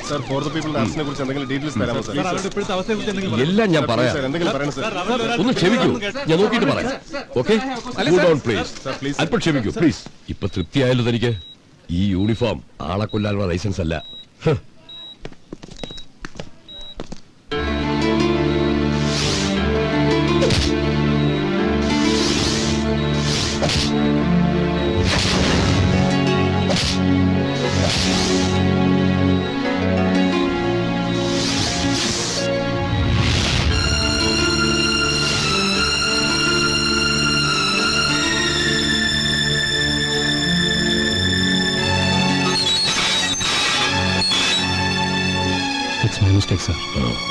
Sir for the people ഡാൻസിനെ കുറിച്ച് എന്തെങ്കിലും ഡീറ്റെയിൽസ് തരാമോ സർ അവരുടെ ഇപ്പോഴത്തെ അവസ്ഥയെ കുറിച്ച് എന്തെങ്കിലും എല്ലാം ഞാൻ Please, പറയാം sir, എന്തെങ്കിലും പറയണം സർ ഒന്ന് ക്ഷമിക്കൂ ഞാൻ നോക്കിയിട്ട് പറയാം okay down please Sir, please. അല്പം ക്ഷമിക്കൂ പ്ലീസ് ഇപ്പൊ തൃപ്തിയായല്ലോ തനിക്ക് ഈ യൂണിഫോം ആളെ കൊല്ലാനുള്ള ലൈസൻസ് അല്ല ഹ്. ഇറ്റ്സ് മൈ മിസ്റ്റേക്ക് സർ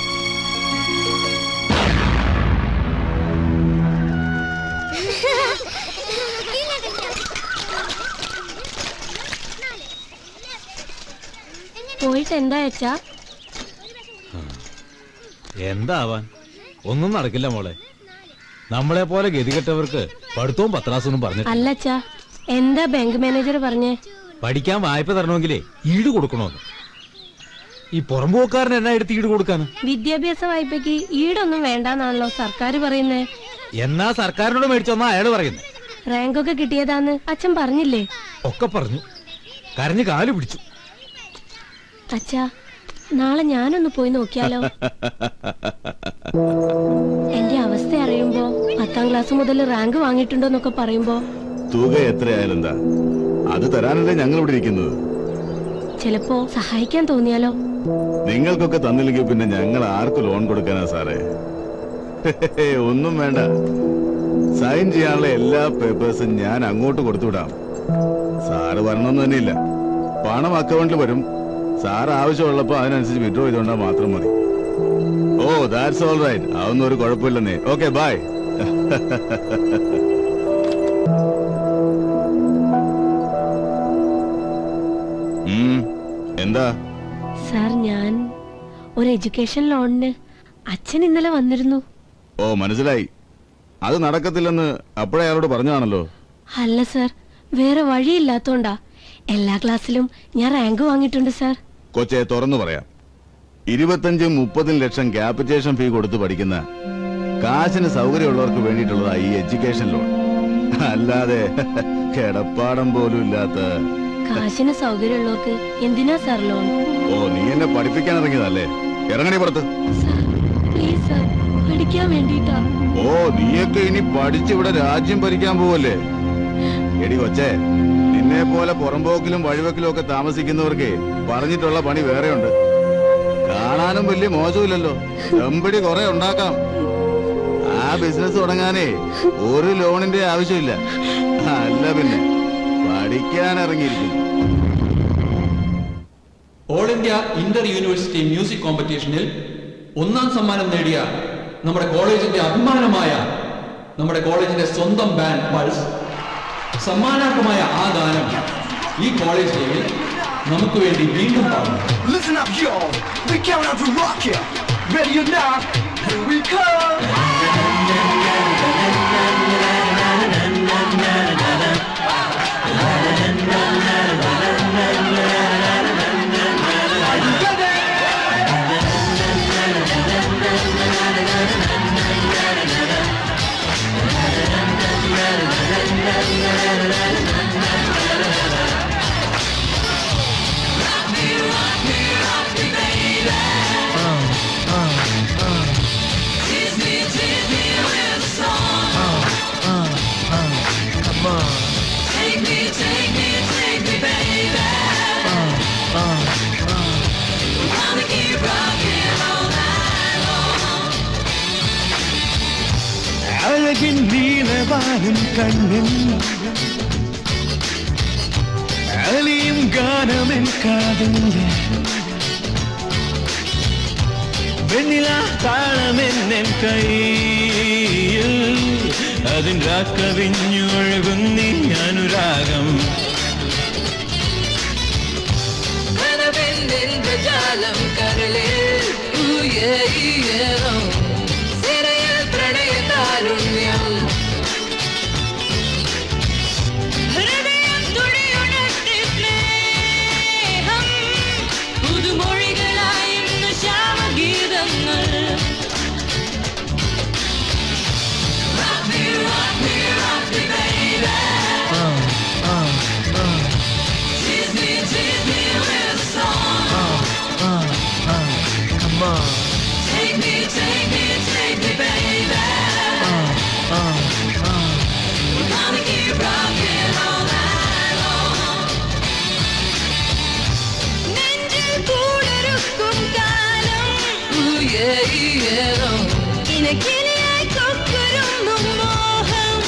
പോയിട്ട് എന്താ വെച്ചാ എന്താവാൻ ഒന്നും നടക്കില്ല മോളെ നമ്മളെ പോലെ ഗതികെട്ടവർക്ക് പഠിത്തവും പത്രാസൊന്നും പറഞ്ഞിട്ട് അല്ലച്ചാ എന്താ ബാങ്ക് മാനേജർ പറഞ്ഞേ പഠിക്കാൻ വായ്പ തരണമെങ്കിലേ ഈട് കൊടുക്കണമെന്ന് ഈ പുറമ്പോക്കാരൻ എന്നാ എടുത്ത് ഈട് കൊടുക്കാന് വിദ്യാഭ്യാസ വായ്പയ്ക്ക് ഈടൊന്നും വേണ്ടാന്നാണല്ലോ സർക്കാർ പറയുന്നേ എന്നാ സർക്കാരിനോട് മേടിച്ചോന്നാ അയാള് പറയുന്നത് റാങ്കൊക്കെ കിട്ടിയതാന്ന് അച്ഛൻ പറഞ്ഞില്ലേ ഒക്കെ പറഞ്ഞു കരഞ്ഞ് കാല് പിടിച്ചു അച്ഛാ നാളെ ഞാനൊന്ന് പോയി നോക്കിയാലോ എന്റെ അവസ്ഥ അറിയുമ്പോ പത്താം ക്ലാസ് മുതൽ റാങ്ക് വാങ്ങിയിട്ടുണ്ടോന്നൊക്കെ പറയുമ്പോ തുക എത്രയായാലും എന്താ അത് തരാനല്ലേ ഞങ്ങൾ ഇവിടെ ഇരിക്കുന്നത് ചിലപ്പോ സഹായിക്കാൻ തോന്നിയാലോ നിങ്ങൾക്കൊക്കെ തന്നില്ലെങ്കിൽ പിന്നെ ഞങ്ങൾ ആർക്ക് ലോൺ കൊടുക്കാനാ സാറേ ഒന്നും വേണ്ട സൈൻ ചെയ്യാനുള്ള എല്ലാ പേപ്പേഴ്സും ഞാൻ അങ്ങോട്ട് കൊടുത്തുവിടാം സാറ് വരണമെന്ന് തന്നെയില്ല പണം അക്കൗണ്ടിൽ വരും സാർ ആവശ്യമുള്ളപ്പോ അതിനനുസരിച്ച് വിഡ്രോ ചെയ്തോണ്ടാ മാത്രം മതി ഓ ദാറ്റ്സ് ഓൾ റൈറ്റ് അതൊന്നും ഒരു കുഴപ്പമില്ലെന്നേ ഓക്കെ ബൈ എന്താ സാർ ഞാൻ ഒരു എഡ്യൂക്കേഷൻ ലോണിന് അച്ഛൻ ഇന്നലെ വന്നിരുന്നു ഓ മനസ്സിലായി അത് നടക്കത്തില്ലെന്ന് അപ്പോഴേ അയാളോട് പറഞ്ഞാണല്ലോ അല്ല സാർ വേറെ വഴിയില്ലാത്തോണ്ടാ എല്ലാ ക്ലാസ്സിലും ഞാൻ റാങ്ക് വാങ്ങിയിട്ടുണ്ട് സാർ കൊച്ചെ തുറന്നു പറയാം ഇരുപത്തഞ്ചും മുപ്പതും ലക്ഷം ക്യാപിറ്റേഷൻ ഫീ കൊടുത്ത് പഠിക്കുന്ന കാശിന് സൗകര്യമുള്ളവർക്ക് വേണ്ടിയിട്ടുള്ളതാ ഈ എഡ്യൂക്കേഷൻ ലോൺ അല്ലാതെ കിടപ്പാടം പോലും ഇല്ലാത്ത കാശിന് സൗകര്യമുള്ളവർക്ക് എന്തിനാ സാർ ലോൺ ഓ നീ എന്നെ പഠിപ്പിക്കാൻ ഇറങ്ങിയതല്ലേ ഇറങ്ങണി പുറത്ത് സാർ പ്ലീസ് സാർ പഠിക്കാൻ വേണ്ടിയിട്ടാ ഓ നീയൊക്കെ ഇനി പഠിച്ച് ഇവിടെ രാജ്യം ഭരിക്കാൻ പോവല്ലേ എടി കൊച്ചേ നിന്നെ പോലെ പുറമ്പോക്കിലും വഴിവെക്കിലും ഒക്കെ താമസിക്കുന്നവർക്ക് പറഞ്ഞിട്ടുള്ള പണി വേറെയുണ്ട് കാണാനും വലിയ മോശമില്ലല്ലോ ചെമ്പടി കുറെ ഉണ്ടാക്കാം ആ ബിസിനസ് തുടങ്ങാനേ ഒരു ലോണിന്റെ ആവശ്യമില്ല അല്ല പിന്നെ പഠിക്കാൻ ഇറങ്ങിയിരിക്കുന്നു all India inter university music കോമ്പറ്റീഷനിൽ ഒന്നാം സമ്മാനം നേടിയ നമ്മുടെ കോളേജിന്റെ അഭിമാനമായ നമ്മുടെ കോളേജിന്റെ സ്വന്തം ബാൻഡ് പൾസ് സമ്മാനാർഹമായ ആ ഗാനം ഈ കോളേജ് ഡേയിൽ നമുക്ക് വേണ്ടി വീണ്ടും പാടുന്നു Listen up, y'all. We count out to rock ya. Ready or not, here we come. Are you ready? അഴകിൻ നീലവാനും കണ്ണിൽ അലിയും ഗാനമെൻ കാതിൻ്റെ വെണ്ണില താളമെന്നെൻ കയ്യിൽ അതിൻ രാക്കവിഞ്ഞൊഴുകുന്നി അനുരാഗം ജാലം കരളിൽ ഊയേറോ സിരയിൽ പ്രണയ താരുണ്യം ഹൃദയം തുടിയുണർത്തി സ്നേഹം പുതുമൊഴികൾ ഏതോ ഇനക്കിളിയായി കൊക്കൊരുന്നു മോഹം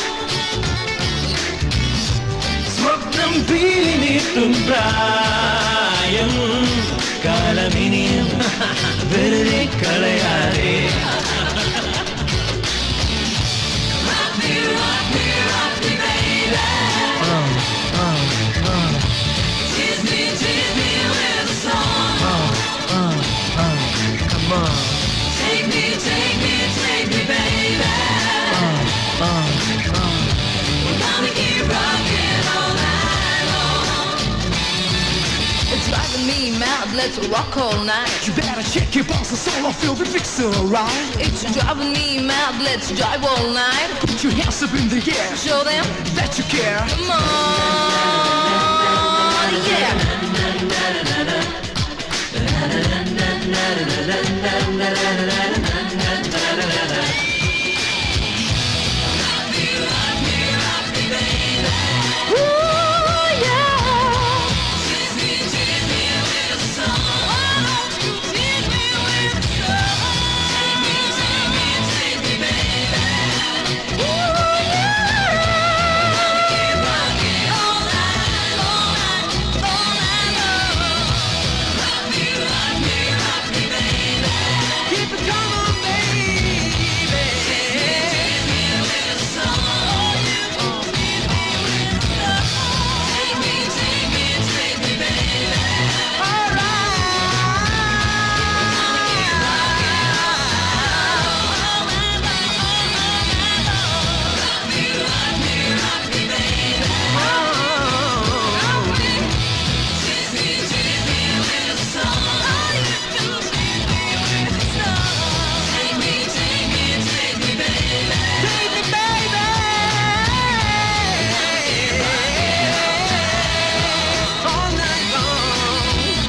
സ്വപ്നം പീലിട്ടും പ്രായം കാലമിനിയും വെറുതെ കളയാതെ Take me, take me, take me, baby. We're gonna keep rocking all night long. It's driving me mad, let's rock all night. You better shake your bones and soul, I feel we fix it alright. It's driving me mad, let's drive all night. Put your hands up in the air, Show them, that you care. come on, yeah. Ooh, yeah. Keep it coming, All night long.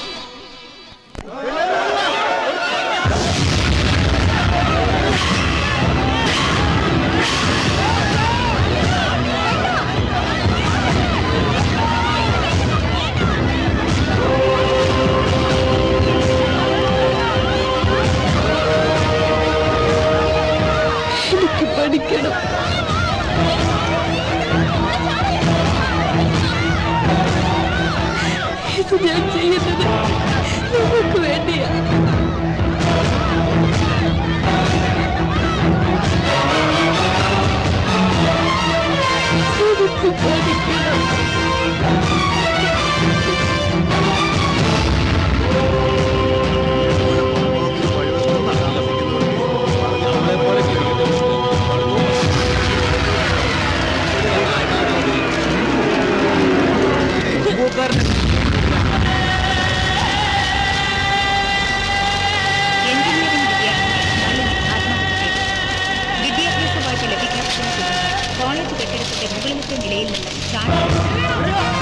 എനിക്ക് പഠിക്കണം ഇത് ഞാൻ ചെയ്യുന്നത് നമുക്ക് വേണ്ടിയാ എനിക്ക് പഠിക്കണം നമ്മളെ പോലെ ഗതികെട്ടവർക്ക് പഠിത്തവും വിദ്യാഭ്യാസ വായ്പ ലഭിക്കാത്തതിനെ തുടർന്ന് കോളേജ് കെട്ടിടത്തിന്റെ മുകളിലത്തെ നിലയിൽ നിന്ന് ചാടി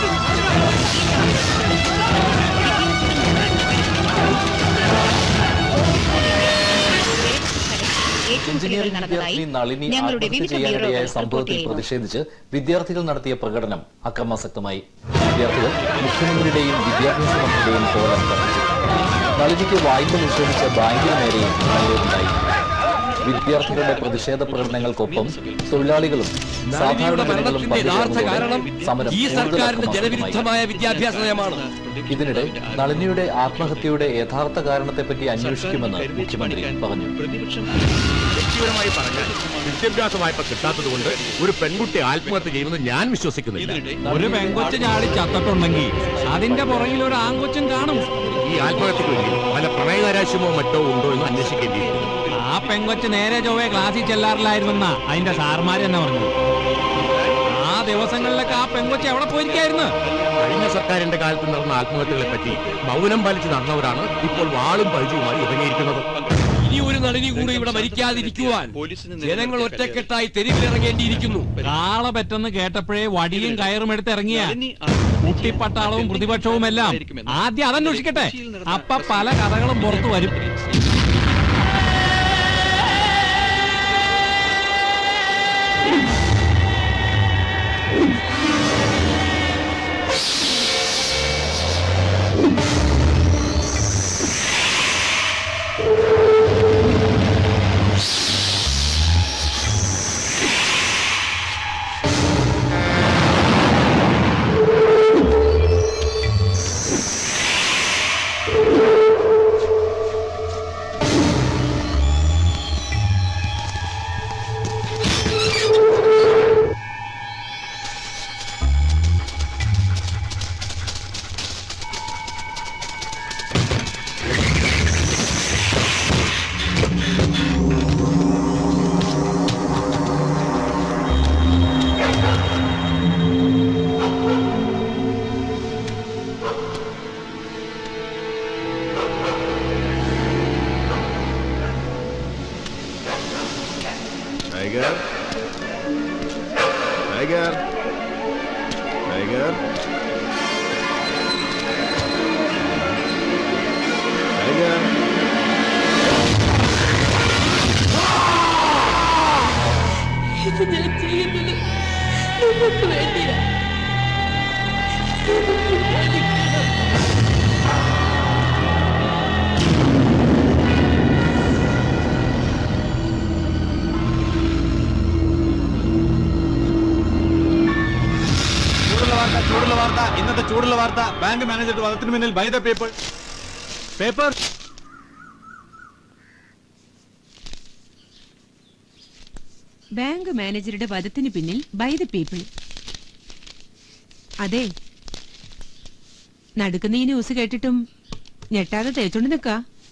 എഞ്ചിനീയറിംഗ് വിദ്യാർത്ഥിനി നളിനി ഞങ്ങളുടെ ആത്മഹത്യ വിവിധ ചെയ്യാനിടയായ ബ്യൂറോകൾ റിപ്പോർട്ട് സംഭവത്തിൽ ചെയ്യുന്നു പ്രതിഷേധിച്ച് വിദ്യാർത്ഥികൾ നടത്തിയ പ്രകടനം അക്രമാസക്തമായി വിദ്യാർത്ഥികൾ മുഖ്യമന്ത്രിയുടെയും വിദ്യാഭ്യാസ മന്ത്രിയുടെയും കോലം കത്തിച്ചു നളിനിക്ക് വായ്പ നിഷേധിച്ച ബാങ്കിന് നേരെയും നിലയുണ്ടായി വിദ്യാർത്ഥികളുടെ പ്രതിഷേധ പ്രകടനങ്ങൾക്കൊപ്പം തൊഴിലാളികളും സാധാരണ ജനങ്ങളും മരണത്തിന്റെ യഥാർത്ഥ പങ്കുചേർന്നതോടെ കാരണം സമരം ഈ കൂടുതൽ സർക്കാരിന്റെ അക്രമാസക്തമായി. ജനവിരുദ്ധമായ വിദ്യാഭ്യാസ നയമാണ് ഇതിനിടെ നളിനിയുടെ ആത്മഹത്യയുടെ യഥാർത്ഥ കാരണത്തെപ്പറ്റി അന്വേഷിക്കുമെന്ന് മുഖ്യമന്ത്രി പറഞ്ഞു വ്യക്തിപരമായി പറഞ്ഞാൽ വിദ്യാഭ്യാസ വായ്പ കിട്ടാത്തത് കൊണ്ട് ഒരു പെൺകുട്ടി ആത്മഹത്യ ചെയ്യുമെന്ന് ഞാൻ വിശ്വസിക്കുന്നില്ല ഒരു പെങ്കൊച്ച് ചാടി ചത്തിട്ടുണ്ടെങ്കിൽ അതിന്റെ പുറകിൽ ഒരു ആങ്കൊച്ചും കാണും ഈ ആത്മഹത്യക്ക് വേണ്ടി വല്ല പ്രണയകാരാശ്യമോ മറ്റോ ഉണ്ടോ എന്ന് അന്വേഷിക്കേണ്ടിയിരിക്കുന്നു ആ പെങ്കൊച്ച് നേരെ ചൊവ്വേ ക്ലാസ്സിൽ ചെല്ലാറില്ലായിരുന്നെന്നാ അതിന്റെ സാർമാര് തന്നെ പറഞ്ഞു ആ ദിവസങ്ങളിലൊക്കെ ആ പെങ്കൊച്ച് എവിടെ പോയിരിക്കായിരുന്നു കഴിഞ്ഞ സർക്കാരിന്റെ കാലത്ത് നടന്ന ആത്മഹത്യകളെ പറ്റി മൗനം പാലിച്ച് നടന്നവരാണ് ഇപ്പോൾ വാളും പഴുതുമായി ഇറങ്ങിയിരിക്കുന്നത് ഇനി ഒരു നളിനി കൂടി ഇവിടെ മരിക്കാതിരിക്കുവാൻ ജനങ്ങൾ ഒറ്റക്കെട്ടായി തെരുവിലിറങ്ങേണ്ടിയിരിക്കുന്നു കാള പറ്റെന്ന് കേട്ടപ്പോഴേ വടിയും കയറും എടുത്ത് ഇറങ്ങിയ കുട്ടിപ്പട്ടാളവും പ്രതിപക്ഷവും എല്ലാം ആദ്യം അതന്വേഷിക്കട്ടെ അപ്പ പല കഥകളും പുറത്തു വരും Thank ബാങ്ക് മാനേജറുടെ വധത്തിന് മുന്നിൽ by the paper paper bank മാനേജറുടെ വധത്തിന് പിന്നിൽ ബൈ ദ പീപ്പിൾ അതെ നടുക്കുന്ന ഈ ന്യൂസ് കേട്ടിട്ടും ഞെട്ടാതെ തേച്ചോണ്ട് നിക്ക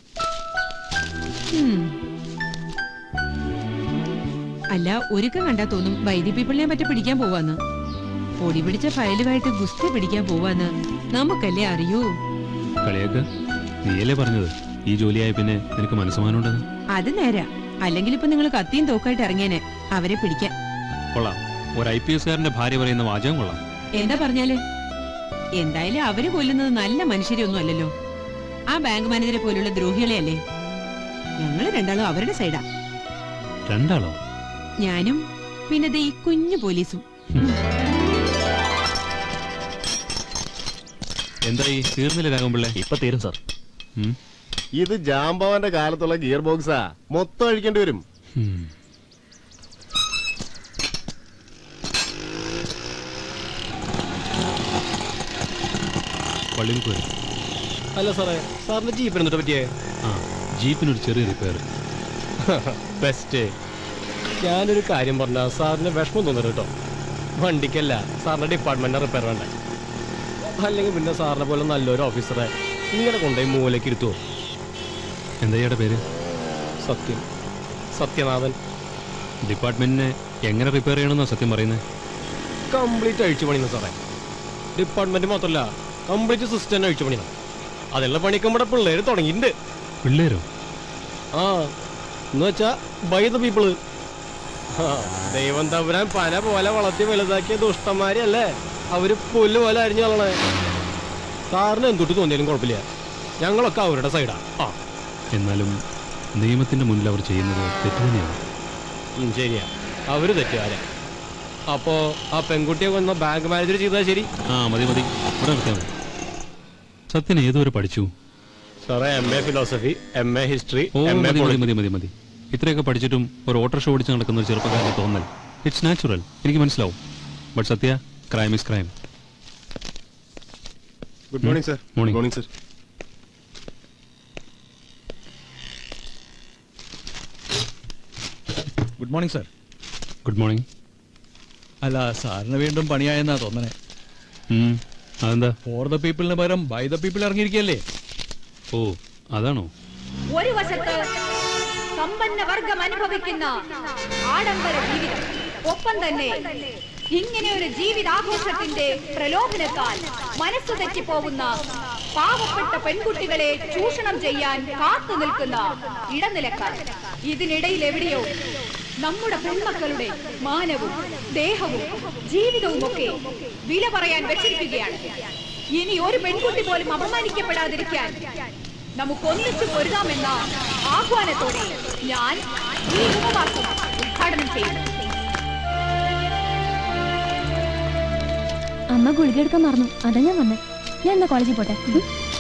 അല്ല ഒരുക്കം കണ്ടാ തോന്നും വൈദ്യ പീപ്പിളിനെ പറ്റി പിടിക്കാൻ പോവാന്ന് പൊടി പിടിച്ച ഫയലുമായിട്ട് ഗുസ്തി പിടിക്കാൻ പോവാന്ന് നമുക്കല്ലേ അറിയൂ കളിയാക്ക നീയല്ലേ പറഞ്ഞത് ഈ ജോലിയായ പിന്നെ നിനക്ക് മനസ്സമാനുണ്ടെന്ന് അത് നേരാ അല്ലെങ്കിൽ ഇപ്പൊ നിങ്ങൾ കത്തിയും തോക്കായിട്ട് ഇറങ്ങിയേനെ അവരെ പിടിക്കാൻ കൊള്ളാം ഒരു ഐ പി എസ്കാരന്റെ ഭാര്യ പറയുന്ന വാചകം കൊള്ളാം എന്താ പറഞ്ഞാല് എന്തായാലും അവര് കൊല്ലുന്നത് നല്ല മനുഷ്യരെയൊന്നും അല്ലല്ലോ ആ ബാങ്ക് മാനേജരെ പോലുള്ള ദ്രോഹികളെ അല്ലേ ഞങ്ങള് രണ്ടാളും അവരുടെ സൈഡാ രണ്ടാളോ ഞാനും പിന്നെ ദേ ഈ കുഞ്ഞു പോലീസും എന്തായി തീർന്നില്ല രാഘവൻപിള്ളേ ഇപ്പൊ തീരും സാർ ഇത് ജാമ്പവാന്റെ കാലത്തുള്ള ഗിയർ ബോക്സാ മൊത്തം അഴിക്കേണ്ടി വരും പള്ളിയിൽ പോയി അല്ല സാറേ സാറിന്റെ ജീപ്പിന് എന്നിട്ട് പറ്റിയേ ആ ജീപ്പിനൊരു ചെറിയ റിപ്പയർ ബെസ്റ്റ് ഞാനൊരു കാര്യം പറഞ്ഞ സാറിന് വിഷമം തോന്നുന്നു കേട്ടോ വണ്ടിക്കല്ല സാറിന്റെ ഡിപ്പാർട്ട്മെന്റിനെ റിപ്പയർ വേണ്ട അല്ലെങ്കിൽ പിന്നെ സാറിനെ പോലെ നല്ലൊരു ഓഫീസറെ നിങ്ങളെ കൊണ്ടുപോയി മൂലയ്ക്ക് ഇരുത്തുവോ എന്താ ഇയാളുടെ പേര് സത്യം സത്യനാഥൻ ഡിപ്പാർട്ട്മെന്റിനെ എങ്ങനെ റിപ്പയർ ചെയ്യണമെന്നാ സത്യം പറയുന്നത് കംപ്ലീറ്റ് അഴിച്ചു പണിയുന്നു സാറേ ഡിപ്പാർട്ട്മെന്റ് മാത്രമല്ല കംപ്ലീറ്റ് സിസ്റ്റം തന്നെ അഴിച്ചു പണിയണം അതിനുള്ള പണിക്ക് നമ്മുടെ പിള്ളേര് തുടങ്ങിയിട്ടുണ്ട് പിള്ളേരോ ആ എന്ന് വെച്ചാ ബൈ ദ പീപ്പിള് ദൈവം തമ്പുരാൻ പന പോലെ വളർത്തി വലുതാക്കിയ ദുഷ്ടന്മാരല്ലേ അവര് പുല്ല് പോലെ അരിഞ്ഞു കളണേ സാറിന് എന്തൊട്ട് തോന്നിയാലും കുഴപ്പമില്ല ഞങ്ങളൊക്കെ അവരുടെ സൈഡാ ആ എന്നാലും നിയമത്തിന്റെ മുന്നിൽ അവർ ചെയ്യുന്നത് തെറ്റ് തന്നെയാണ് ഉം, ശരിയാ അവര് തെറ്റുകാരാ അപ്പോ ആ പെൺകുട്ടിയെ കൊന്ന ബാങ്ക് മാനേജർ ചെയ്താൽ ശരി ആ മതി മതി ഇവിടെ നിർത്തിയാൽ മതി സത്യൻ ഏതുവരെ പഠിച്ചു സാറേ M A philosophy M A history ഓ എം എ മതി മതി മതി മതി മതി ഇത്രയൊക്കെ പഠിച്ചിട്ടും ഒരു ഓട്ടോറിക്ഷ ഓടിച്ച് നടക്കുന്ന ഒരു ചെറുപ്പക്കാരന് തോന്നൽ ഇറ്റ്സ് നാച്ചുറൽ എനിക്ക് മനസ്സിലാവും but Sathya crime is crime good morning sir morning morning sir good morning sir good morning അല്ല സാറിന് വീണ്ടും പണിയായെന്നാ തോന്നണേ അതെന്താ ഫോർ ദ പീപ്പിളിന് പകരം ബൈ ദ പീപ്പിൾ ഇറങ്ങിയിരിക്കല്ലേ ഓ അതാണോ ഒരു വശത്ത് സമ്പന്ന വർഗം അനുഭവിക്കുന്ന ആഡംബര ജീവിതം ഒപ്പം തന്നെ ഇങ്ങനെ ഒരു ജീവിതാഘോഷത്തിന്റെ പ്രലോഭനത്താൽ മനസ്സു തെറ്റിപ്പോകുന്ന പാവപ്പെട്ട പെൺകുട്ടികളെ ചൂഷണം ചെയ്യാൻ കാത്തു നിൽക്കുന്ന ഇടനിലക്കാർ ഇതിനിടയിൽ എവിടെയോ നമ്മുടെ പെൺമക്കളുടെ മാനവും ദേഹവും ജീവിതവുമൊക്കെ വില പറയാൻ വെച്ചിരിക്കുകയാണ് ഇനി ഒരു പെൺകുട്ടി പോലും അപമാനിക്കപ്പെടാതിരിക്കാൻ നമുക്കൊന്നിച്ചു പൊരുതാമെന്ന ആഹ്വാനത്തോടെ ഞാൻ ഈ ഉപവാസം ഉദ്ഘാടനം ചെയ്യുന്നു അമ്മ ഗുളിക എടുക്കാൻ മറന്നു അതാ ഞാൻ വന്നേ ഞാൻ എന്നാ കോളേജിൽ പോട്ടെ ഉം.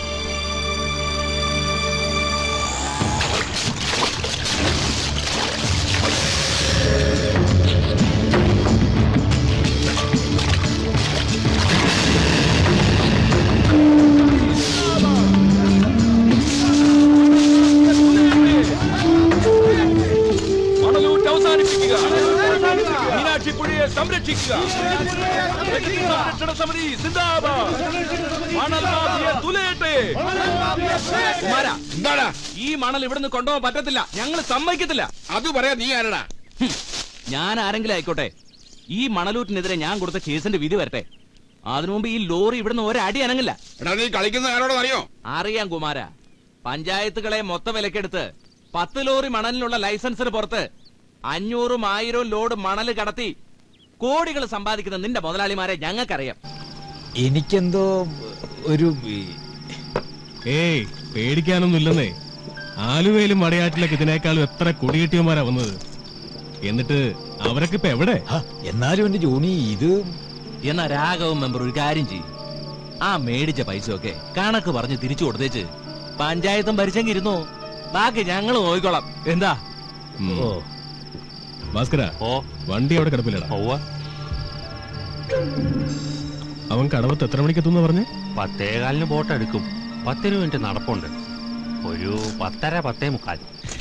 മണലൂറ്റ് അവസാനിപ്പിക്കുക മീനാക്ഷി പുഴയെ സംരക്ഷിക്കുക പ്രകൃതി സംരക്ഷണ സമിതി സിന്ദാബാദ് മണൽ മാഫിയ തുലയട്ടെ കുമാരാ എന്താടാ ഈ മണൽ ഇവിടുന്ന് കൊണ്ടുപോകാൻ പറ്റത്തില്ല ഞങ്ങൾ സമ്മതിക്കത്തില്ല അത് പറയാ നീ ആരടാ ഞാൻ ആരെങ്കിലും ആയിക്കോട്ടെ ഈ മണലൂറ്റിനെതിരെ ഞാൻ കൊടുത്ത കേസിന്റെ വിധി വരട്ടെ അതിനു മുമ്പ് ഈ ലോറി ഇവിടുന്ന് ഒരടി അനങ്ങില്ല എടാ നീ കളിക്കുന്ന ആരോടോ അറിയോ അറിയാം കുമാര പഞ്ചായത്തുകളെ മൊത്ത വിലക്കെടുത്ത് പത്ത് ലോറി മണലിനുള്ള ലൈസൻസിന് പുറത്ത് അഞ്ഞൂറും ആയിരവും ലോഡ് മണൽ കടത്തി കോടികൾ സമ്പാദിക്കുന്ന നിന്റെ മുതലാളിമാരെ ഞങ്ങൾക്കറിയാം എനിക്കെന്തോ ഒരു ഏയ് പേടിക്കാനൊന്നും ഇല്ലെന്നേ ആലുവയിലും വടയാറ്റിലൊക്കെ ഇതിനേക്കാളും എത്ര കൊടികെട്ടിയന്മാരാ വന്നത് എന്നിട്ട് അവരൊക്കെ ഇപ്പൊ എവിടെ എന്നാലും എന്റെ ജോണി ഇത് എന്നാ രാഘവൻ മെമ്പർ ഒരു കാര്യം ചെയ്യും ആ മേടിച്ച പൈസ ഒക്കെ കണക്ക് പറഞ്ഞ് തിരിച്ചു കൊടുത്തേച്ച് പഞ്ചായത്തും ഭരിച്ചെങ്കിൽ ഇരുന്നോ ബാക്കി ഞങ്ങൾ നോക്കിക്കോളാം എന്താ ഓ ഭാസ്കര ഓ വണ്ടി അവിടെ കിടപ്പില്ലടാ അവൻ കടവത്ത് എത്ര മണിക്ക് എത്തുന്ന പറഞ്ഞേ പത്തേകാലിന് ബോട്ട് എടുക്കും പത്തിന് മിനിറ്റ് നടപ്പുണ്ട് ഒരു പത്തര പത്തേ മുക്കാൽ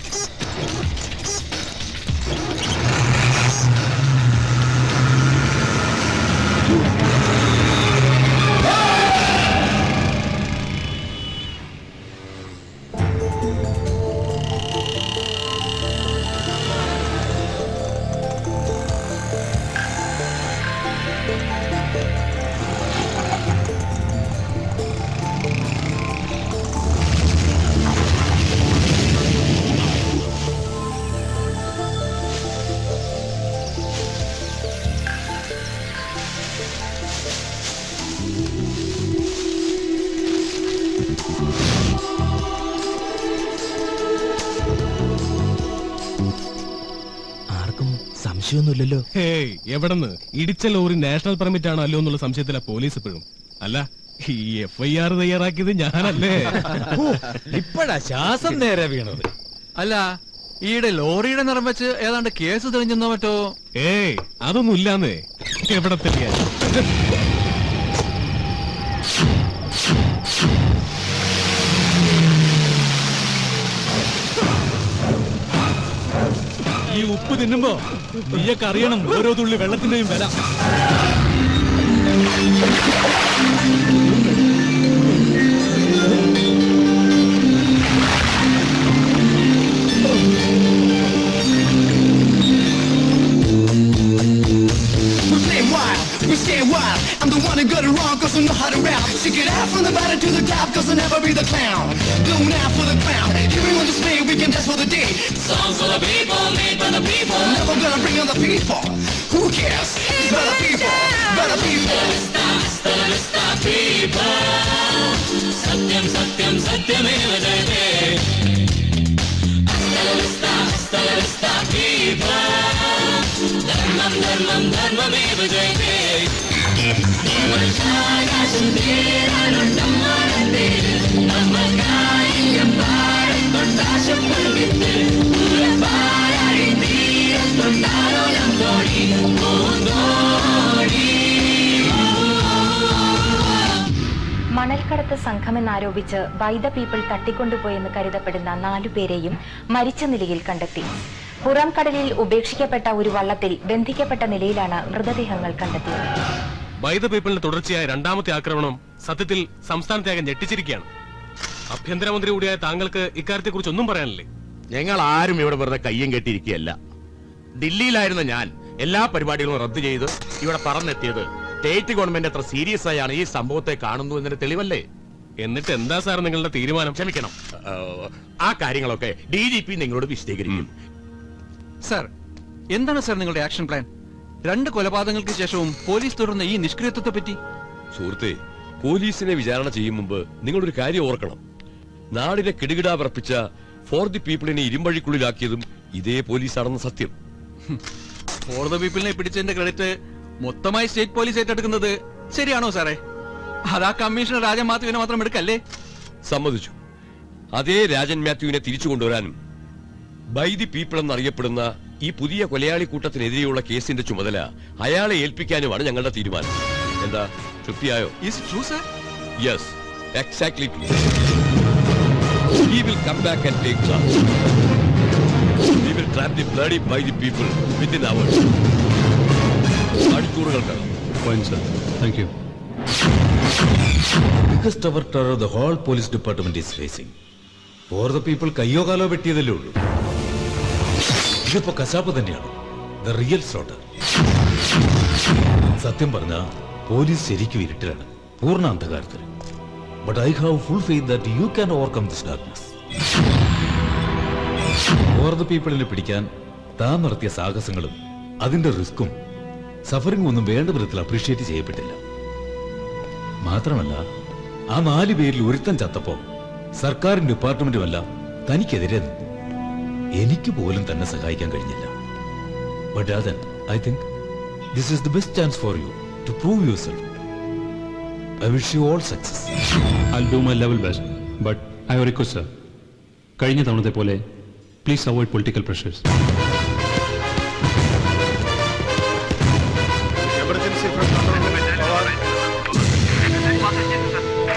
ആർക്കും സംശയമൊന്നുമില്ലല്ലോ ഹേയ് എവിടെന്ന് ഇടിച്ച ലോറി നാഷണൽ പെർമിറ്റ് ആണോ അല്ലോ എന്നുള്ള സംശയത്തിലാ പോലീസ് ഇപ്പോഴും അല്ല ഈ എഫ് ഐ ആർ തയ്യാറാക്കിയത് ഞാനല്ലേ ഇപ്പഴാ ശ്വാസം നേരെ വീണത് അല്ല ഈയിടെ ലോറിയുടെ നിറം വെച്ച് ഏതാണ്ട് കേസ് തെളിഞ്ഞെന്നോ മറ്റോ ഏയ് അതൊന്നും ഇല്ലാന്നേ എവിടെ തെളിയാൻ ഈ ഉപ്പ് തിന്നുമ്പോ നീയൊക്കെ അറിയണം ഓരോ തുള്ളി വെള്ളത്തിന്റെയും വില We play wild, we stay wild. I'm the one who got it wrong, cause I know how to rap. Stick it out from the bottom to the top, cause I'll never be the clown. Going out for the crown. Here we on display, we can dance for the day. Songs for the people, made by the people. Never gonna bring on the people. Who cares? It's by the people, by the people. people. Satyam, satyam, satyameva jayate. Hasta la vista, hasta la vista, people. ധർമ്മം ധർമ്മം ധർമ്മമേവ ജയതേ ആകാശം തീരാനുണ്ടമ്മാനത്തെ നമ്മൾക്കായി പാടത്തൊണ്ടാശപ്പെടുവിത്ത് പാഴായി തീരത്തൊണ്ടാരോലം തോടി പൂന്തോടി മണൽക്കടത്ത് സംഘമെന്നാരോപിച്ച് വൈദ people തട്ടിക്കൊണ്ടുപോയെന്ന് കരുതപ്പെടുന്ന നാലുപേരെയും മരിച്ച നിലയിൽ കണ്ടെത്തി പുറം കടലിൽ ഉപേക്ഷിക്കപ്പെട്ട ഒരു വള്ളത്തിൽ ബന്ധിക്കപ്പെട്ട നിലയിലാണ് മൃതദേഹങ്ങൾ കണ്ടെത്തിയത് ബൈ ദ പീപ്പിളിന്റെ തുടർച്ചയായ രണ്ടാമത്തെ ആക്രമണം സത്യത്തിൽ സംസ്ഥാനത്തെ ആകെ ഞെട്ടിച്ചിരിക്കുകയാണ് ആഭ്യന്തരമന്ത്രി കൂടിയായ താങ്കൾക്ക് ഇക്കാര്യത്തെക്കുറിച്ച് ഒന്നും പറയാനില്ലേ ഞങ്ങൾ ആരും ഇവിടെ വെറുതെ കയ്യും കെട്ടിയിരിക്കുകയല്ല ദില്ലിയിലായിരുന്ന ഞാൻ എല്ലാ പരിപാടികളും റദ്ദു ചെയ്ത് ഇവിടെ പറന്നെത്തിയത് സ്റ്റേറ്റ് ഗവൺമെന്റ് എത്ര സീരിയസ് ആയാണ് ഈ സംഭവത്തെ കാണുന്നു എന്നതിന് തെളിവല്ലേ എന്നിട്ട് എന്താ സാർ നിങ്ങളുടെ തീരുമാനം ക്ഷമിക്കണം ആ, ആ കാര്യങ്ങളൊക്കെ ഡി ജി പി നിങ്ങളോട് വിശദീകരിക്കും സർ എന്താണ് സർ നിങ്ങളുടെ ആക്ഷൻ പ്ലാൻ രണ്ട് കൊലപാതകങ്ങൾക്ക് ശേഷവും പോലീസ് തുടർന്ന ഈ നിഷ്ക്രിയത്വത്തെ പറ്റി സുഹൃത്തെ പോലീസിനെ വിചാരണ ചെയ്യും മുമ്പ് നിങ്ങളൊരു കാര്യം ഓർക്കണം നാടിനെ കിടുകിടാ വിറപ്പിച്ച ഫോർ ദി പീപ്പിളിനെ ഇരുമ്പഴിക്കുള്ളിലാക്കിയതും ഇതേ പോലീസാണെന്ന് സത്യം ഫോർ ദ പീപ്പിളിനെ പിടിച്ചതിന്റെ ക്രെഡിറ്റ് മൊത്തമായി സ്റ്റേറ്റ് പോലീസ് ഏറ്റെടുക്കുന്നത് ശരിയാണോ സാറേ അതാ കമ്മീഷണർ രാജൻ മാത്യുവിനെ മാത്രം എടുക്കല്ലേ സമ്മതിച്ചു അതേ രാജൻ മാത്യുവിനെ തിരിച്ചു കൊണ്ടുവരാനും ബൈ ദി പീപ്പിൾ എന്നറിയപ്പെടുന്ന ഈ പുതിയ കൊലയാളി കൂട്ടത്തിനെതിരെയുള്ള കേസിന്റെ ചുമതല അയാളെ ഏൽപ്പിക്കാനുമാണ് ഞങ്ങളുടെ തീരുമാനം എന്താ തൃപ്തിയായോ yes exactly He will come back and take charge. We will trap the bloody by the people within hours. മണിക്കൂറുകൾക്കകം fine sir thank you biggest ever terror the whole police department is facing. For the people കയ്യോ കാലോ വെട്ടിയതല്ലേ ഉള്ളൂ ഇതിപ്പോ കശാപ്പ് തന്നെയാണ് the real slaughter സത്യം പറഞ്ഞ police ശരിക്കും ഇരുട്ടിലാണ് പൂർണ്ണ അന്ധകാരത്തിൽ but I have full faith that you can overcome this darkness for the പീപ്പിളിനെ പിടിക്കാൻ താൻ നടത്തിയ സാഹസങ്ങളും അതിന്റെ റിസ്ക്കും സഫറിംഗ് ഒന്നും വേണ്ട വിധത്തിൽ അപ്രീഷിയേറ്റ് ചെയ്യപ്പെട്ടില്ല മാത്രമല്ല ആ നാല് പേരിൽ ഒരുത്തൻ ചത്തപ്പോ സർക്കാരും ഡിപ്പാർട്ട്മെന്റുമല്ല തനിക്കെതിരെ നിന്നു എനിക്ക് പോലും തന്നെ സഹായിക്കാൻ കഴിഞ്ഞില്ല but Rajan I think this is the best chance for you to prove yourself I wish you all success I do my level best but I request sir കഴിഞ്ഞ തവണത്തെ പോലെ please avoid political pressures Emergency from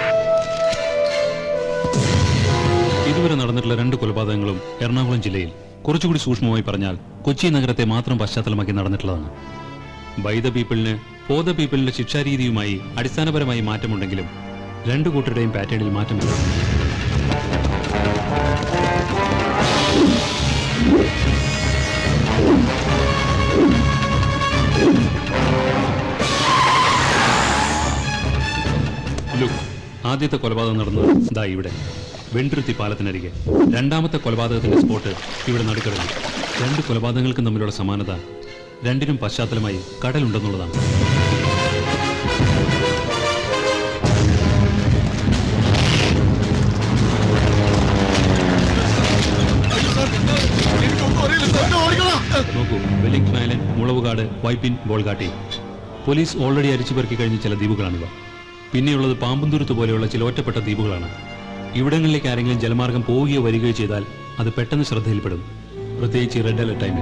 ഇതുവരെ നടന്നിട്ടുള്ള രണ്ട് കൊലപാതകങ്ങളും എറണാകുളം ജില്ലയിൽ കുറച്ചുകൂടി സൂക്ഷ്മമായി പറഞ്ഞാൽ കൊച്ചി നഗരത്തെ മാത്രം പശ്ചാത്തലമാക്കി നടന്നിട്ടുള്ളതാണ് ബൈ ദ പീപ്പിളിന് ഫോർ ദ പീപ്പിളിന്റെ ശിക്ഷാരീതിയുമായി അടിസ്ഥാനപരമായി മാറ്റമുണ്ടെങ്കിലും രണ്ടു കൂട്ടരുടെയും പാറ്റേണിൽ മാറ്റമില്ല ലുക്ക് ആദ്യത്തെ കൊലപാതകം നടന്നത് ദാ ഇവിടെ വെണ്ടുരുത്തി പാലത്തിനരികെ രണ്ടാമത്തെ കൊലപാതകത്തിന്റെ സ്പോട്ട് ഇവിടെ നടുക്കടലിൽ രണ്ട് കൊലപാതകങ്ങൾക്കും തമ്മിലുള്ള സമാനത രണ്ടിനും പശ്ചാത്തലമായി കടലുണ്ടെന്നുള്ളതാണ് നോക്കൂ Wellington Island Mulavukad Vypin Bolgatty police already അരിച്ചുപെറുക്കി കഴിഞ്ഞ ചില ദ്വീപുകളാണിവ പിന്നെയുള്ളത് പാമ്പുന്തുരുത്ത് പോലെയുള്ള ചില ഒറ്റപ്പെട്ട ദ്വീപുകളാണ് ഇവിടങ്ങളിലേക്ക് ആരെങ്കിലും ജലമാർഗം പോവുകയോ വരികയോ ചെയ്താൽ അത് പെട്ടെന്ന് ശ്രദ്ധയിൽപ്പെടും പ്രത്യേകിച്ച് റെഡ് അലർട്ട് ടൈമിൽ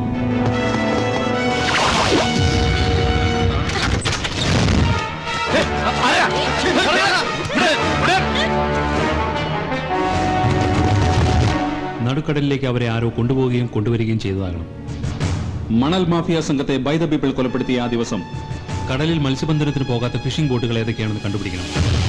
നടുക്കടലിലേക്ക് അവരെ ആരോ കൊണ്ടുപോവുകയും കൊണ്ടുവരികയും ചെയ്തതാകണം മണൽ മാഫിയ സംഘത്തെ ബൈ ദ പീപ്പിൾ കൊലപ്പെടുത്തിയ ആ ദിവസം കടലിൽ മത്സ്യബന്ധനത്തിന് പോകാത്ത ഫിഷിംഗ് ബോട്ടുകൾ ഏതൊക്കെയാണെന്ന് കണ്ടുപിടിക്കണം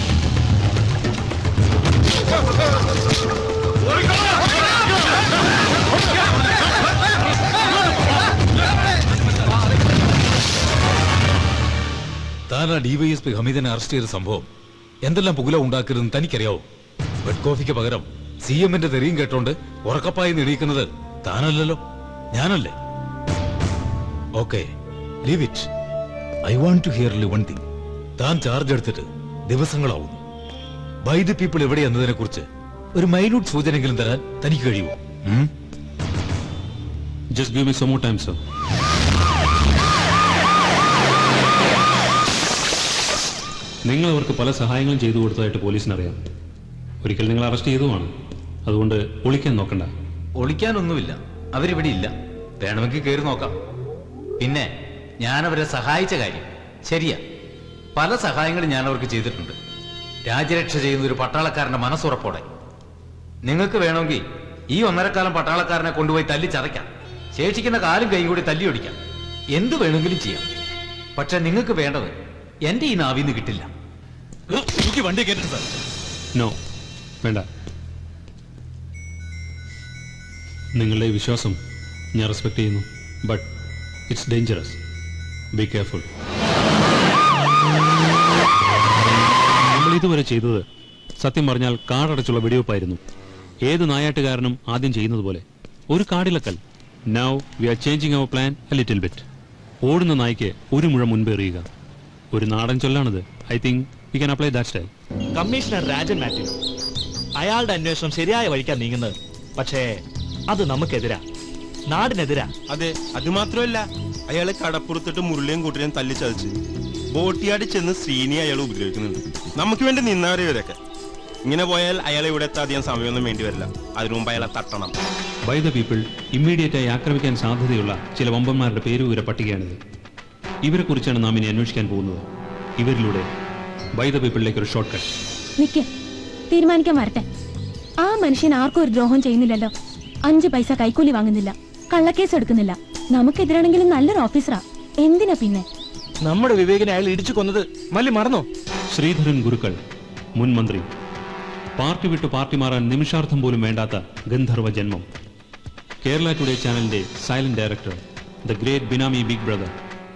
താൻ ആ ഡിവൈഎസ്പി ഹമീദിനെ അറസ്റ്റ് ചെയ്ത സംഭവം എന്തെല്ലാം പുകല ഉണ്ടാക്കരുതെന്ന് തനിക്കറിയാവോ ബെഡ് കോഫിക്ക് പകരം സി എമ്മിന്റെ തെറിയും കേട്ടോണ്ട് ഉറക്കപ്പായി നിടയിക്കുന്നത് താനല്ലല്ലോ ഞാനല്ലേ okay leave it I want to hear one thing താൻ ചാർജ് എടുത്തിട്ട് ദിവസങ്ങളാവുന്നു ബൈ ദി പീപ്പിൾ എവിടെയെന്നതിനെ കുറിച്ച് ഒരു മൈന്യൂട്ട് സൂചനയെങ്കിലും തരാൻ തനിക്ക് കഴിയുമോ ഉം? Just give me some more time sir നിങ്ങൾ അവർക്ക് പല സഹായങ്ങളും ചെയ്തു കൊടുത്തതായിട്ട് പോലീസിനറിയാം ഒരിക്കൽ നിങ്ങൾ അറസ്റ്റ് ചെയ്തതുമാണ് അതുകൊണ്ട് ഒളിക്കാൻ നോക്കണ്ട ഒളിക്കാനൊന്നുമില്ല അവരിവിടെ ഇല്ല വേണമെങ്കിൽ കയറി നോക്കാം പിന്നെ ഞാൻ അവരെ സഹായിച്ച കാര്യം ശരിയാ പല സഹായങ്ങളും ഞാൻ അവർക്ക് ചെയ്തിട്ടുണ്ട് രാജ്യരക്ഷ ചെയ്യുന്ന ഒരു പട്ടാളക്കാരന്റെ മനസ്സുറപ്പോടെ നിങ്ങൾക്ക് വേണമെങ്കിൽ ഈ ഒന്നരക്കാലം പട്ടാളക്കാരനെ കൊണ്ടുപോയി തല്ലി ചതയ്ക്കാം ശേഷിക്കുന്ന കാലും കൈയും കൂടി തല്ലി ഒടിക്കാം എന്ത് വേണമെങ്കിലും ചെയ്യാം പക്ഷെ നിങ്ങൾക്ക് വേണ്ടത് എന്റെ ഈ നാവിന്ന് കിട്ടില്ല എനിക്ക് വണ്ടി കയറ്റണം സാർ നോ വേണ്ട നിങ്ങളുടെ ഈ വിശ്വാസം ഞാൻ റെസ്പെക്ട് ചെയ്യുന്നു but it's dangerous be careful നമ്മൾ ഇതുവരെ ചെയ്തത് സത്യം പറഞ്ഞാൽ കാടടച്ചുള്ള വെടിവെപ്പായിരുന്നു ഏത് നായാട്ടുകാരനും ആദ്യം ചെയ്യുന്നത് പോലെ ഒരു കാടിളക്കൽ now we are changing our plan a little bit ഓടുന്ന നായ്ക്ക് ഒരു മുഴ മുൻപ് എറിയുക ഒരു നാടൻ ചൊല്ലാണിത് I think we can apply that style commissioner Rajan Mathew അയാളുടെ അന്വേഷണം ശരിയായ വഴിക്കാൻ നീങ്ങുന്നത് പക്ഷേ അത് നമുക്കെതിരാ നാടിനെതിരാ അതെ അത് മാത്രമല്ല അയാളെ കടപ്പുറത്തിട്ട് മുരളിയും കൂട്ടിനെയും തല്ലി ചതച്ച് ബോട്ടിയാടി ചെന്ന് ശ്രീനി അയാൾ ഉപദ്രവിക്കുന്നുണ്ട് നമുക്ക് വേണ്ടി നിന്നവരെയൊക്കെ ഇങ്ങനെ പോയാൽ അയാളെ ഇവിടെ എത്താൻ അധികം സമയമൊന്നും വേണ്ടി വരില്ല അതിനു മുമ്പ് അയാളെ തട്ടണം ബൈ ദ പീപ്പിൾ ഇമ്മീഡിയറ്റ് ആയി ആക്രമിക്കാൻ സാധ്യതയുള്ള ചില വമ്പന്മാരുടെ പേരുവിവര പട്ടികയാണിത് ഇവരെക്കുറിച്ചാണ് നാം ഇനി അന്വേഷിക്കാൻ പോകുന്നത് ഇവരിലൂടെ ബൈ ദ പീപ്പിളിലേക്ക് ഒരു ഷോർട്ട് കട്ട് നിക്ക് തീരുമാനിക്കാൻ വരട്ടെ ആ മനുഷ്യൻ ആർക്കും ഒരു ദ്രോഹം ചെയ്യുന്നില്ലല്ലോ അഞ്ച് പൈസ കൈക്കൂലി വാങ്ങുന്നില്ല കള്ളക്കേസ് എടുക്കുന്നില്ല നമുക്കെതിരാണെങ്കിലും നല്ലൊരു ഓഫീസറാ എന്തിനാ പിന്നെ നമ്മുടെ വിവേകിനെ അയാൾ ഇടിച്ചു കൊന്നത് മല്ലി മറന്നോ ശ്രീധരൻ ഗുരുക്കൾ മുൻ മന്ത്രി പാർട്ടി വിട്ട് പാർട്ടി മാറാൻ നിമിഷാർത്ഥം പോലും വേണ്ടാത്ത ഗന്ധർവ ജന്മം കേരള ടുഡേ ചാനലിന്റെ സൈലന്റ് ഡയറക്ടർ ദ ഗ്രേറ്റ് ബിനാമി ബിഗ് ബ്രദർ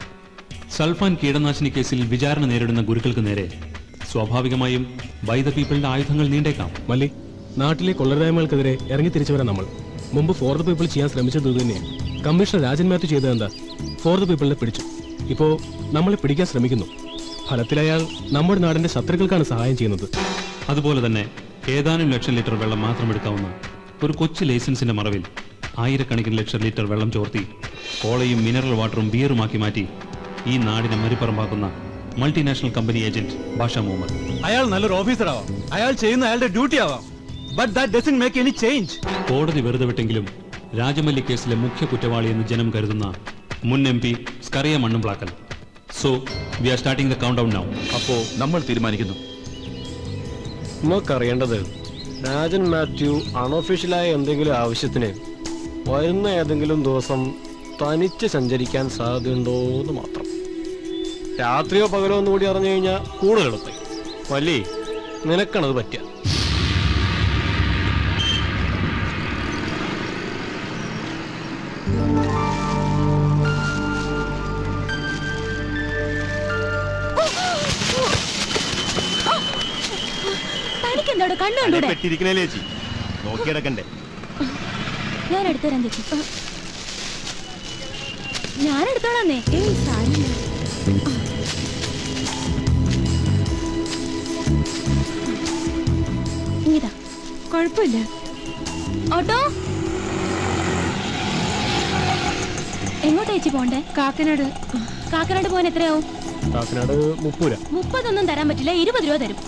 സൾഫാൻ കീടനാശിനി കേസിൽ വിചാരണ നേരിടുന്ന ഗുരുക്കൾക്ക് നേരെ സ്വാഭാവികമായും ബൈ ദ പീപ്പിളിന്റെ ആയുധങ്ങൾ നീണ്ടേക്കാം മല്ലി നാട്ടിലെ കൊള്ളരായ്മകൾക്കെതിരെ ഇറങ്ങി തിരിച്ചവരാ നമ്മൾ മുമ്പ് ഫോർ ദ പീപ്പിൾ ചെയ്യാൻ ശ്രമിച്ചത് ഇത് തന്നെയാണ് കമ്മീഷണർ രാജൻ മാത്യു ചെയ്തത് എന്താ ഫോർ ദ പീപ്പിളിനെ പിടിച്ചു ഇപ്പോ നമ്മളെ പിടിക്കാൻ ശ്രമിക്കുന്നു ഫലത്തിൽ അയാൾ നമ്മുടെ നാടിന്റെ ശത്രുക്കൾക്കാണ് സഹായം ചെയ്യുന്നത് അതുപോലെ തന്നെ ഏതാനും ലക്ഷം ലിറ്റർ വെള്ളം മാത്രം എടുക്കാവുന്ന ഒരു കൊച്ചു ലൈസൻസിന്റെ മറവിൽ ആയിരക്കണക്കിന് ലക്ഷം ലിറ്റർ വെള്ളം ചോർത്തി കോളയും മിനറൽ വാട്ടറും ബിയറുമാക്കി മാറ്റി ഈ നാടിനെ മരുപ്പറമ്പാക്കുന്ന multinational company agent Basha Muhammad അയാൾ നല്ലൊരു ഓഫീസർ ആവാം അയാൾ ചെയ്യുന്ന അയാളുടെ ഡ്യൂട്ടി ആവാം but that doesn't make any change കോടതി വെറുതെ വിട്ടെങ്കിലും രാജമല്ലി കേസിലെ മുഖ്യ കുറ്റവാളിയെന്ന് ജനം കരുതുന്ന മുൻ M P Skaria Mannumplackal so we are starting the countdown now അപ്പോ നമ്മൾ തീരുമാനിക്കുന്നു നമുക്കറിയേണ്ടത് രാജൻ മാത്യു അൺഒഫീഷ്യലായ എന്തെങ്കിലും ആവശ്യത്തിന് വരുന്ന ഏതെങ്കിലും ദിവസം തനിച്ച് സഞ്ചരിക്കാൻ സാധ്യതയുണ്ടോ എന്ന് മാത്രം രാത്രിയോ പകലോ എന്ന് കൂടി അറിഞ്ഞു കഴിഞ്ഞാൽ കൂടുതൽ എളുപ്പം വല്ലി നിനക്കാണത് പറ്റുക തനിക്ക് എന്താടോ കണ്ണു കണ്ടൂടെ പെട്ടിരിക്കണേ ചേച്ചി നോക്കിയെടുക്കണ്ടേ ഞാൻ എടുത്തുതരാം ചേച്ചി ആ. ഞാൻ എടുത്തോളാന്നേ ഏയ് സാരില്ല ഇങ്ങിതാ കുഴപ്പമില്ല ഓട്ടോ എങ്ങോട്ടാ ചേച്ചി പോണ്ടേ കാക്കനാട് കാക്കനാട് പോകാൻ എത്രയാവും കാക്കനാട് മുപ്പൂര മുപ്പതൊന്നും തരാൻ പറ്റില്ല ഇരുപത് രൂപ തരും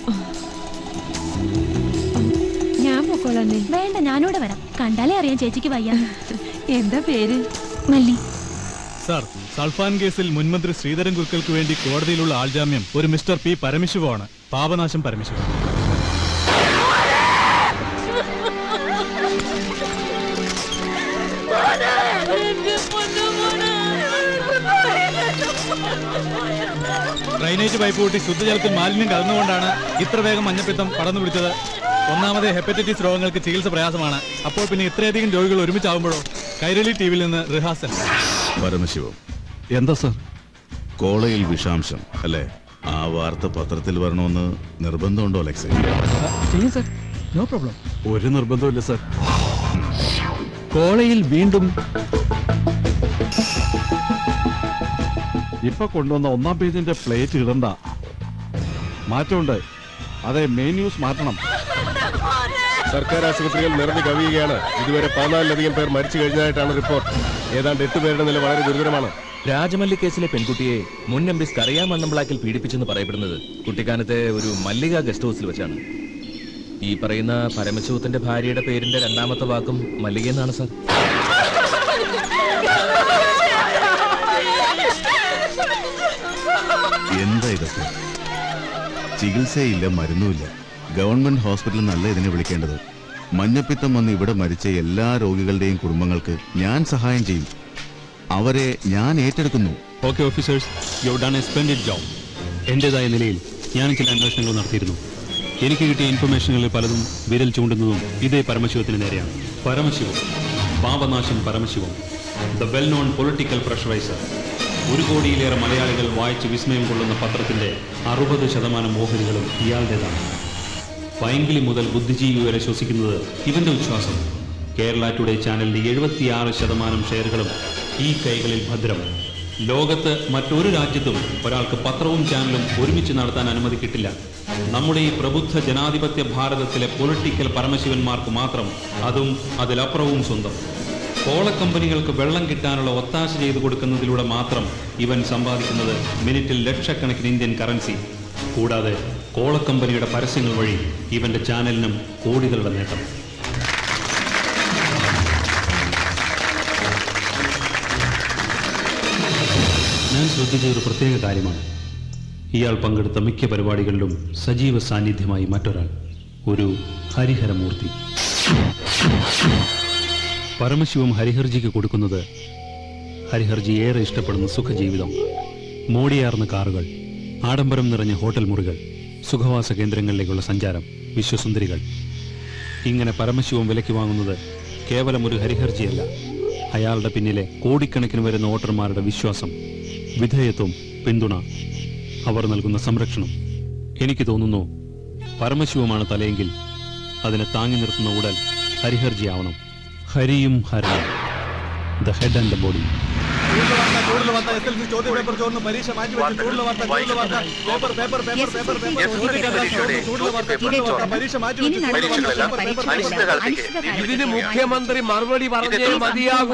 ഞാൻ പൊക്കോളാന്നേ വേണ്ട ഞാനിവിടെ വരാം കണ്ടാലേ അറിയാം ചേച്ചിക്ക് വയ്യ എന്താ പേര് മല്ലി സാർ സൾഫാൻ കേസിൽ മുൻമന്ത്രി ശ്രീധരൻ കുറുക്കൾക്ക് വേണ്ടി കോടതിയിലുള്ള ആൾജാമ്യം ഒരു മിസ്റ്റർ പി പരമശിവമാണ് പാപനാശം പരമശിവൻ ഡ്രൈനേജ് പൈപ്പ് കൂട്ടി ശുദ്ധജലത്തിൽ മാലിന്യം കലർന്നുകൊണ്ടാണ് ഇത്ര വേഗം മഞ്ഞപ്പിത്തം പടർന്നു പിടിച്ചത് ഒന്നാമത് ഹെപ്പറ്റൈറ്റിസ് രോഗങ്ങൾക്ക് ചികിത്സ പ്രയാസമാണ് അപ്പോൾ പിന്നെ ഇത്രയധികം രോഗികൾ ഒരുമിച്ചാവുമ്പോഴോ കൈരളി ടി വിയിൽ നിന്ന് റിഹാസൽ പരമശിവം എന്താ സാർ കോളയിൽ വിഷാംശം അല്ലേ ആ വാർത്ത പത്രത്തിൽ വരണമെന്ന് നിർബന്ധമുണ്ടോ അലക്സേ ചെയ്യും സാർ നോ പ്രോബ്ലം ഒരു നിർബന്ധമില്ല സാർ കോളയിൽ വീണ്ടും ഇപ്പൊ കൊണ്ടുവന്ന ഒന്നാം പേജിന്റെ പ്ലേറ്റ് ഇടണ്ട മാറ്റമുണ്ട് അതെ മെയിൻ ന്യൂസ് മാറ്റണം സർക്കാർ ആശുപത്രികൾ നിറഞ്ഞു കവിയുകയാണ് ഇതുവരെ പതിനാലിലധികം പേർ മരിച്ചു കഴിഞ്ഞതായിട്ടാണ് റിപ്പോർട്ട് ഏതാണ്ട് എട്ട് പേരുടെ നില വളരെ ഗുരുതരമാണ് രാജമല്ലി കേസിലെ പെൺകുട്ടിയെ മുൻ എം പി സ്കറിയ മണ്ണമ്പിളാക്കിൽ പീഡിപ്പിച്ചെന്ന് പറയപ്പെടുന്നത് കുട്ടിക്കാനത്തെ ഒരു മല്ലിക ഗസ്റ്റ് ഹൗസിൽ വെച്ചാണ് ഈ പറയുന്ന പരമശിവത്തിന്റെ ഭാര്യയുടെ പേരിന്റെ രണ്ടാമത്തെ വാക്കും മല്ലിക എന്നാണ് സാർ എന്താ ഇതൊക്കെ ചികിത്സയില്ല മരുന്നുമില്ല ഗവൺമെന്റ് ഹോസ്പിറ്റലിൽ നല്ല ഇതിനെ വിളിക്കേണ്ടത് മഞ്ഞപ്പിത്തം വന്ന് ഇവിടെ മരിച്ച എല്ലാ രോഗികളുടെയും കുടുംബങ്ങൾക്ക് ഞാൻ സഹായം ചെയ്യും അവരെ ഞാൻ ഏറ്റെടുക്കുന്നു okay officers you done a splendid job എൻ്റെതായ നിലയിൽ ഞാൻ ചില അന്വേഷണങ്ങൾ നടത്തിയിരുന്നു എനിക്ക് കിട്ടിയ ഇൻഫർമേഷനുകളിൽ പലതും വിരൽ ചൂണ്ടുന്നതും ഇതേ പരമശിവത്തിന് നേരെയാണ് Paramasivam Papanasam Paramasivam the well known political pressuriser ഒരു കോടിയിലേറെ മലയാളികൾ വായിച്ച് വിസ്മയം കൊള്ളുന്ന പത്രത്തിന്റെ അറുപത് ശതമാനം ഓഹരികളും ഇയാളുടേതാണ് പൈങ്കിളി മുതൽ ബുദ്ധിജീവി വരെ ശ്വസിക്കുന്നത് ഇവന്റെ ഉച്ഛ്വാസം കേരള ടുഡേ ചാനലിന്റെ എഴുപത്തിയാറ് ശതമാനം ഷെയറുകളും ഈ കൈകളിൽ ഭദ്രം ലോകത്ത് മറ്റൊരു രാജ്യത്തും ഒരാൾക്ക് പത്രവും ചാനലും ഒരുമിച്ച് നടത്താൻ അനുമതി കിട്ടില്ല നമ്മുടെ ഈ പ്രബുദ്ധ ജനാധിപത്യ ഭാരതത്തിലെ പൊളിറ്റിക്കൽ പരമശിവന്മാർക്ക് മാത്രം അതും അതിലപ്പുറവും സ്വന്തം കോളക്കമ്പനികൾക്ക് വെള്ളം കിട്ടാനുള്ള ഒത്താശ ചെയ്തു കൊടുക്കുന്നതിലൂടെ മാത്രം ഇവൻ സമ്പാദിക്കുന്നത് മിനിറ്റിൽ ലക്ഷക്കണക്കിന് ഇന്ത്യൻ കറൻസി കൂടാതെ കോളക്കമ്പനിയുടെ പരസ്യങ്ങൾ വഴി ഇവന്റെ ചാനലിനും കോടികളുടെ നേട്ടം ഞാൻ ശ്രദ്ധിച്ച ഒരു പ്രത്യേക കാര്യമാണ് ഇയാൾ പങ്കെടുത്ത മിക്ക പരിപാടികളിലും സജീവ സാന്നിധ്യമായി മറ്റൊരാൾ ഒരു ഹരിഹരമൂർത്തി പരമശിവം ഹരിഹർജിക്ക് കൊടുക്കുന്നത് ഹരിഹർജി ഏറെ ഇഷ്ടപ്പെടുന്ന സുഖജീവിതം മോടിയാർന്ന കാറുകൾ ആഡംബരം നിറഞ്ഞ ഹോട്ടൽ മുറികൾ സുഖവാസ കേന്ദ്രങ്ങളിലേക്കുള്ള സഞ്ചാരം വിശ്വസുന്ദരികൾ ഇങ്ങനെ പരമശിവം വിലയ്ക്ക് വാങ്ങുന്നത് കേവലം ഒരു ഹരിഹർജിയല്ല അയാളുടെ പിന്നിലെ കോടിക്കണക്കിന് വരുന്ന വോട്ടർമാരുടെ വിശ്വാസം വിധേയത്വം പിന്തുണ അവർ നൽകുന്ന സംരക്ഷണം എനിക്ക് തോന്നുന്നു പരമശിവമാണ് തലയെങ്കിൽ അതിനെ താങ്ങി നിർത്തുന്ന ഉടൽ ഹരിഹർജിയാവണം ഹരിയും ഹരയും the head and the body ചൂടുള്ള വാർത്ത എസ് എൽ സി ചോദ്യ പേപ്പർ ചോർന്ന് പരീക്ഷ മാറ്റി വെച്ച് ചൂടുള്ള വാർത്ത ചൂടുള്ള വാർത്ത paper paper paper paper paper ചോദ്യക്കടലാസ് ചോർന്ന് ചൂടുള്ള വാർത്ത ചൂടുള്ള വാർത്ത പരീക്ഷ മാറ്റി വെച്ച് ചൂടുള്ള വാർത്ത പേപ്പർ പേപ്പർ പേപ്പർ ഇതിന് മുഖ്യമന്ത്രി മറുപടി പറഞ്ഞേ മതിയാകൂ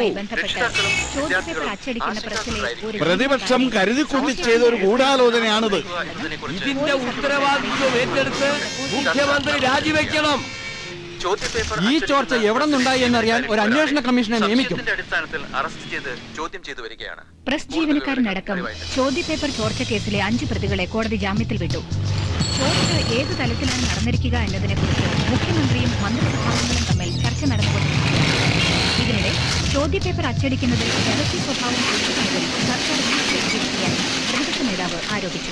പ്രതിപക്ഷം കരുതിക്കൂട്ടി ചെയ്ത ഒരു ഗൂഢാലോചനയാണിത് ഇതിന്റെ ഉത്തരവാദിത്വം ഏറ്റെടുത്ത് മുഖ്യമന്ത്രി രാജിവെക്കണം ഈ ചോർച്ച എവിടെ നിന്നുണ്ടായി എന്നറിയാൻ ഒരു അന്വേഷണ കമ്മീഷനെ നിയമിക്കും അടിസ്ഥാനത്തിൽ അറസ്റ്റ് ചെയ്ത് ചോദ്യം ചെയ്തു വരികയാണ് പ്രസ് ജീവനക്കാരനടക്കം ചോദ്യപേപ്പർ ചോർച്ച കേസിലെ അഞ്ച് പ്രതികളെ കോടതി ജാമ്യത്തിൽ വിട്ടു വോട്ട് ഏത് തലത്തിലാണ് നടന്നിരിക്കുക എന്നതിനെക്കുറിച്ച് മുഖ്യമന്ത്രിയും മന്ത്രിസഭാംഗങ്ങളും തമ്മിൽ ചർച്ച നടന്നുകൊണ്ടിരിക്കുകയാണ് ഇതിനിടെ ചോദ്യപേപ്പർ അച്ചടിക്കുന്നതിൽ രഹസ്യ സ്വഭാവം സൂക്ഷിക്കുന്നതിൽ സർക്കാർ വീഴ്ച വരുത്തിയിരിക്കുകയാണെന്ന് പ്രതിപക്ഷ നേതാവ് ആരോപിച്ചു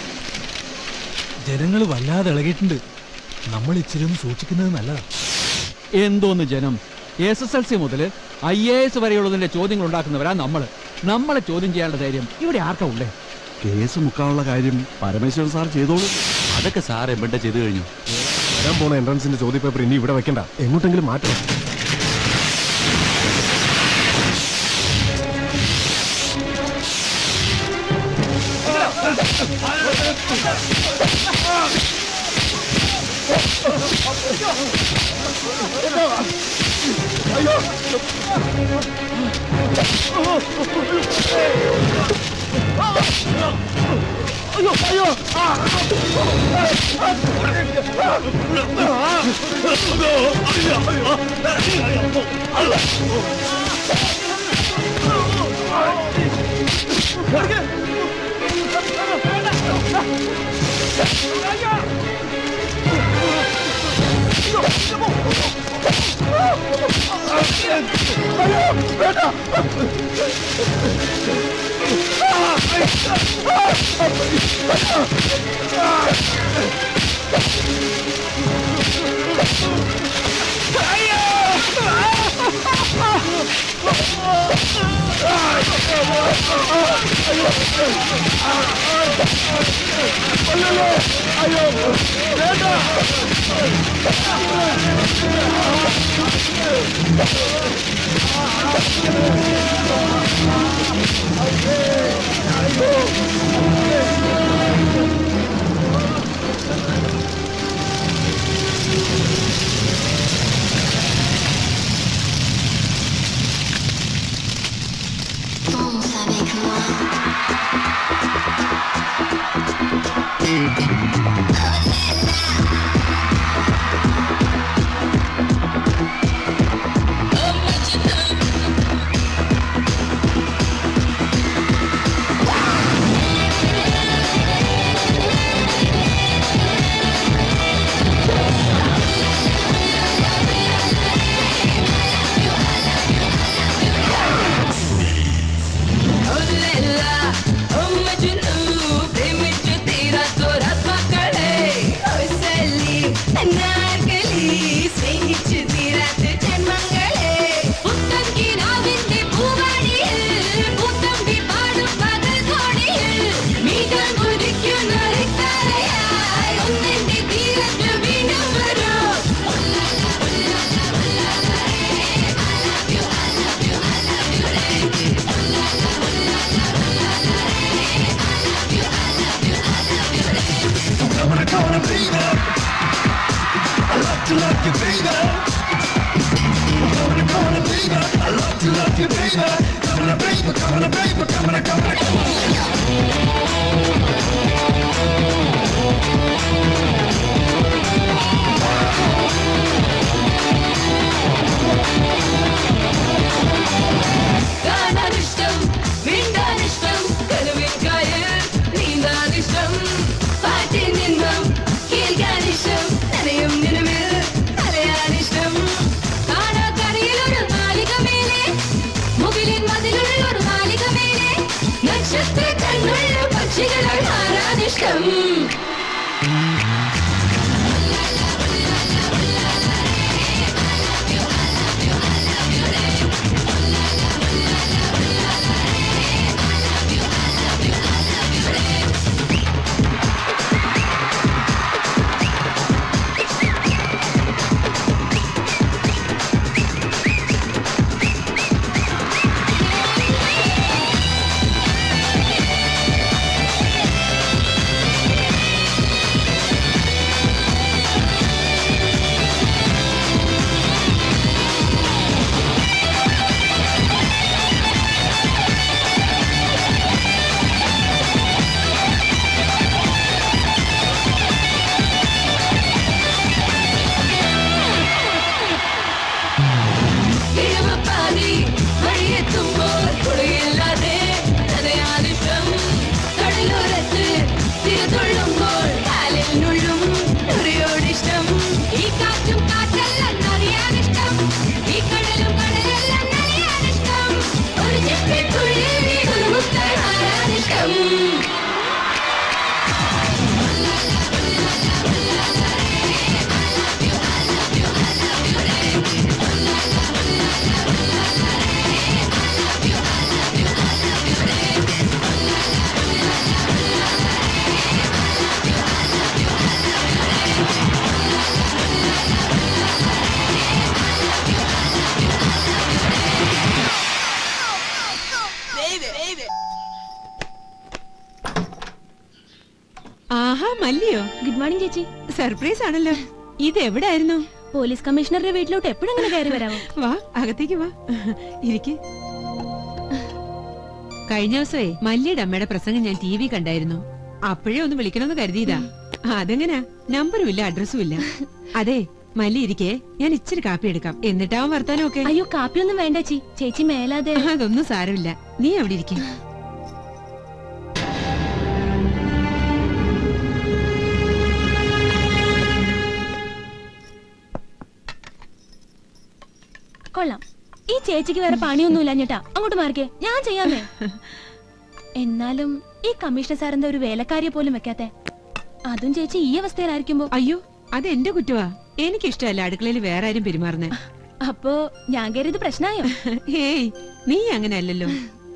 ജനങ്ങൾ വല്ലാതെ ഇളകിയിട്ടുണ്ട് നമ്മൾ ഇച്ചിരി ഒന്ന് സൂക്ഷിക്കുന്നത് നല്ലതാ എന്തോന്ന് ജനം എസ് എസ് എൽ സി മുതൽ ഐ എ എസ് വരെയുള്ളതിന്റെ ചോദ്യങ്ങൾ ഉണ്ടാക്കുന്നവരാ നമ്മള് നമ്മളെ ചോദ്യം ചെയ്യാനുള്ള ധൈര്യം ഇവിടെ ആർക്കാ ഉള്ളേ കേസ് മുക്കാനുള്ള കാര്യം പരമേശ്വരൻ സാർ ചെയ്തോളൂ അതൊക്കെ സാർ എവിടെ ചെയ്തു കഴിഞ്ഞു വരാൻ പോണ എൻട്രൻസിന്റെ ചോദ്യപേപ്പർ ഇനി ഇവിടെ വെക്കണ്ട എങ്ങോട്ടെങ്കിലും മാറ്റണം അയ്യോ അയ്യോ കാണാനിഷ്ടം മിണ്ടാനിഷ്ടം കനവിൻ കായൽ നീന്താനിഷ്ടം പാട്ടിൽ നിന്നും കേൾക്കാനിഷ്ടം നനയും നിലവിൽ അറിയാനിഷ്ടം കാണാക്കരയിൽ ഒരു നാലിക മേലെ മുകിലിൻ മതിലുള്ള ഒരു നാലിക മേലെ നക്ഷത്ര കണ്ണുള്ള പക്ഷികളാൽ മാറാനിഷ്ടം മല്ലിയോ ഗുഡ് മോർണിംഗ് ചേച്ചി സർപ്രൈസ് ആണല്ലോ ഇത് എവിടായിരുന്നു പോലീസ് കമ്മീഷണറുടെ വീട്ടിലോട്ട് എപ്പോഴെങ്ങനെ കയറി വരാമോ വാ അകത്തേക്ക് വാ ഇരിക്ക് കഴിഞ്ഞ ദിവസമേ മല്ലിയുടെ അമ്മയുടെ പ്രസംഗം ഞാൻ ടി വി കണ്ടായിരുന്നു അപ്പോഴേ ഒന്ന് വിളിക്കണമെന്ന് കരുതിയതാ അതെങ്ങനാ നമ്പറും ഇല്ല അഡ്രസ്സും ഇല്ല അതെ മല്ലി ഇരിക്കേ ഞാൻ ഇച്ചിരി കാപ്പി എടുക്കാം എന്നിട്ടാവും വർത്താനം ഒക്കെ അയ്യോ കാപ്പിയൊന്നും വേണ്ട ചേച്ചി ചേച്ചി മേലാതെ അതൊന്നും സാരമില്ല നീ അവിടെ ഇരിക്കും കൊള്ളാം ഈ ചേച്ചിക്ക് വേറെ പണിയൊന്നുമില്ല ഞെട്ടാ അങ്ങോട്ട് മാറിക്കേ ഞാൻ ചെയ്യാമേ എന്നാലും ഈ കമ്മീഷണർ സാറിന്റെ ഒരു വേലക്കാരിയെ പോലും വെക്കാത്തെ അതും ചേച്ചി ഈ അവസ്ഥയിലായിരിക്കുമ്പോ അയ്യോ അത് എന്റെ കുറ്റവാ എനിക്കിഷ്ടമല്ല അടുക്കളയിൽ വേറെ ആരും പെരുമാറുന്നേ അപ്പോ ഞാൻ കയറിയത് പ്രശ്നമായോ ഏയ് നീ അങ്ങനെ അല്ലല്ലോ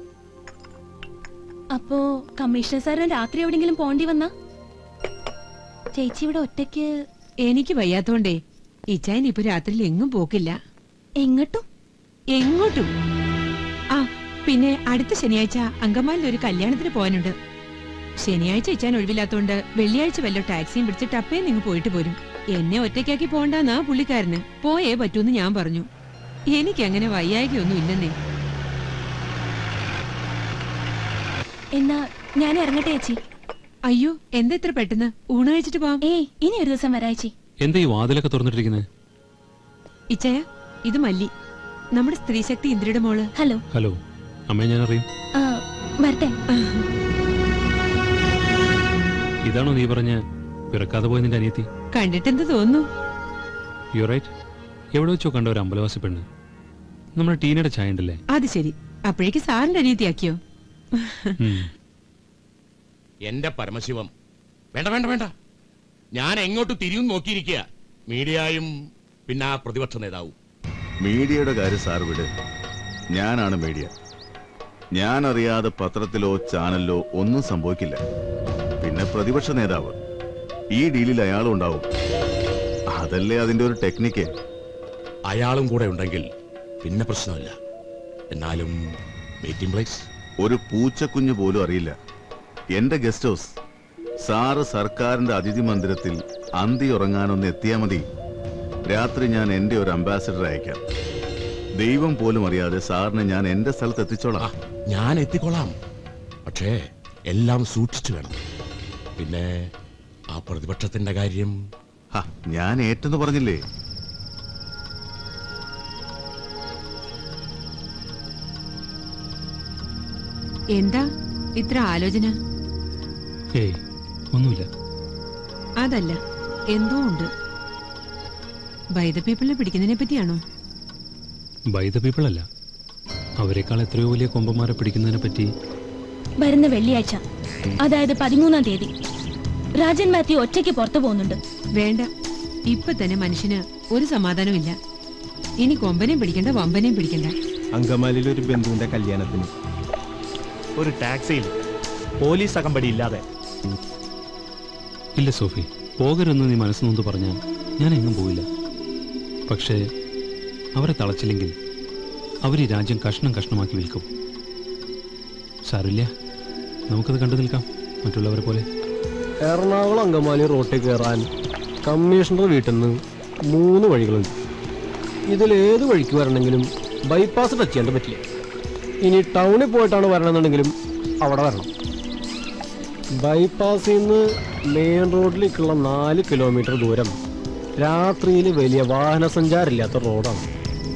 അപ്പോ കമ്മീഷണർ സാറിന് രാത്രി എവിടെങ്കിലും പോണ്ടി വന്നാ ചേച്ചി ഇവിടെ ഒറ്റയ്ക്ക് എനിക്ക് വയ്യാത്തോണ്ടേ ഇച്ചായൻ ഇപ്പൊ രാത്രിയിൽ എങ്ങും പോക്കില്ല എങ്ങോട്ടും എങ്ങോട്ടും ആ പിന്നെ അടുത്ത ശനിയാഴ്ച അങ്കമാലിൽ ഒരു കല്യാണത്തിന് പോകാനുണ്ട് ശനിയാഴ്ച ഇച്ചാൻ ഒഴിവില്ലാത്തോണ്ട് വെള്ളിയാഴ്ച വല്ല ടാക്സിയും പിടിച്ച് ടപ്പേ നിങ്ങൾ പോയിട്ട് പോരും എന്നെ ഒറ്റയ്ക്കാക്കി പോണ്ടാന്നാ പുള്ളിക്കാരന് പോയേ പറ്റൂന്ന് ഞാൻ പറഞ്ഞു എനിക്ക് അങ്ങനെ വയ്യായികയൊന്നും ഇല്ലെന്നേ എന്നാ ഞാൻ ഇറങ്ങട്ടെ ചേച്ചി അയ്യോ എന്താ ഇത്ര പെട്ടെന്ന് ഊണ് കഴിച്ചിട്ട് പോവാം ഏയ് ഇനി ഒരു ദിവസം വരാച്ചി എന്താ ഈ വാതിലൊക്കെ തുറന്നിട്ടിരിക്കുന്നത് ഇച്ചയ ഇത് മല്ലി നമ്മുടെ സ്ത്രീശക്തി ഇന്ദ്രയുടെ മോള് ഹലോ ഹലോ അമ്മയെ ഞാൻ അറിയും ആ, വരട്ടെ ഇതാണോ നീ പറഞ്ഞ പിറക്കാതെ പോയ നിന്റെ അനിയത്തി കണ്ടിട്ടെന്ത് തോന്നുന്നു യു റൈറ്റ് എവിടെ വെച്ചോ കണ്ട ഒരു അമ്പലവാസി പെണ്ണ് നമ്മുടെ ടീനയുടെ ചായ ഉണ്ടല്ലേ അത് ശരി അപ്പോഴേക്ക് സാറിന്റെ അനിയത്തിയാക്കിയോ ഉം. എന്റെ പരമശിവം വേണ്ട വേണ്ട വേണ്ട ഞാൻ എങ്ങോട്ട് തിരിയും നോക്കിയിരിക്കുക മീഡിയയും പിന്നെ ആ പ്രതിപക്ഷ നേതാവും മീഡിയയുടെ കാര്യം സാർ വിട് ഞാനാണ് മീഡിയ ഞാൻ അറിയാതെ പത്രത്തിലോ ചാനലിലോ ഒന്നും സംഭവിക്കില്ല പിന്നെ പ്രതിപക്ഷ നേതാവ് ഈ ഡീലിൽ അയാളും ഉണ്ടാവും അതല്ലേ അതിന്റെ ഒരു ടെക്നിക്ക് അയാളും കൂടെ ഉണ്ടെങ്കിൽ പിന്നെ പ്രശ്നമില്ല എന്നാലും മീറ്റിംഗ് പ്ലേസ് ഒരു പൂച്ചക്കുഞ്ഞ് പോലും അറിയില്ല എന്റെ ഗസ്റ്റ് ഹൗസ് സാറ് സർക്കാരിന്റെ അതിഥി മന്ദിരത്തിൽ അന്തി ഉറങ്ങാനൊന്ന് എത്തിയാ മതി രാത്രി ഞാൻ എന്റെ ഒരു അംബാസിഡർ അയക്കാം ദൈവം പോലും അറിയാതെ സാറിനെ ഞാൻ എന്റെ സ്ഥലത്ത് എത്തിച്ചോളാം ഞാൻ എത്തിക്കൊള്ളാം പക്ഷേ എല്ലാം സൂക്ഷിച്ചു വേണം പിന്നെ ആ പ്രതിപക്ഷത്തിന്റെ കാര്യം ഹ, ഞാൻ ഏറ്റെന്ന് പറഞ്ഞില്ലേ എന്താ ഇത്ര ആലോചന ഏയ് ഒന്നുമില്ല അതല്ല എന്തോ ഉണ്ട് ബൈ ദ പീപ്പിളിനെ പിടിക്കുന്നതിനെ പറ്റിയാണോ ബൈ ദ പീപ്പിൾ അല്ല അവരെക്കാൾ എത്രയോ വലിയ കൊമ്പന്മാരെ പിടിക്കുന്നതിനെ പറ്റി വരുന്ന വെള്ളിയാഴ്ച അതായത് പതിമൂന്നാം തീയതി രാജൻ മാത്യു ഒറ്റയ്ക്ക് പുറത്തു പോകുന്നുണ്ട് വേണ്ട ഇപ്പൊ തന്നെ മനുഷ്യന് ഒരു സമാധാനമില്ല ഇനി കൊമ്പനെയും പിടിക്കണ്ട വമ്പനെയും പിടിക്കണ്ട അങ്കമാലിയിൽ ഒരു ബന്ധുവിന്റെ കല്യാണത്തിന് ഒരു ടാക്സിയിൽ പോലീസ് അകമ്പടി ഇല്ലാതെ ഇല്ല സോഫി പോകരുതെന്ന് നീ മനസ്സ് നൊന്ന് പറഞ്ഞാൽ ഞാൻ എങ്ങും പോയില്ല പക്ഷേ അവരെ തളച്ചില്ലെങ്കിൽ അവർ ഈ രാജ്യം കഷ്ണം കഷ്ണമാക്കി വിൽക്കും സാരില്ല നമുക്കത് കണ്ടു നിൽക്കാം മറ്റുള്ളവരെ പോലെ എറണാകുളം അങ്കമാലി റോട്ടിൽ കയറാൻ കമ്മീഷണർ വീട്ടിൽ നിന്ന് മൂന്ന് വഴികളുണ്ട് ഇതിൽ ഏത് വഴിക്ക് വരണമെങ്കിലും ബൈപ്പാസ് ടച്ച് ചെയ്യാൻ പറ്റില്ല ഇനി ടൗണിൽ പോയിട്ടാണ് വരണമെന്നുണ്ടെങ്കിലും അവിടെ വരണം ബൈപ്പാസിൽ നിന്ന് മെയിൻ റോഡിലേക്കുള്ള നാല് കിലോമീറ്റർ ദൂരം രാത്രിയിൽ വലിയ വാഹന സഞ്ചാരമില്ലാത്ത റോഡാണ്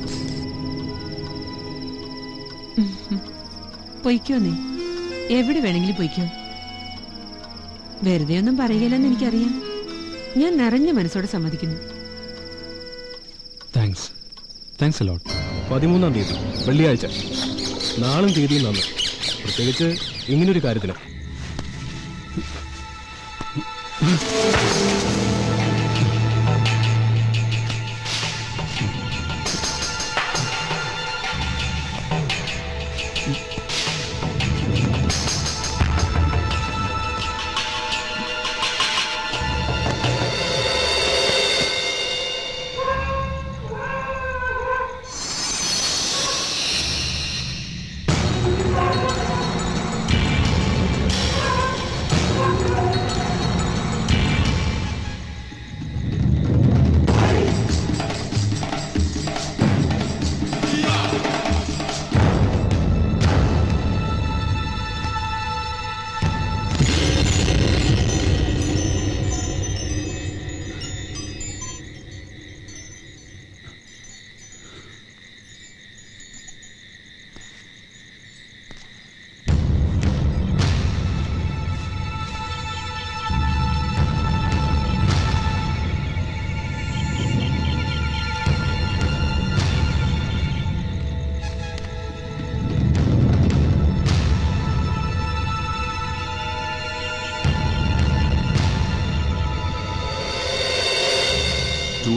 പൊയ്ക്കോ നീ എവിടെ വേണമെങ്കിലും പൊയ്ക്കോ വെറുതെ ഒന്നും പറയില്ലെന്ന് എനിക്കറിയാം ഞാൻ നിറഞ്ഞ മനസ്സോടെ സമ്മതിക്കുന്നു താങ്ക്സ് താങ്ക്സ് അലോട്ട് പതിമൂന്നാം തീയതി വെള്ളിയാഴ്ച നാളും തീയതിയും നന്ന് പ്രത്യേകിച്ച് ഇങ്ങനൊരു കാര്യത്തിന്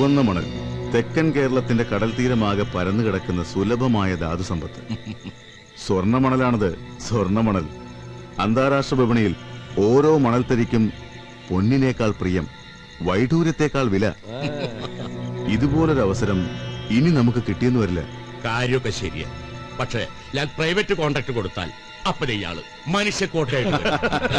ചുവന്ന മണൽ തെക്കൻ കേരളത്തിന്റെ കടൽ തീരമാകെ പരന്നു കിടക്കുന്ന സുലഭമായ ധാതുസമ്പത്ത് സ്വർണ്ണമണലാണത് സ്വർണ്ണമണൽ അന്താരാഷ്ട്ര വിപണിയിൽ ഓരോ മണൽത്തരിക്കും പൊന്നിനേക്കാൾ പ്രിയം വൈഡൂര്യത്തേക്കാൾ വില ഇതുപോലൊരു അവസരം ഇനി നമുക്ക് കിട്ടിയെന്ന് വരില്ല കാര്യമൊക്കെ ശരിയാ പക്ഷേ ഞാൻ പ്രൈവറ്റ് കോൺട്രാക്ട് കൊടുത്താൽ അപ്പനെ ഇയാള് മനുഷ്യക്കോട്ടയായിട്ട് വരും.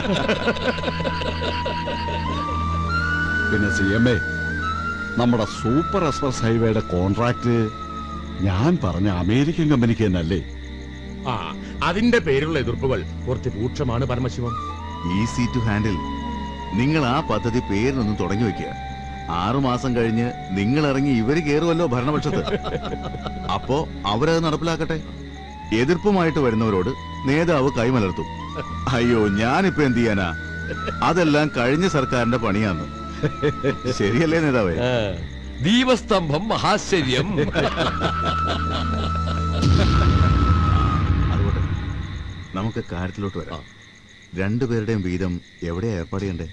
പിന്നെ സി എം എ നമ്മുടെ സൂപ്പർ എക്സ്പ്രസ് ഹൈവേയുടെ കോൺട്രാക്ട് ഞാൻ പറഞ്ഞ അമേരിക്കൻ കമ്പനിക്ക് തന്നെയല്ലേ ആ അതിന്റെ പേരിലുള്ള എതിർപ്പുകൾ കുറച്ച് രൂക്ഷമാണ് പരമശിവം ഈസി ടു ഹാൻഡിൽ നിങ്ങൾ ആ പദ്ധതി പേരിനൊന്നും തുടങ്ങി വെക്കുക ആറുമാസം കഴിഞ്ഞ് നിങ്ങൾ ഇറങ്ങി ഇവര് കയറുമല്ലോ ഭരണപക്ഷത്ത് അപ്പോ അവരത് നടപ്പിലാക്കട്ടെ എതിർപ്പുമായിട്ട് വരുന്നവരോട് നേതാവ് കൈമലർത്തും അയ്യോ ഞാനിപ്പോ എന്ത് ചെയ്യാനാ അതെല്ലാം കഴിഞ്ഞ സർക്കാരിന്റെ പണിയാന്ന് ശരിയല്ലേ നേതാവേ ദീപസ്തംഭം മഹാശ്ചര്യം അതുകൊണ്ട് നമുക്ക് കാര്യത്തിലോട്ട് വരാം രണ്ടുപേരുടെയും വീതം എവിടെയാ ഏർപ്പാട് ചെയ്യണ്ടേ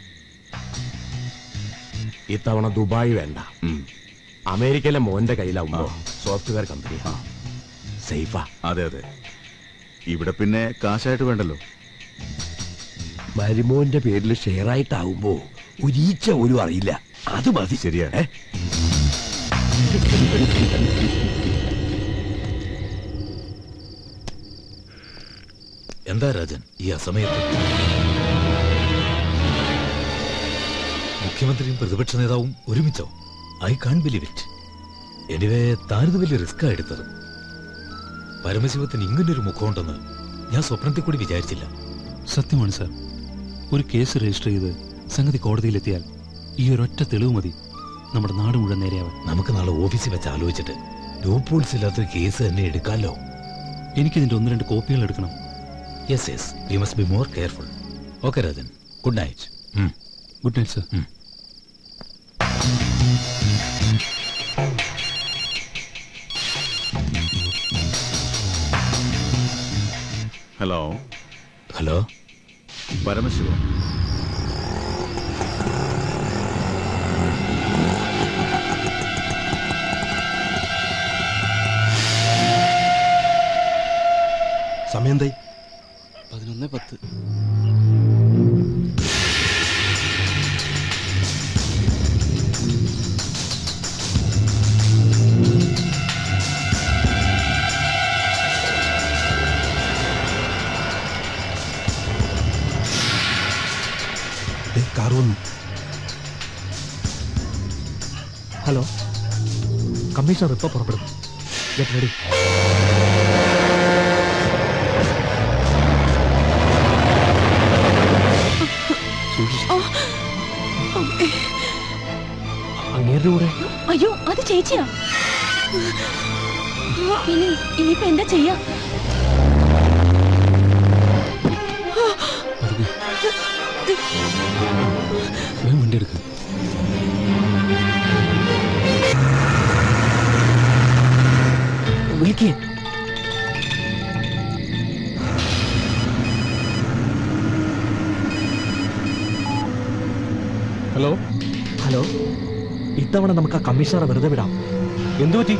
ഇത്തവണ ദുബായ് വേണ്ട അമേരിക്കയിലെ മോന്റെ കയ്യിലാവുമ്പോ സോഫ്റ്റ്വെയർ കമ്പനി സേഫാ അതെ അതെ ഇവിടെ പിന്നെ കാശായിട്ട് വേണ്ടല്ലോ മരുമോന്റെ പേരിൽ ഷെയർ ആയിട്ടാവുമ്പോ ഒരീച്ച പോലും അറിയില്ല അത് മതി ശരിയാ എന്താ രാജൻ ഈ അസമയത്ത് മുഖ്യമന്ത്രിയും പ്രതിപക്ഷ നേതാവും ഒരുമിച്ചോ I can't believe it anyway താനിത് വലിയ റിസ്ക് എടുത്തത് പരമശിവത്തിന് ഇങ്ങനൊരു മുഖമുണ്ടെന്ന് ഞാൻ സ്വപ്നത്തിൽ കൂടി വിചാരിച്ചില്ല സത്യമാണ് സാർ ഒരു കേസ് രജിസ്റ്റർ ചെയ്ത് സംഗതി കോടതിയിലെത്തിയാൽ ഈ ഒരൊറ്റ തെളിവ് മതി നമ്മുടെ നാട് മുഴുവൻ നേരെയാവാൻ നമുക്ക് നാളെ ഓഫീസിൽ വെച്ച് ആലോചിച്ചിട്ട് ലൂപ്പോൾസ് ഇല്ലാത്തൊരു കേസ് തന്നെ എടുക്കാമല്ലോ എനിക്കിതിന്റെ ഒന്ന് രണ്ട് കോപ്പികൾ എടുക്കണം yes yes we must be more careful okay Rajan good night good night sir hello hello Paramasivam സമയം എന്തായി പതിനൊന്ന് പത്ത് കാർ വന്നു ഹലോ കമ്മീഷണർ ഇപ്പൊ പുറപ്പെടും ഗെറ്റ് റെഡി അങ്ങേരുടെ കൂടെ അയ്യോ അത് ചേച്ചിയാ ഇനി ഇനിയിപ്പോ എന്താ ചെയ്യാ വേഗം വണ്ടി എടുക്കുക വിളിക്കേ ഹലോ ഹലോ ഇത്തവണ നമുക്ക് ആ കമ്മീഷണറെ വെറുതെ വിടാം എന്തു പറ്റി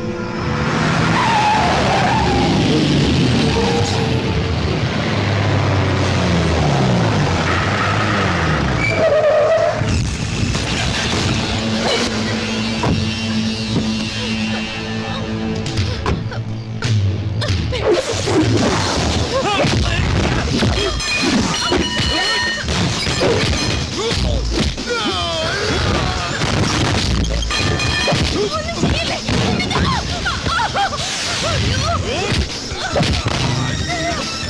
Oh!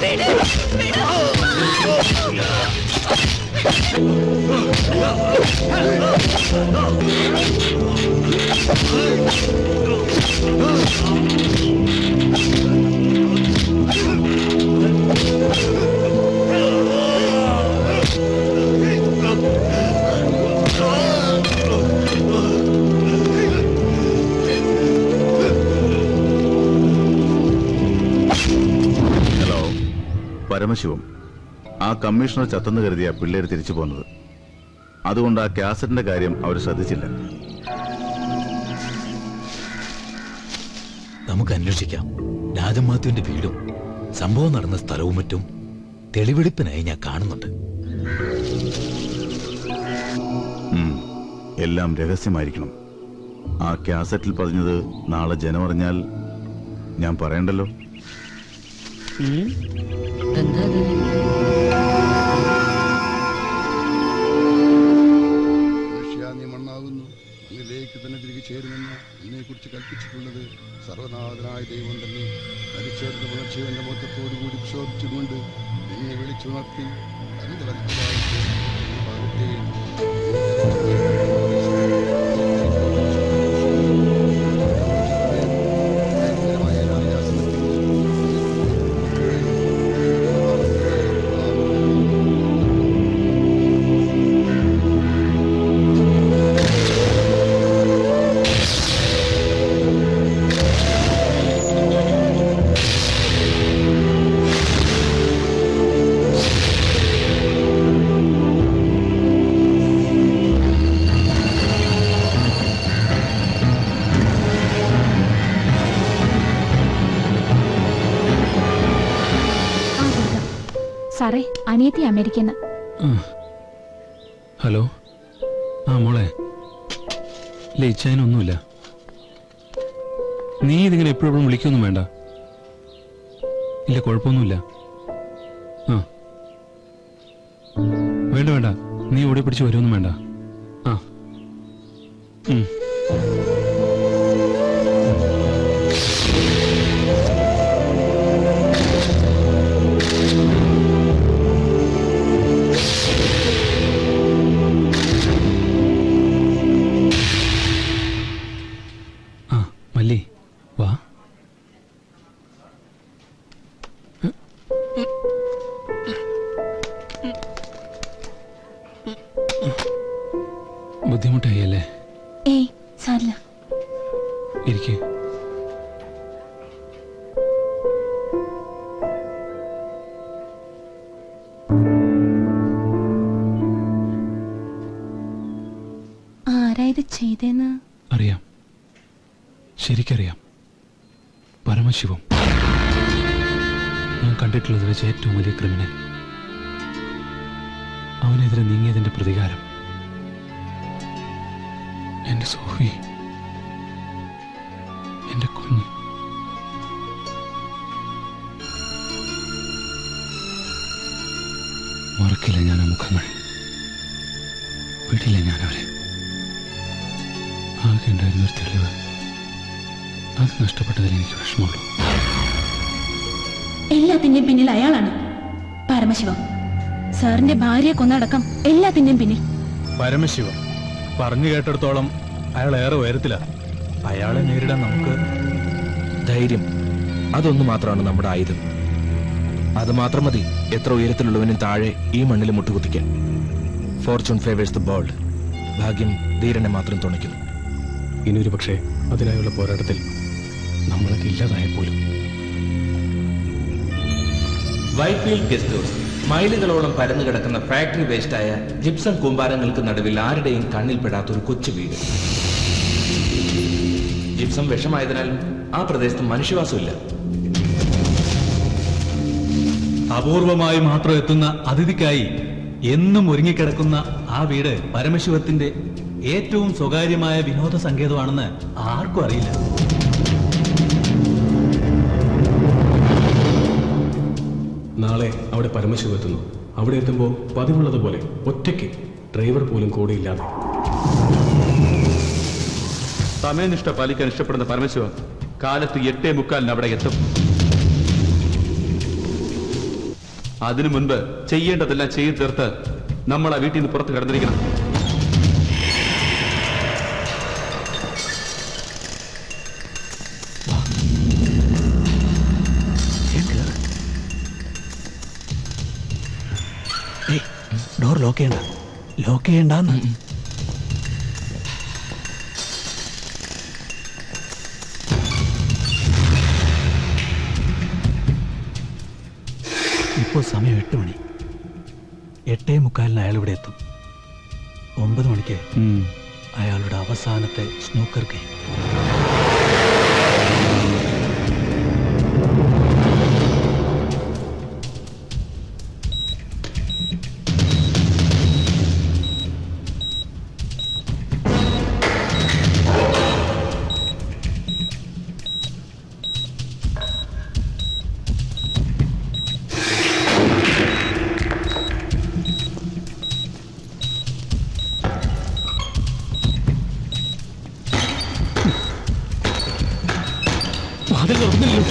ഹലോ പരമശിവം ആ കമ്മീഷണർ ചത്തെന്ന് കരുതിയ പിള്ളേര് തിരിച്ചു പോന്നത് അതുകൊണ്ട് ആ കാസറ്റിന്റെ കാര്യം അവർ ശ്രദ്ധിച്ചില്ല നമുക്ക് അന്വേഷിക്കാം രാജമാത്യുവിന്റെ വീടും സംഭവം നടന്ന സ്ഥലവും മറ്റും തെളിവെടുപ്പിനായി ഞാൻ കാണുന്നുണ്ട് ഉം. എല്ലാം രഹസ്യമായിരിക്കണം ആ കാസറ്റിൽ പതിഞ്ഞത് നാളെ ജനമറിഞ്ഞാൽ ഞാൻ പറയണ്ടല്ലോ മനുഷ്യ നീ മണ്ണാകുന്നു അങ്ങിലേക്ക് തന്നെ തിരികെ ചേരുമെന്ന് എന്നെ കുറിച്ച് കൽപ്പിച്ചിട്ടുള്ളത് സർവനാഥനായ ദൈവം തന്നെ മരിച്ചേർന്ന പുലർച്ചവന്റെ മൊത്തത്തോടുകൂടി ക്ഷോഭിച്ചുകൊണ്ട് നിന്നെ വിളിച്ചുണർത്തി തന്റെ വലത്തുഭാഗത്ത് ഈ ഭാഗത്തെ ആ കൊടുക്കാം സാറേ അനിയത്തി അമേരിക്കന്ന് ആ. ഹലോ ആ മോളെ ലയിച്ചതിനൊന്നുമില്ല നീ ഇതിങ്ങനെ എപ്പോഴും വിളിക്കൊന്നും വേണ്ട ഇല്ല കുഴപ്പമൊന്നുമില്ല ആ വേണ്ട വേണ്ട നീ ഓടി പിടിച്ച് വരുമൊന്നും വേണ്ട ആ ഉം. ആ മല്ലി വാ ബുദ്ധിമുട്ടായി അല്ലേ ഏയ് സാരില്ല ഇരിക്കേ ആരാ ഇത് ചെയ്തേന്ന് അറിയാം ശരിക്കറിയാം പരമശിവം ഞാൻ കണ്ടിട്ടുള്ളത് വെച്ച് ഏറ്റവും വലിയ ക്രിമിനൽ അവനെതിരെ നീങ്ങിയതിന്റെ പ്രതികാരം എന്റെ സോഫി എന്റെ കുഞ്ഞ് മറക്കില്ല ഞാൻ ആ മുഖങ്ങൾ വിടില്ല ഞാൻ അവരെ ആകെ ഉണ്ടായിരുന്ന ഒരു തെളിവ് അത് നഷ്ടപ്പെട്ടതിൽ എനിക്ക് വിഷമമുള്ളൂ എല്ലാത്തിന്റെയും പിന്നിൽ അയാളാണ് പരമശിവം സാറിന്റെ ഭാര്യയെ കൊന്നടക്കം എല്ലാത്തിന്റെയും പിന്നിൽ പരമശിവ പറഞ്ഞു കേട്ടിടത്തോളം അയാൾ ഏറെ ഉയരത്തില അയാളെ നേരിടാൻ നമുക്ക് ധൈര്യം അതൊന്നു മാത്രമാണ് നമ്മുടെ ആയുധം അത് മാത്രം മതി എത്ര ഉയരത്തിലുള്ളവനും താഴെ ഈ മണ്ണിൽ മുട്ടുകുത്തിക്കാൻ ഫോർച്യൂൺ ഫേവേഴ്സ് ദ ബോൾഡ് ഭാഗ്യം ധീരനെ മാത്രം തുണയ്ക്കുന്നു ഇനിയൊരു പക്ഷേ അതിനായുള്ള പോരാട്ടത്തിൽ നമ്മളൊക്കെ ഇല്ലാതായ പോലും വൈറ്റ്ഫീൽഡ് ഗസ്റ്റ് ഹൗസ് മൈലുകളോളം പരന്നു കിടക്കുന്ന ഫാക്ടറി വേസ്റ്റായ ജിപ്സം കൂമ്പാരങ്ങൾക്ക് നടുവിൽ ആരുടെയും കണ്ണിൽപ്പെടാത്ത ഒരു കൊച്ചു വീട് ജിപ്സം വിഷമായതിനാൽ ആ പ്രദേശത്ത് മനുഷ്യവാസമില്ല അപൂർവമായി മാത്രം എത്തുന്ന അതിഥിക്കായി എന്നും ഒരുങ്ങിക്കിടക്കുന്ന ആ വീട് പരമശിവത്തിന്റെ ഏറ്റവും സ്വകാര്യമായ വിനോദ സങ്കേതമാണെന്ന് ആർക്കും അറിയില്ല നാളെ അവിടെ പരമശിവ എത്തുന്നു അവിടെ എത്തുമ്പോൾ പതിവുള്ളതുപോലെ ഒറ്റയ്ക്ക് ഡ്രൈവർ പോലും കൂടെയില്ലാതെ സമയനിഷ്ഠ പാലിക്കാൻ ഇഷ്ടപ്പെടുന്ന പരമശിവ കാലത്ത് എട്ടേ മുക്കാലിന് അവിടെ എത്തും അതിനു മുൻപ് ചെയ്യേണ്ടതെല്ലാം ചെയ്തു തീർത്ത് നമ്മൾ ആ വീട്ടിൽ നിന്ന് പുറത്ത് കിടന്നിരിക്കണം ഡോർ ലോക്ക് ചെയ്യണ്ട ലോക്ക് ചെയ്യണ്ടെന്ന് ഇപ്പോൾ സമയം എട്ട് മണി എട്ടേ മുക്കാലിന് അയാൾ ഇവിടെ എത്തും ഒമ്പത് മണിക്ക് അയാളുടെ അവസാനത്തെ സ്നൂക്കർ ഗെയിം വാതിൽ തുറന്നില്ലല്ലോ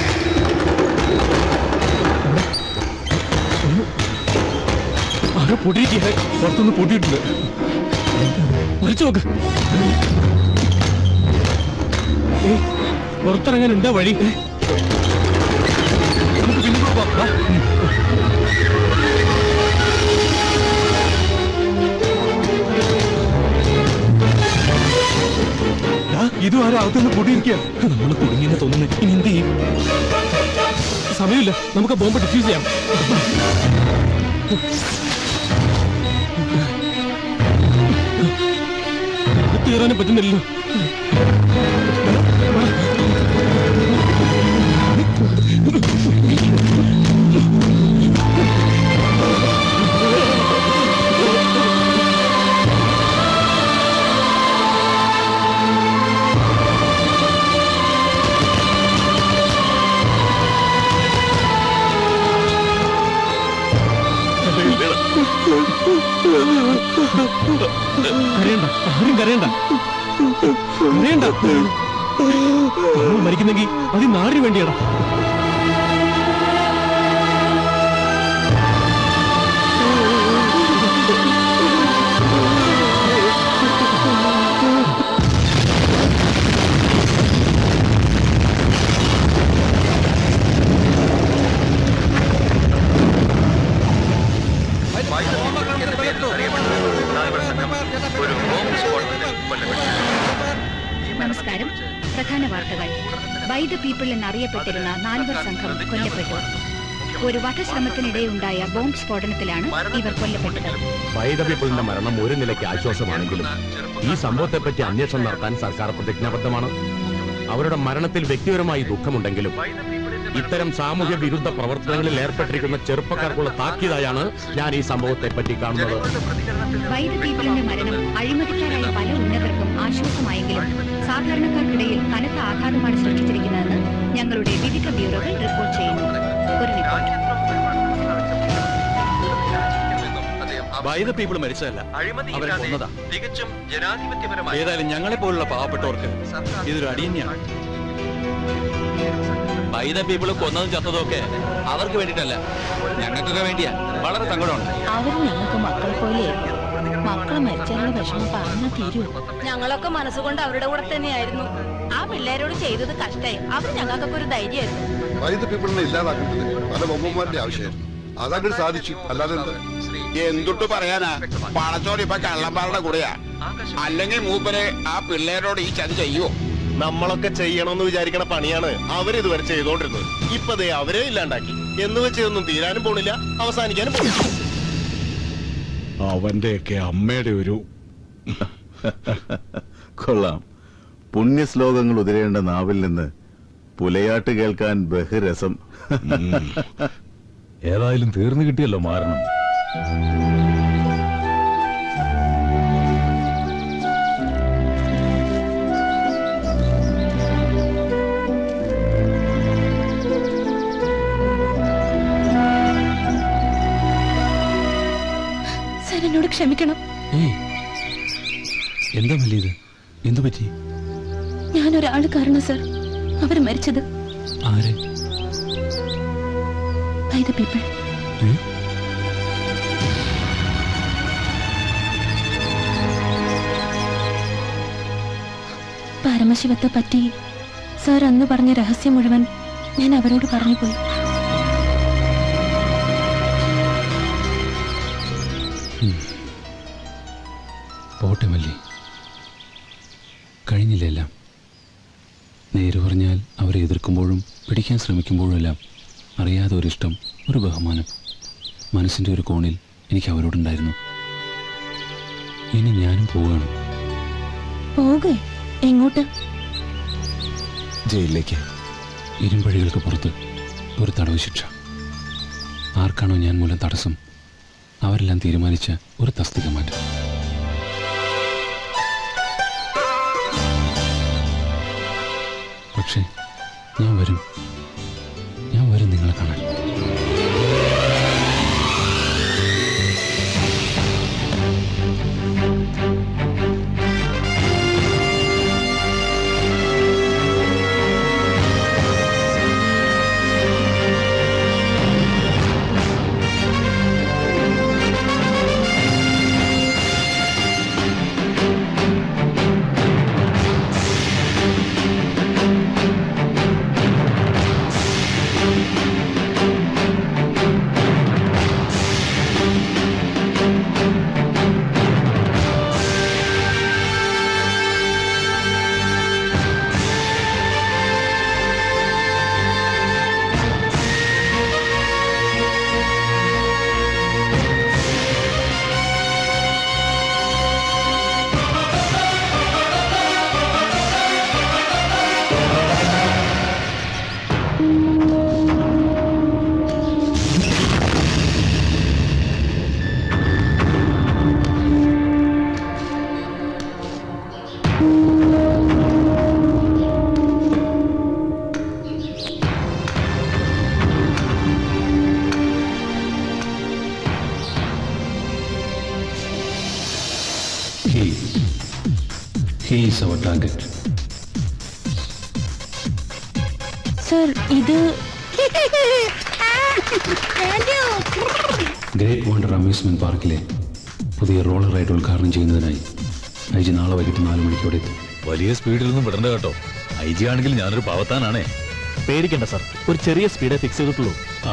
ആരോ പൊടിയിരിക്കുക പുറത്തുനിന്ന് പൊടിയിട്ടുണ്ട് വിളിച്ചു നോക്ക് ഏയ്, പുറത്തിറങ്ങാൻ എന്താ വഴി നമുക്ക് പിന്നെ പോവാം വാ. ദാ, ഇതും ആരോ അകത്തുനിന്ന് പൊടിയിരിക്കുക നമ്മൾ കുടുങ്ങിയെന്ന് തോന്നുന്നു ഇനി എന്ത് ചെയ്യും സമയമില്ല നമുക്ക് ആ ബോംബ് ഡിഫ്യൂസ് ചെയ്യാം തീരാനും പറ്റുന്നില്ലല്ലോ കരയണ്ട ആരും കരയണ്ട കരയണ്ട നമ്മൾ മരിക്കുന്നെങ്കിൽ അത് ഈ നാടിന് വേണ്ടിയാടാ ഒരു ബോംബ് സ്ഫോടനത്തിൽ കൊല്ലപ്പെട്ടു നമസ്കാരം പ്രധാന വാർത്തകൾ ബൈ ദ പീപ്പിൾ എന്നറിയപ്പെട്ടിരുന്ന നാൽവർ സംഘം കൊല്ലപ്പെട്ടു ഒരു വധശ്രമത്തിനിടെ ഉണ്ടായ ബോംബ് സ്ഫോടനത്തിലാണ് ഇവർ കൊല്ലപ്പെട്ടത് പൈതപിപ്പിളിന്റെ മരണം ഒരു നിലയ്ക്ക് ആശ്വാസമാണെങ്കിലും ഈ സംഭവത്തെപ്പറ്റി അന്വേഷണം നടത്താൻ സർക്കാർ പ്രതിജ്ഞാബദ്ധമാണ് അവരുടെ മരണത്തിൽ വ്യക്തിപരമായി ദുഃഖമുണ്ടെങ്കിലും ഇത്തരം സാമൂഹ്യ വിരുദ്ധ പ്രവർത്തനങ്ങളിൽ ഏർപ്പെട്ടിരിക്കുന്ന ചെറുപ്പക്കാർക്കുള്ള താക്കീതായാണ് ഞാൻ ഈ സംഭവത്തെ പറ്റി കാണുന്നത് ബൈ ദ പീപ്പിളിന്റെ മരണം അഴിമതിക്കാരായ പല ഉന്നതർക്കും ആശ്വാസമായെങ്കിലും സാധാരണക്കാർക്കിടയിൽ കനത്ത ആഘാതമാണ് സൃഷ്ടിച്ചിരിക്കുന്നതെന്ന് ഞങ്ങളുടെ വിവിധ ബ്യൂറോകൾ റിപ്പോർട്ട് ചെയ്യുന്നു ഒരു റിപ്പോർട്ട് ബൈ ദ പീപ്പിൾ മരിച്ചതല്ല അവരെ കൊന്നതാ തികച്ചും ജനാധിപത്യപരമായ ഏതായാലും ഞങ്ങളെ പോലുള്ള പാവപ്പെട്ടവർക്ക് ഇതൊരു അടി തന്നെയാണ് ബൈ ദ പീപ്പിൾ കൊന്നതും ചത്തതും ഒക്കെ അവർക്ക് വേണ്ടിയിട്ടല്ല ഞങ്ങൾക്കൊക്കെ വേണ്ടിയാ വളരെ സങ്കടമുണ്ട് അവര് ഞങ്ങൾക്ക് മക്കളെ പോലെയായിരുന്നു മക്കളെ മരിച്ചാലുള്ള വിഷമം പറഞ്ഞാൽ തീരൂ ഞങ്ങളൊക്കെ മനസ്സുകൊണ്ട് അവരുടെ കൂടെ തന്നെയായിരുന്നു ആ പിള്ളേരോട് ചെയ്തത് കഷ്ടായി അവർ ഞങ്ങൾക്കൊക്കെ ഒരു ധൈര്യമായിരുന്നു വൈദ്യുത പീപ്പിളിനെ ഇല്ലാതാക്കേണ്ടത് പല ബൊമ്മമാരുടെ ആവശ്യമായിരുന്നു അതങ്ങോട്ട് സാധിച്ചു അല്ലാതെ എന്താ എന്തുട്ട് പറയാനാ പണച്ചോട് ഇപ്പൊ കള്ളന്മാരുടെ കൂടെയാ അല്ലെങ്കിൽ മൂപ്പര് ആ പിള്ളേരോട് ഈ ചതി ചെയ്യുവോ നമ്മളൊക്കെ ചെയ്യണമെന്ന് വിചാരിക്കണ പണിയാണ് അവരിതുവരെ ചെയ്തോണ്ടിരുന്നത് ഇപ്പൊ ദേ അവരെ ഇല്ലാണ്ടാക്കി എന്ന് വെച്ച് ഇതൊന്നും തീരാനും പോണില്ല അവസാനിക്കാനും പോണില്ല അവന്റെയൊക്കെ അമ്മയുടെ ഒരു കൊള്ളാം പുണ്യശ്ലോകങ്ങൾ ഉതിരേണ്ട നാവിൽ നിന്ന് പുലയാട്ട് കേൾക്കാൻ ബഹുരസം ഏതായാലും തീർന്നു കിട്ടിയല്ലോ മാറണം സാർ എന്നോട് ക്ഷമിക്കണം ഏയ് എന്താ മല്ലിയത് എന്തു പറ്റി ഞാൻ ഒരാള് കാരണം സർ അവര് മരിച്ചത് ആരെ ബൈ ദ പീപ്പിൾ പരമശിവത്തെ പറ്റി സാർ അന്ന് പറഞ്ഞ രഹസ്യം മുഴുവൻ ഞാൻ അവരോട് പറഞ്ഞു പോയി പോട്ടെ മല്ലി കഴിഞ്ഞില്ല എല്ലാം നേര് പറഞ്ഞാൽ അവരെ എതിർക്കുമ്പോഴും പിടിക്കാൻ ശ്രമിക്കുമ്പോഴും എല്ലാം അറിയാതെ ഒരിഷ്ടം ഒരു ബഹുമാനം മനസ്സിൻ്റെ ഒരു കോണിൽ എനിക്ക് അവരോടുണ്ടായിരുന്നു ഇനി ഞാനും പോവുകയാണ് പോകേ എങ്ങോട്ട് ജയിലിലേക്ക് ഇരുമ്പഴികൾക്ക് പുറത്ത് ഒരു തടവ് ശിക്ഷ ആർക്കാണോ ഞാൻ മൂലം തടസ്സം അവരെല്ലാം തീരുമാനിച്ച ഒരു തസ്തിക മാറ്റം പക്ഷേ ഞാൻ വരും ഞാൻ വരും നിങ്ങളെ കാണാൻ He, he is our target. Sir ഇത് ഗ്രേറ്റ് വണ്ടർ അമ്യൂസ്മെന്റ് പാർക്കിലെ പുതിയ റോളർ റൈഡ് ഉദ്ഘാടനം ചെയ്യുന്നതിനായി ഐ ജി നാളെ വൈകിട്ട് നാല് മണിക്കോടെ എത്തും വലിയ സ്പീഡിലൊന്നും വിടണ്ട കേട്ടോ ഐ ജി ആണെങ്കിൽ ഞാനൊരു പാവത്താനാണേ പേടിക്കണ്ട സാർ ഒരു ചെറിയ സ്പീഡേ ഫിക്സ് ചെയ്തിട്ടുള്ളൂ ആ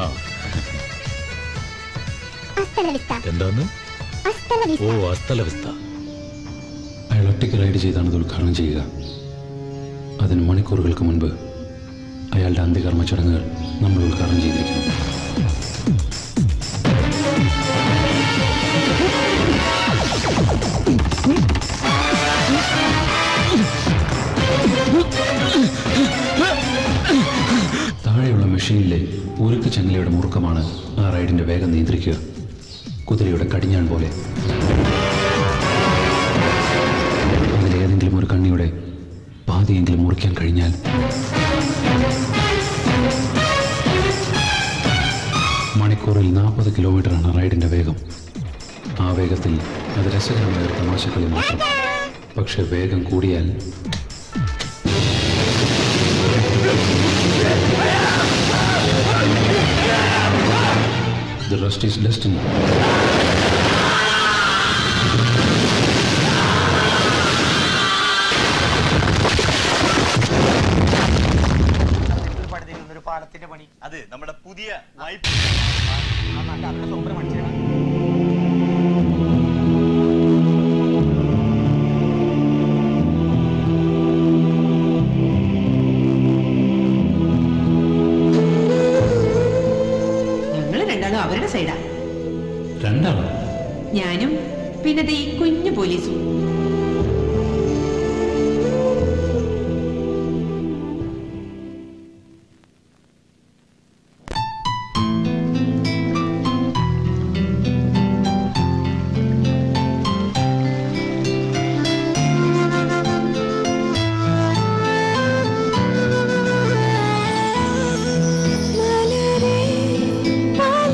എന്താന്ന് ഓ അസ്ഥലവിസ്ത അയാൾ ഒറ്റയ്ക്ക് റൈഡ് ചെയ്താണ് ഇത് ഉദ്ഘാടനം ചെയ്യുക അതിന് മണിക്കൂറുകൾക്ക് മുൻപ് അയാളുടെ അന്ത്യകർമ്മ ചടങ്ങുകൾ നമ്മൾ ഉദ്ഘാടനം ചെയ്തിരിക്കുന്നു താഴെയുള്ള മെഷീനിലെ ഉരുക്ക് ചങ്ങലയുടെ മുറുക്കമാണ് ആ റൈഡിന്റെ വേഗം നിയന്ത്രിക്കുക കുതിരയുടെ കടിഞ്ഞാൺ പോലെ അതിലേതെങ്കിലും ഒരു കണ്ണിയുടെ പാതിയെങ്കിലും മുറിക്കാൻ കഴിഞ്ഞാൽ മണിക്കൂറിൽ നാൽപ്പത് കിലോമീറ്ററാണ് റൈഡിന്റെ വേഗം ആ വേഗത്തിൽ അത് രസകരമായ ഒരു തമാശക്കളി മാത്രം പക്ഷെ വേഗം കൂടിയാൽ The rest is destiny. ഒരു പാലത്തിന്റെ പണി അത് നമ്മുടെ പുതിയ വൈപ്പ് മനുഷ്യനാണ് ഞങ്ങള് രണ്ടാളും അവരുടെ സൈഡാ രണ്ടാളോ ഞാനും പിന്നെ ദേ ഈ കുഞ്ഞു പോലീസും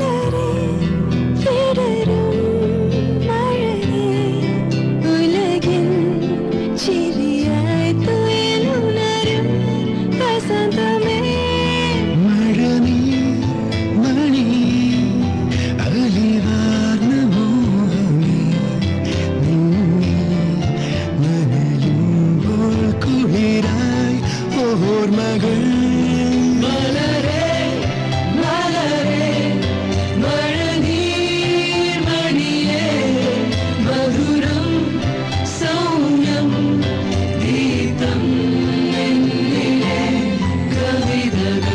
ഉലകിൽ ഓർമ്മകൾ മലരേ മലരേ മഴനീർമണിയേ മധുരം സൗമ്യം ഗീതം എന്നിലെ കവിതകൾ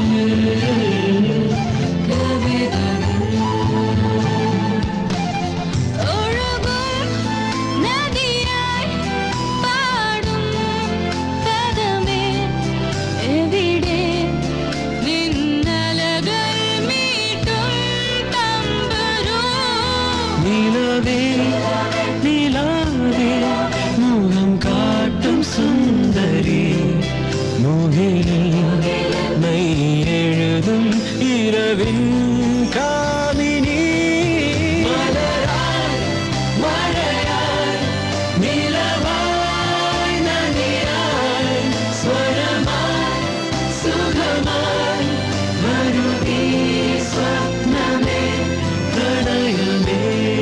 ഒഴുകും നദിയായി പാടും പദമേ എവിടെ നിന്നലകൾ മീട്ടും തമ്പുരു നിലവേ നിലാവേ മുഖം കാട്ടും സുന്ദരി മുഹിനി നെയ് എഴുതും ഇരവിൻ കാമിനി മലരായി മഴയായി നിലവായി നദിയായി സ്വരമായി സുഖമായി വരുതി സ്വപ്നമേ പ്രണയമേ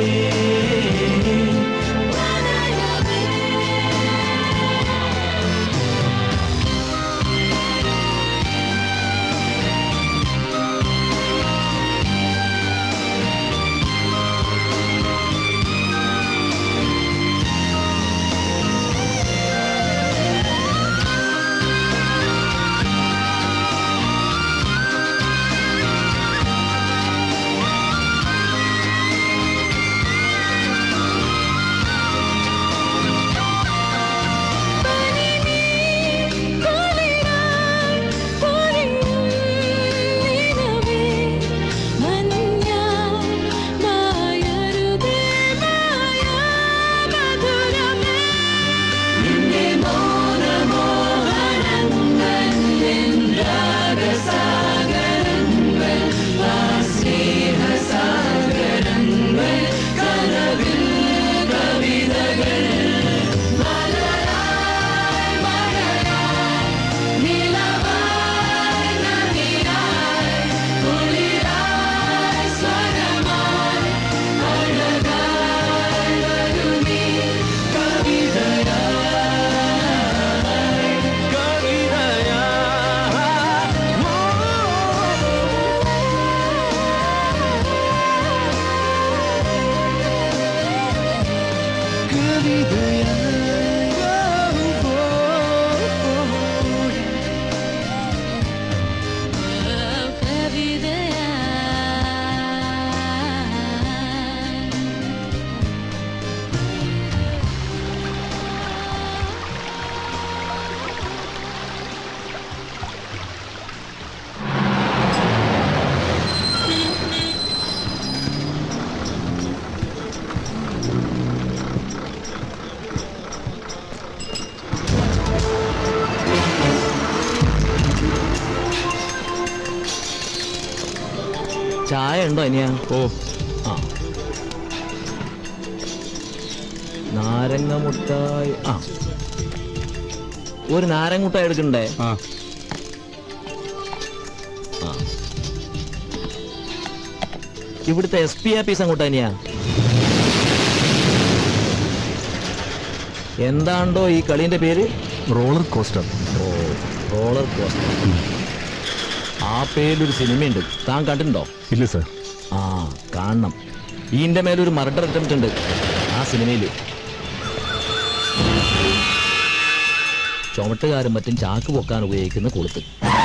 ചായ ഉണ്ടോ ഇനിയാ ഓ ആ നാരങ്ങ മുട്ടായി ആ ഒരു നാരങ്ങ മുട്ടായി എടുക്കണ്ടേ ആ ഇവിടുത്തെ എസ് പി ആഫീസ് അങ്ങോട്ട് തന്നെയാ എന്താണ്ടോ ഈ കളീന്റെ പേര് റോളർ കോസ്റ്റർ ഓ റോളർ കോസ്റ്റർ ആ പേരിലൊരു സിനിമയുണ്ട് താൻ കണ്ടിട്ടുണ്ടോ ഇല്ല സർ ആ കാണണം ഈന്റെ മേലൊരു മർഡർ അറ്റംപ്റ്റ് ഉണ്ട് ആ സിനിമയിൽ ചുമട്ടുകാരും മറ്റും ചാക്ക് പൊക്കാൻ ഉപയോഗിക്കുന്ന കൊളുത്ത്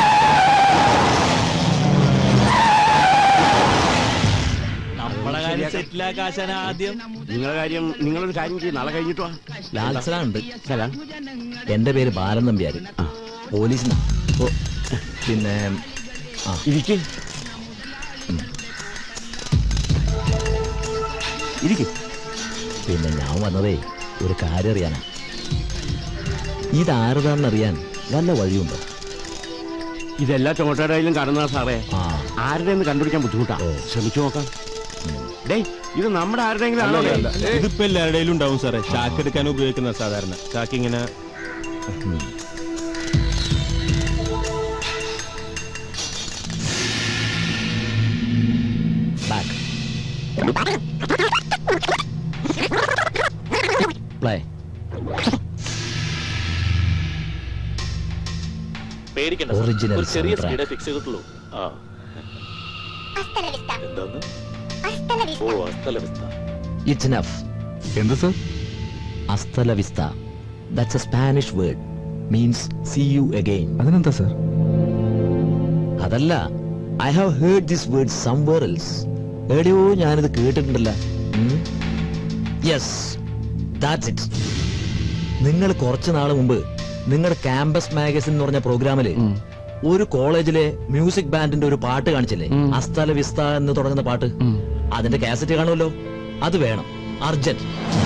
നമ്മളെ കാര്യം സെറ്റിലാക്കാശാൻ ആദ്യം നിങ്ങളുടെ കാര്യം നിങ്ങളൊരു കാര്യം ചെയ്യും നാളെ കഴിഞ്ഞിട്ടോ ലാൽസലുണ്ട് എന്റെ പേര് ബാലൻ നമ്പ്യാര് പോലീസിനാ ഓ, പിന്നെ ആ ഇരിക്കും ഇരിക്കും പിന്നെ ഞാൻ വന്നതേ ഒരു കാര്യം അറിയാനാ ഇതാരതാണെന്നറിയാൻ വല്ല വഴിയുണ്ടോ ഇതെല്ലാ ചുമട്ടുകാരായാലും കാണുന്ന സാറേ ആരുടെ എന്ന് കണ്ടുപിടിക്കാൻ ബുദ്ധിമുട്ടാ ശ്രമിച്ചു നോക്കാം ഡേയ് ഇത് നമ്മുടെ ആരുടെയെങ്കിലും ആണോ ഇതിപ്പോ എല്ലാവരുടെയും ഉണ്ടാവും സാറേ ചാക്ക് എടുക്കാൻ ഉപയോഗിക്കുന്ന സാധാരണ ചാക്ക് ഇങ്ങനെ ബാക്ക് പ്ലേ പേടിക്കണ്ട sir. Original ഒരു ചെറിയ soundtrack. സ്പീഡേ ഫിക്സ് ചെയ്തിട്ടുള്ളൂ ആ എന്താന്ന് ഓ അസ്തലവിസ്ത ഇറ്റ്സ് നഫ് എന്ത് സർ അസ്തല വിസ്ത that's a Spanish word means see you again അതിനെന്താ സർ അതല്ല I have heard this word somewhere else എവിടെയോ ഞാനിത് കേട്ടിട്ടുണ്ടല്ലോ യെസ് ദാറ്റ്സ് ഇറ്റ് നിങ്ങൾ കുറച്ച് നാൾ മുമ്പ് നിങ്ങളുടെ ക്യാമ്പസ് മാഗസിൻ എന്ന് പറഞ്ഞ പ്രോഗ്രാമില് ഒരു കോളേജിലെ മ്യൂസിക് ബാൻഡിന്റെ ഒരു പാട്ട് കാണിച്ചില്ലേ അസ്തല വിസ്ത എന്ന് തുടങ്ങുന്ന പാട്ട് അതിന്റെ കാസറ്റ് കാണുമല്ലോ അത് വേണം urgent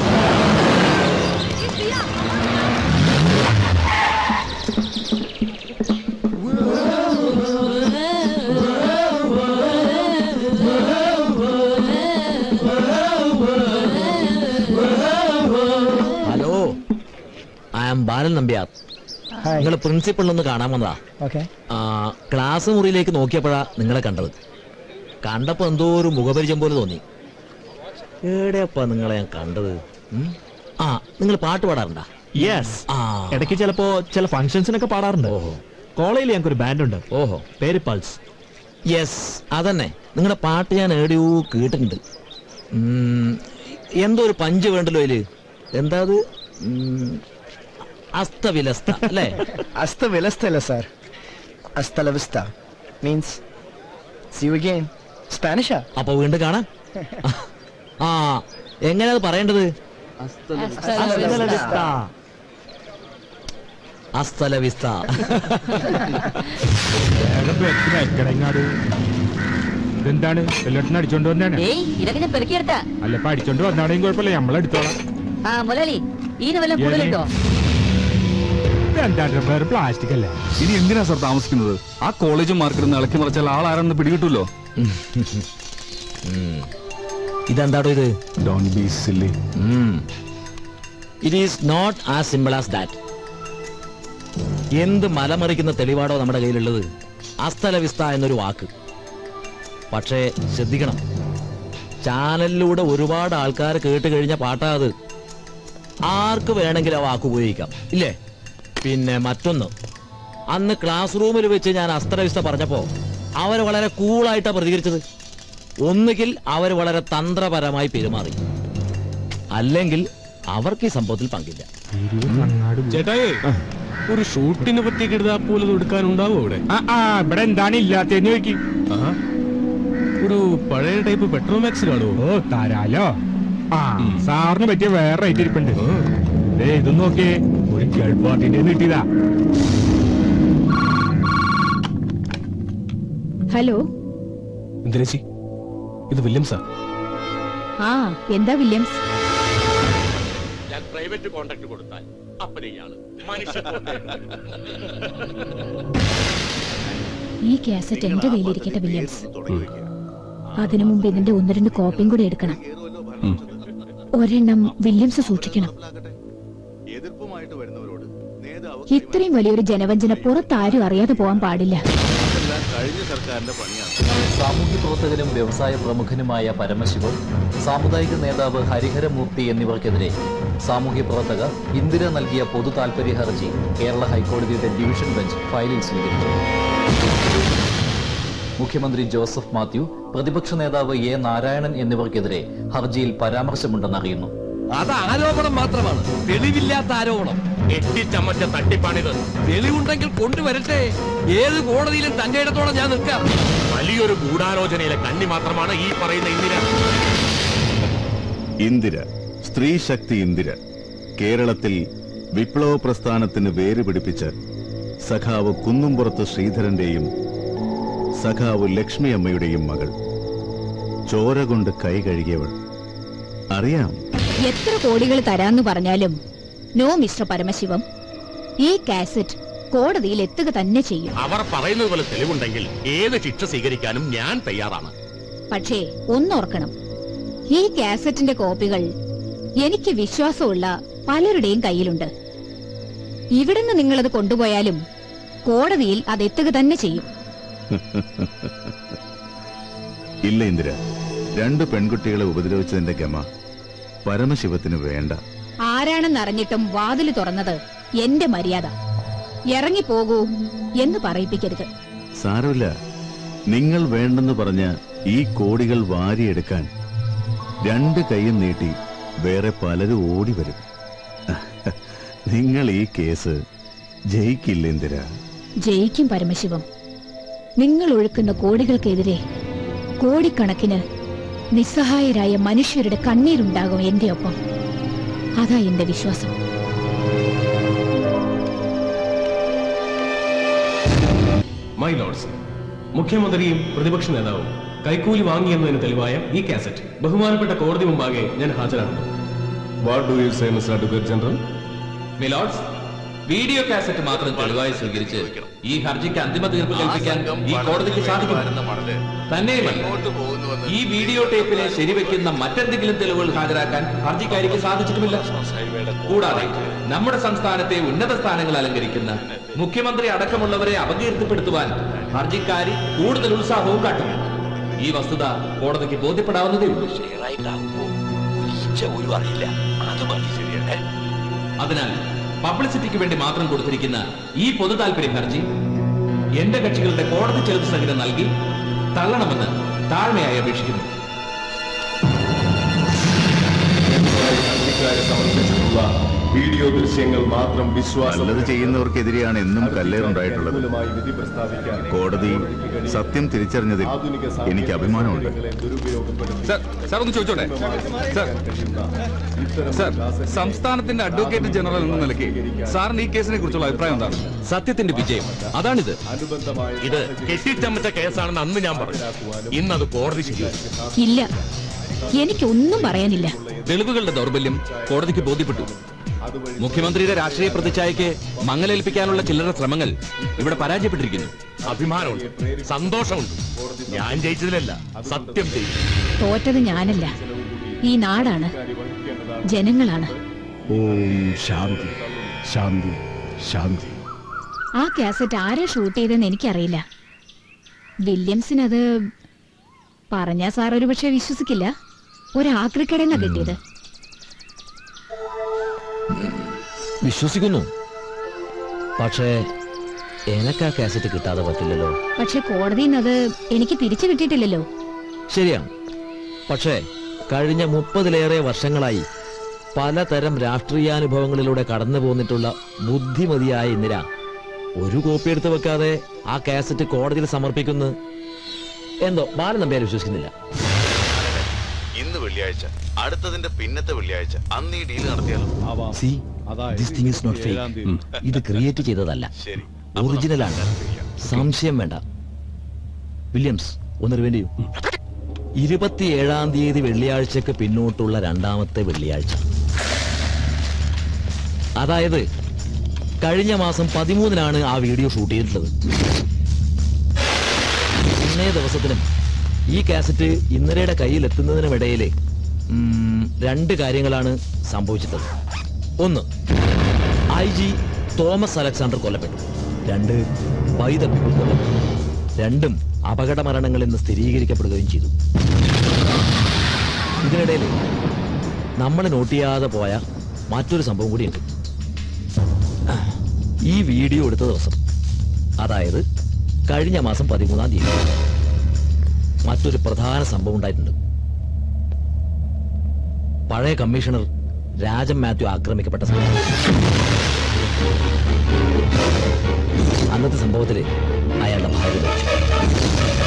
hello I am Balan Nambiar നിങ്ങൾ പ്രിൻസിപ്പളിനൊന്ന് കാണാൻ വന്നതാ ഓക്കെ ആ, ക്ലാസ് മുറിയിലേക്ക് നോക്കിയപ്പോഴാ നിങ്ങളെ കണ്ടത് കണ്ടപ്പോ എന്തോ ഒരു മുഖപരിചയം പോലെ തോന്നി എവിടെയപ്പാ നിങ്ങളെ ഞാൻ കണ്ടത് ഉം? ആ നിങ്ങൾ പാട്ട് പാടാറുണ്ടാ യെസ് ഇടയ്ക്ക് ചിലപ്പോ ചില ഫംഗ്ഷൻസിനൊക്കെ പാടാറുണ്ട് കോളേജിൽ ഞങ്ങൾക്ക് ഒരു ബാൻഡ് ഉണ്ട് ഓഹോ പേര് പൾസ് യെസ് അതന്നെ നിങ്ങളുടെ പാട്ട് ഞാൻ എവിടെയോ കേട്ടിട്ടുണ്ട് ഉം, എന്തോ ഒരു പഞ്ച് വേണ്ടല്ലോ അതില് എന്താ അത് ഉം, അസ്തവിലസ്ത അല്ലേ അസ്തവിലസ്തല്ല സാർ അസ്തലവിസ്ത മീൻസ് സി യു അഗൈൻ സ്പാനിഷാ അപ്പൊ വീണ്ടും കാണാം ആ എങ്ങനെയാ അത് പറയേണ്ടത് അസ്തലവിസ്ത. അസ്തലവിസ്ത ഇതെന്താണ് എല്ലായിടത്തും അടിച്ചോണ്ട് വന്നാണ് ഏയ് ഇതൊക്കെ ഞാൻ പെറുക്കിയെടുത്ത അല്ല ഇപ്പൊ അടിച്ചോണ്ട് വന്നാണെങ്കിൽ കുഴപ്പമില്ല നമ്മളെടുത്തോളാം ആ മുതലാളി ഈന് വല്ല കൂടുതലുണ്ടോ എന്താണ് വേറെ പ്ലാസ്റ്റിക് അല്ലേ ഇനി എന്തിനാ സാർ താമസിക്കുന്നത് ആ കോളേജും മാർക്കറ്റും ഇളക്കി മറിച്ചാൽ ആളാരാണെന്ന് പിടികിട്ടുമല്ലോ ഇതെന്താടോ ഇത് don't be silly it is not as simple as that എന്ത് മലമറിക്കുന്ന തെളിവാടോ നമ്മുടെ കയ്യിലുള്ളത് അസ്തലവിസ്ത എന്നൊരു വാക്ക് പക്ഷേ ശ്രദ്ധിക്കണം ചാനലിലൂടെ ഒരുപാട് ആൾക്കാർ കേട്ട് കഴിഞ്ഞ പാട്ടാ അത് ആർക്ക് വേണമെങ്കിലും ആ വാക്ക് ഉപയോഗിക്കാം ഇല്ലേ പിന്നെ മറ്റൊന്ന് അന്ന് ക്ലാസ് റൂമിൽ വെച്ച് ഞാൻ അസ്തലവിസ്ത പറഞ്ഞപ്പോ അവർ വളരെ കൂളായിട്ടാണ് പ്രതികരിച്ചത് ഒന്നുകിൽ അവർ വളരെ തന്ത്രപരമായി പെരുമാറി അല്ലെങ്കിൽ അവർക്ക് ഈ സംഭവത്തിൽ പങ്കില്ല ചേട്ടായി ഒരു ഷൂട്ടിനെ പറ്റി കരുതാ പോലെ എടുക്കാനുണ്ടാവോ ഇവിടെ ആ ഇവിടെ എന്താണ് ഇല്ലാത്തതെന്ന് ചോദിക്കും ഒരു പഴയ ടൈപ്പ് പെട്രോമാക്സ് കാണുമോ ഓ തരാലോ ആ സാറിന് പറ്റിയ വേറെ റേറ്റ് ഇരിപ്പുണ്ട് ദേ ഇതും നോക്കിയേ ഒരു ഗൾഫ് പാർട്ടിന്റെ കിട്ടിയതാ ഹലോ എന്തിനേച്ചി ഇത് വില്യംസാ ആ എന്താ വില്യംസ് ഞാൻ പ്രൈവറ്റ് കോൺട്രാക്ട് കൊടുത്താൽ അപ്പനെ ഇയാള് മനുഷ്യ ഈ കാസറ്റ് എന്റെ കയ്യിലിരിക്കട്ടെ വില്യംസ് അതിനു മുമ്പ് ഇതിന്റെ ഒന്ന് രണ്ട് കോപ്പിയും കൂടി എടുക്കണം ഒരെണ്ണം വില്യംസ് സൂക്ഷിക്കണം എതിർപ്പുമായിട്ട് വരുന്നവരോട് നേതാവ് ഇത്രയും വലിയൊരു ജനവഞ്ചന പുറത്താരും അറിയാതെ പോകാൻ പാടില്ല ഇതെല്ലാം കഴിഞ്ഞ സർക്കാരിന്റെ പണിയാണ് സാമൂഹ്യ പ്രവർത്തകനും വ്യവസായ പ്രമുഖനുമായ പരമശിവം സാമുദായിക നേതാവ് ഹരിഹരമൂർത്തി എന്നിവർക്കെതിരെ സാമൂഹ്യ പ്രവർത്തകർ ഇന്ദിര നൽകിയ പൊതു താൽപര്യ ഹർജി കേരള ഹൈക്കോടതിയുടെ ഡിവിഷൻ ബെഞ്ച് ഫയലിൽ സ്വീകരിച്ചു മുഖ്യമന്ത്രി ജോസഫ് മാത്യു പ്രതിപക്ഷ നേതാവ് എ നാരായണൻ എന്നിവർക്കെതിരെ ഹർജിയിൽ പരാമർശമുണ്ടെന്നറിയുന്നു അത് ആരോപണം മാത്രമാണ് തെളിവില്ലാത്ത ആരോപണം എട്ടിച്ചമറ്റ തട്ടിപ്പാണിത് തെളിവുണ്ടെങ്കിൽ കൊണ്ടുവരട്ടെ ഏത് കോടതിയിലും തന്റെ ഇടത്തോടെ ഞാൻ നിൽക്കാം വലിയൊരു ഗൂഢാലോചനയിലെ കണ്ണി മാത്രമാണ് ഈ പറയുന്ന ഇന്ദിര ഇന്ദിര സ്ത്രീ ശക്തി ഇന്ദിര കേരളത്തിൽ വിപ്ലവ പ്രസ്ഥാനത്തിന് വേര് പിടിപ്പിച്ച് സഖാവ് കുന്നുംപുറത്ത് ശ്രീധരന്റെയും സഖാവ് ലക്ഷ്മി അമ്മയുടെയും മകൾ ചോര കൊണ്ട് കൈ കഴുകിയവൾ അറിയാം എത്ര കോടികൾ തരാന്ന് പറഞ്ഞാലും നോ മിസ്റ്റർ പരമശിവം ഈ കാസറ്റ് കോടതിയിൽ എത്തുക തന്നെ ചെയ്യും അവർ പറയുന്നത് പോലെ തെളിവുണ്ടെങ്കിൽ ഏത് ശിക്ഷ സ്വീകരിക്കാനും ഞാൻ തയ്യാറാണ് പക്ഷേ ഒന്നോർക്കണം ഈ കാസറ്റിന്റെ കോപ്പികൾ എനിക്ക് വിശ്വാസമുള്ള പലരുടെയും കയ്യിലുണ്ട് ഇവിടുന്ന് നിങ്ങളത് കൊണ്ടുപോയാലും കോടതിയിൽ അത് എത്തുക തന്നെ ചെയ്യും ഇല്ല ഇന്ദിര രണ്ട് പെൺകുട്ടികളെ ഉപദ്രവിച്ചതിന്റെ ഗമ പരമശിവത്തിന് വേണ്ട ആരാണെന്നറിഞ്ഞിട്ടും വാതില് തുറന്നത് എന്റെ മര്യാദ ഇറങ്ങിപ്പോകൂ എന്ന് പറയിപ്പിക്കരുത് സാരമില്ല നിങ്ങൾ വേണ്ടെന്ന് പറഞ്ഞ ഈ കോടികൾ വാരിയെടുക്കാൻ രണ്ട് കൈയും നീട്ടി വേറെ പലരും ഓടി വരും നിങ്ങൾ ഈ കേസ് ജയിക്കില്ല എന്തിരാ ജയിക്കും പരമശിവം നിങ്ങൾ ഒഴുക്കുന്ന കോടികൾക്കെതിരെ കോടിക്കണക്കിന് നിസ്സഹായരായ മനുഷ്യരുടെ കണ്ണീരുണ്ടാകും എന്റെ ഒപ്പം അതാ എന്റെ വിശ്വാസം മൈ ലോർഡ്സ് മുഖ്യമന്ത്രിയും പ്രതിപക്ഷ നേതാവും കൈക്കൂലി വാങ്ങിയെന്നതിന് തെളിവായ ഈ കാസറ്റ് ബഹുമാനപ്പെട്ട കോടതി മുമ്പാകെ ഞാൻ ഹാജരാക്കുന്നു what do you say mister advocate general milords video cassette മാത്രം തെളിവായി സ്വീകരിച്ച് ഈ ഹർജിക്ക് അന്തിമ തീർപ്പ് കൽപ്പിക്കാൻ ഈ കോടതിക്ക് സാധിക്കും തന്നെയുമല്ല ഈ വീഡിയോ ടേപ്പിനെ ശരിവെക്കുന്ന മറ്റെന്തെങ്കിലും തെളിവുകൾ ഹാജരാക്കാൻ ഹർജിക്കാരിക്ക് സാധിച്ചിട്ടുമില്ല കൂടാതെ നമ്മുടെ സംസ്ഥാനത്തെ ഉന്നത സ്ഥാനങ്ങൾ അലങ്കരിക്കുന്ന മുഖ്യമന്ത്രി അടക്കമുള്ളവരെ അപകീർത്തിപ്പെടുത്തുവാൻ ഹർജിക്കാരി കൂടുതൽ ഉത്സാഹവും കാട്ടും ഈ വസ്തുത കോടതിക്ക് ബോധ്യപ്പെടാവുന്നതേ ഉള്ളൂ ഒരു അറിയില്ല അത് ശരിയല്ലേ അതിനാൽ പബ്ലിസിറ്റിക്ക് വേണ്ടി മാത്രം കൊടുത്തിരിക്കുന്ന ഈ പൊതു താല്പര്യ ഹർജി എന്റെ കക്ഷികളുടെ കോടതി ചെലവ് സഹിതം നൽകി തള്ളണമെന്ന് താഴ്മയായി അപേക്ഷിക്കുന്നു സമർപ്പിച്ചിട്ടുള്ള വീഡിയോ ദൃശ്യങ്ങൾ മാത്രം വിശ്വാസം നല്ലത് ചെയ്യുന്നവർക്കെതിരെയാണ് എന്നും കല്ലേറുണ്ടായിട്ടുള്ളത് വിധി പ്രസ്താവിക്കാൻ കോടതി സത്യം തിരിച്ചറിഞ്ഞതിൽ എനിക്ക് അഭിമാനമുണ്ട് സാർ സാർ ഒന്ന് ചോദിച്ചോട്ടെ സാർ സാർ സംസ്ഥാനത്തിന്റെ അഡ്വക്കേറ്റ് ജനറൽ എന്ന നിലയ്ക്ക് സാറിന് ഈ കേസിനെ കുറിച്ചുള്ള അഭിപ്രായം എന്താണ് സത്യത്തിന്റെ വിജയം അതാണിത് ഇത് കെട്ടിച്ചമച്ച കേസാണെന്ന് അന്ന് ഞാൻ പറഞ്ഞു ഇന്നത് കോടതി ശരിയാക്കി ഇല്ല എനിക്കൊന്നും പറയാനില്ല തെളിവുകളുടെ ദൗർബല്യം കോടതിക്ക് ബോധ്യപ്പെട്ടു മുഖ്യമന്ത്രിയുടെ രാഷ്ട്രീയ പ്രതിച്ഛായക്ക് മങ്ങലേൽപ്പിക്കാനുള്ള ചില്ലറ ശ്രമങ്ങൾ ഇവിടെ പരാജയപ്പെട്ടിരിക്കുന്നു അഭിമാനമുണ്ട് സന്തോഷമുണ്ട് ഞാൻ ജയിച്ചതിലല്ല സത്യം ജയിച്ചു തോറ്റത് ഞാനല്ല ഈ നാടാണ് ജനങ്ങളാണ് ഓം ശാന്തി ശാന്തി ശാന്തി ആ കാസറ്റ് ആരെ ഷൂട്ട് ചെയ്തെന്ന് എനിക്കറിയില്ല വില്യംസിനത് പറഞ്ഞാ സാർ ഒരു പക്ഷെ വിശ്വസിക്കില്ല ഒരാക്രിക്കടന്നാ കിട്ടിയത് വിശ്വസിക്കുന്നു പക്ഷേ എനക്ക് ആ കാസറ്റ് കിട്ടാതെ പറ്റില്ലല്ലോ പക്ഷെ കോടതിയിൽ അത് എനിക്ക് തിരിച്ചു കിട്ടിയിട്ടില്ലല്ലോ ശരിയാണ് പക്ഷേ കഴിഞ്ഞ മുപ്പതിലേറെ വർഷങ്ങളായി പലതരം രാഷ്ട്രീയാനുഭവങ്ങളിലൂടെ കടന്നു പോന്നിട്ടുള്ള ബുദ്ധിമതിയായ ഇന്ദിര ഒരു കോപ്പി എടുത്ത് വെക്കാതെ ആ കാസറ്റ് കോടതിയിൽ സമർപ്പിക്കുന്നു എന്തോ ബാലൻ നമ്പ്യാർ വിശ്വസിക്കുന്നില്ല ഇന്ന് വെള്ളിയാഴ്ച അടുത്തതിന്റെ പിന്നത്തെ വെള്ളിയാഴ്ച അന്ന് ഈ ഡീൽ നടത്തിയാലോ See, this thing is not fake. ഉം. ഇത് ക്രിയേറ്റ് ചെയ്തതല്ല ശരി ഒറിജിനലാണ് സംശയം വേണ്ട വില്യംസ് ഒന്ന് റിവെന്റ് ചെയ്യൂ ഇരുപത്തിയേഴാം തീയതി വെള്ളിയാഴ്ചക്ക് പിന്നോട്ടുള്ള രണ്ടാമത്തെ വെള്ളിയാഴ്ച അതായത് കഴിഞ്ഞ മാസം പതിമൂന്നിനാണ് ആ വീഡിയോ ഷൂട്ട് ചെയ്തിട്ടുള്ളത് ഇന്നേ ദിവസത്തിനും ഈ കാസറ്റ് ഇന്നരയുടെ കയ്യിൽ എത്തുന്നതിനുമിടയിൽ രണ്ട് കാര്യങ്ങളാണ് സംഭവിച്ചിട്ടുള്ളത് ഒന്ന് ഐ ജി തോമസ് അലക്സാണ്ടർ കൊല്ലപ്പെട്ടു രണ്ട് വൈദ പീപ്പിൾ കൊല്ലപ്പെട്ടു രണ്ടും അപകട മരണങ്ങൾ എന്ന് സ്ഥിരീകരിക്കപ്പെടുകയും ചെയ്തു ഇതിനിടയിൽ നമ്മൾ നോട്ട് ചെയ്യാതെ പോയ മറ്റൊരു സംഭവം കൂടിയുണ്ട് ഈ വീഡിയോ എടുത്ത ദിവസം അതായത് കഴിഞ്ഞ മാസം പതിമൂന്നാം തീയതി മറ്റൊരു പ്രധാന സംഭവം ഉണ്ടായിട്ടുണ്ട് പഴയ കമ്മീഷണർ രാജൻ മാത്യു ആക്രമിക്കപ്പെട്ട സമയം അന്നത്തെ സംഭവത്തിൽ അയാളുടെ ഭാര്യ മരിച്ചു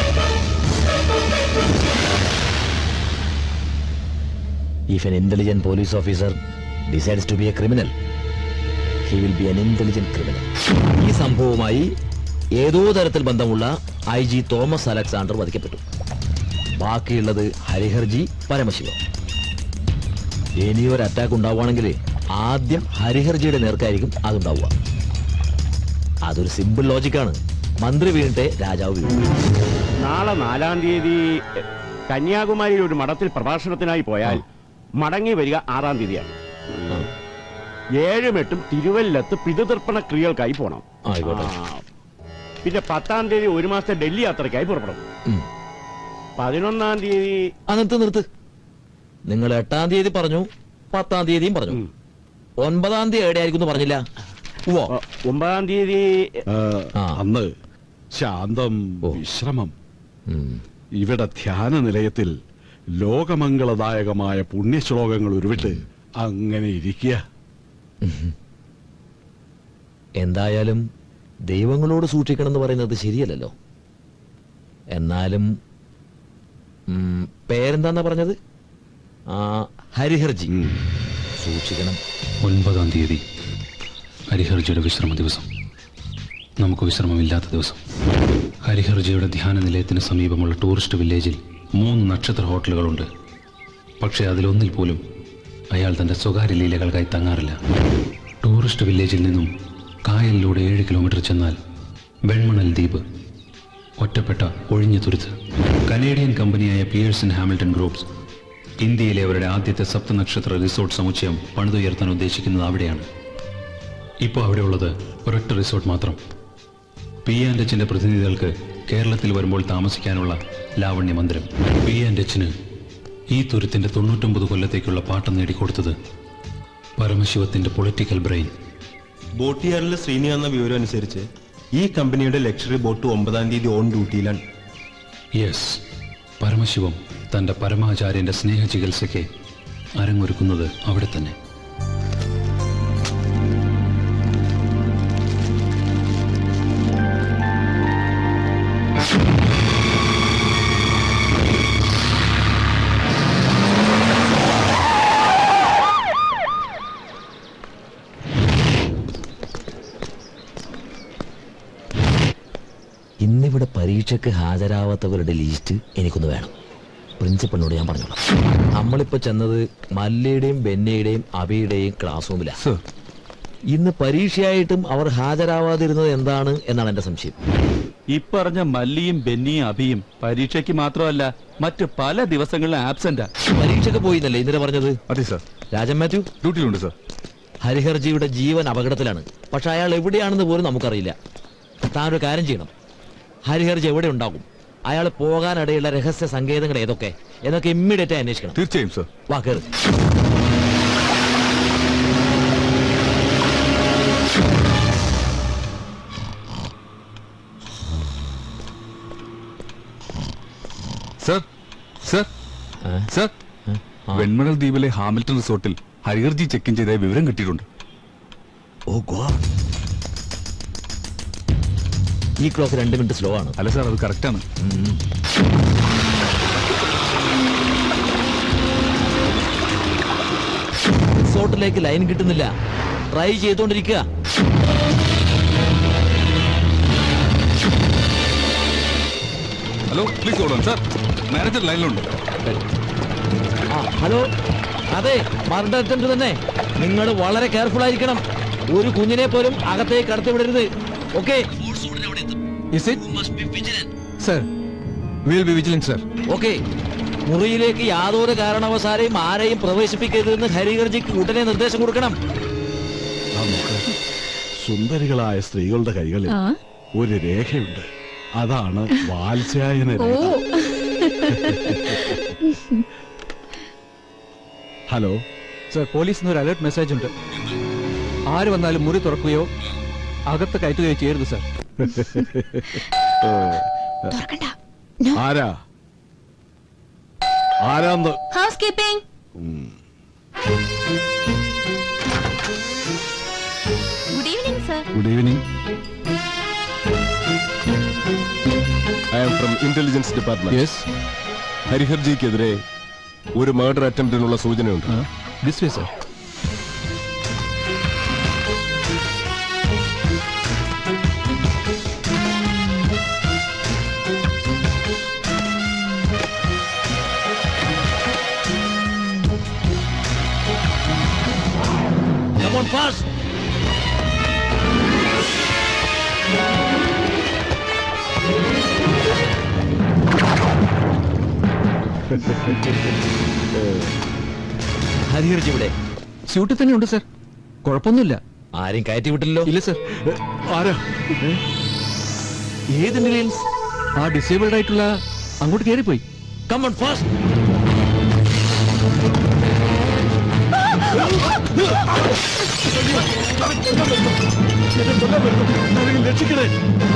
If an intelligent police officer decides to be a criminal, he will be an intelligent criminal. ഈ സംഭവവുമായി ഏതോ തരത്തിൽ ബന്ധമുള്ള ഐ ജി തോമസ് അലക്സാണ്ടർ വധിക്കപ്പെട്ടു ബാക്കിയുള്ളത് ഹരിഹർജി പരമശിവം ഇനിയൊരു അറ്റാക്ക് ഉണ്ടാവുകയാണെങ്കിൽ ആദ്യം ഹരിഹർജിയുടെ നേർക്കായിരിക്കും അതുണ്ടാവുക അതൊരു സിമ്പിൾ ലോജിക്കാണ് മന്ത്രി വീണിട്ട് രാജാവ് വീണു നാളെ നാലാം തീയതി കന്യാകുമാരിയിൽ ഒരു മഠത്തിൽ പ്രഭാഷണത്തിനായി പോയാൽ മടങ്ങി വരിക ആറാം തീയതിയാണ് ഏഴും എട്ടും തിരുവല്ലത്ത് പിതൃതർപ്പണ ക്രിയകൾക്കായി പോണം ആയിക്കോട്ടെ. ആ. പിന്നെ പത്താം തീയതി ഒരു മാസത്തെ ഡൽഹി യാത്രയ്ക്കായി പുറപ്പെടും ഉം. പതിനൊന്നാം തീയതി ആ നിർത്ത് നിർത്ത് നിങ്ങൾ എട്ടാം തീയതി പറഞ്ഞു പത്താം തീയതിയും പറഞ്ഞു ഒൻപതാം തീയതി എവിടെയായിരിക്കും എന്ന് പറഞ്ഞില്ല ഒമ്പതാം തീയതി അന്ന് ശാന്തം വിശ്രമം ഇവിടെ ധ്യാന നിലയത്തിൽ ലോകമംഗളദായകമായ പുണ്യശ്ലോകങ്ങൾ ഉരുവിട്ട് അങ്ങനെ ഇരിക്കുക എന്തായാലും ദൈവങ്ങളോട് സൂക്ഷിക്കണം എന്ന് പറയുന്നത് ശരിയല്ലല്ലോ എന്നാലും ഉം, പേരെന്താന്നാ പറഞ്ഞത് ആ ഹരിഹർജി സൂക്ഷിക്കണം ഒൻപതാം തീയതി ഹരിഹർജിയുടെ വിശ്രമ ദിവസം നമുക്ക് വിശ്രമമില്ലാത്ത ദിവസം ഹരിഹർജിയുടെ ധ്യാന നിലയത്തിന് സമീപമുള്ള ടൂറിസ്റ്റ് വില്ലേജിൽ മൂന്ന് നക്ഷത്ര ഹോട്ടലുകളുണ്ട് പക്ഷേ അതിലൊന്നിൽ പോലും അയാൾ തൻ്റെ സ്വകാര്യ ലീലകൾക്കായി തങ്ങാറില്ല ടൂറിസ്റ്റ് വില്ലേജിൽ നിന്നും കായലിലൂടെ ഏഴ് കിലോമീറ്റർ ചെന്നാൽ വെൺമണൽ ദ്വീപ് ഒറ്റപ്പെട്ട ഒഴിഞ്ഞ തുരുത്ത് കനേഡിയൻ കമ്പനിയായ പിയേഴ്സൺ ഹാമിൽട്ടൺ ഗ്രൂപ്പ്സ് ഇന്ത്യയിലെ അവരുടെ ആദ്യത്തെ സപ്തനക്ഷത്ര റിസോർട്ട് സമുച്ചയം പണിതുയർത്താൻ ഉദ്ദേശിക്കുന്നത് അവിടെയാണ് ഇപ്പോൾ അവിടെയുള്ളത് ഒരൊറ്റ റിസോർട്ട് മാത്രം പി ആൻഡ് എച്ചിന്റെ പ്രതിനിധികൾക്ക് കേരളത്തിൽ വരുമ്പോൾ താമസിക്കാനുള്ള ലാവണ്യ മന്ദിരം പി ആൻഡ് എച്ചിന് ഈ തുരുത്തിന്റെ തൊണ്ണൂറ്റൊമ്പത് കൊല്ലത്തേക്കുള്ള പാട്ടം നേടിക്കൊടുത്തത് പരമശിവത്തിന്റെ പൊളിറ്റിക്കൽ ബ്രെയിൻ ബോട്ടിയാറിലെ ശ്രീനി എന്ന വിവരം അനുസരിച്ച് ഈ കമ്പനിയുടെ ലക്ഷറി ബോട്ട് ഒമ്പതാം തീയതി ഓൺ ഡ്യൂട്ടിയിലാണ് യെസ് പരമശിവം തന്റെ പരമാചാര്യന്റെ സ്നേഹ ചികിത്സയ്ക്ക് അരങ്ങൊരുക്കുന്നത് അവിടെ തന്നെ ഇന്നിവിടെ പരീക്ഷയ്ക്ക് ഹാജരാവാത്തവരുടെ ലിസ്റ്റ് എനിക്കൊന്ന് വേണം പ്രിൻസിപ്പളിനോട് ഞാൻ പറഞ്ഞോളാം നമ്മളിപ്പോ ചെന്നത് മല്ലയുടെയും ബെന്നയുടെയും അബിയുടെയും ക്ലാസ് റൂമിലാണ് ഇന്ന് പരീക്ഷയായിട്ടും അവർ ഹാജരാവാതിരുന്നത് എന്താണ് എന്നാണ് എന്റെ സംശയം ഇപ്പറഞ്ഞ മല്ലിയും ബെന്നിയും അഭിയും പരീക്ഷയ്ക്ക് മാത്രമല്ല മറ്റ് പല ദിവസങ്ങളിലും ആബ്സെന്റാ പരീക്ഷയ്ക്ക് പോയിന്നല്ലേ ഇന്നലെ പറഞ്ഞത് അതെ സാർ രാജൻ മാത്യു ഡ്യൂട്ടിയിലുണ്ട് സാർ ഹരിഹർജിയുടെ ജീവൻ അപകടത്തിലാണ് പക്ഷെ അയാൾ എവിടെയാണെന്ന് പോലും നമുക്കറിയില്ല താനൊരു കാര്യം ചെയ്യണം ഹരിഹർജി എവിടെ ഉണ്ടാകും അയാൾ പോകാനിടയുള്ള രഹസ്യ സങ്കേതങ്ങൾ ഏതൊക്കെ എന്നൊക്കെ ഇമ്മീഡിയറ്റ് അന്വേഷിക്കണം തീർച്ചയായും സാർ വാ കേറ് സർ സർ സർ വെൺമണൽ ദ്വീപിലെ ഹാമിൽട്ടൺ റിസോർട്ടിൽ ഹരിഹർജി ചെക്ക് ഇൻ ചെയ്ത വിവരം കിട്ടിയിട്ടുണ്ട് ഓ ഗോഡ് ഈ ക്ലോക്ക് രണ്ട് മിനിറ്റ് സ്ലോ ആണ് അല്ല സാർ അത് കറക്റ്റ് ആണ് റിസോർട്ടിലേക്ക് ലൈൻ കിട്ടുന്നില്ല ട്രൈ ചെയ്തുകൊണ്ടിരിക്കുക ഹലോ പ്ലീസ് ഓടാൻ സാർ മാനേജർ ലൈനിലുണ്ട് ആ ഹലോ അതെ മർഡർ അറ്റംപ്റ്റ് തന്നെ നിങ്ങൾ വളരെ കെയർഫുൾ ആയിരിക്കണം ഒരു കുഞ്ഞിനെ പോലും അകത്തേക്ക് കടത്തിവിടരുത് okay Is it? Sir, we'll be vigilant, sir. Okay മുറിയിലേക്ക് യാതൊരു കാരണവശാലെയും ആരെയും പ്രവേശിപ്പിക്കരുതെന്ന് ഹരിഹർജിക്ക് ഉടനെ നിർദ്ദേശം കൊടുക്കണം നമുക്ക് സുന്ദരികളായ സ്ത്രീകളുടെ കൈകളിൽ ആ? ഒരു രേഖയുണ്ട് അതാണ് വാത്സ്യായന ഓ രേഖ ഹലോ സർ പോലീസിന് ഒരു അലർട്ട് മെസ്സേജ് ഉണ്ട് ആര് വന്നാലും മുറി തുറക്കുകയോ അകത്ത് കയറ്റുകയോ ചെയ്യരുത് സർ ആരാ ആരാന്ന് house keeping good evening sir good evening I am from intelligence department yes ഹരിഹർജിക്കെതിരെ ഒരു മർഡർ അറ്റംപ്റ്റിനുള്ള സൂചനയുണ്ട് this way sir Come on fast. Hariharji ഇവിടെ സ്യൂട്ടിൽ തന്നെ ഉണ്ട് സർ കുഴപ്പമൊന്നുമില്ല ആരും കയറ്റി വിട്ടില്ലല്ലോ ഇല്ല സർ ആരാ ഏത് ഇന്റലിജൻസ് ആ ഡിസേബിൾഡ് ആയിട്ടുള്ള അങ്ങോട്ട് കയറിപ്പോയി കമൺ ഫാസ്റ്റ് രക്ഷിക്കണേ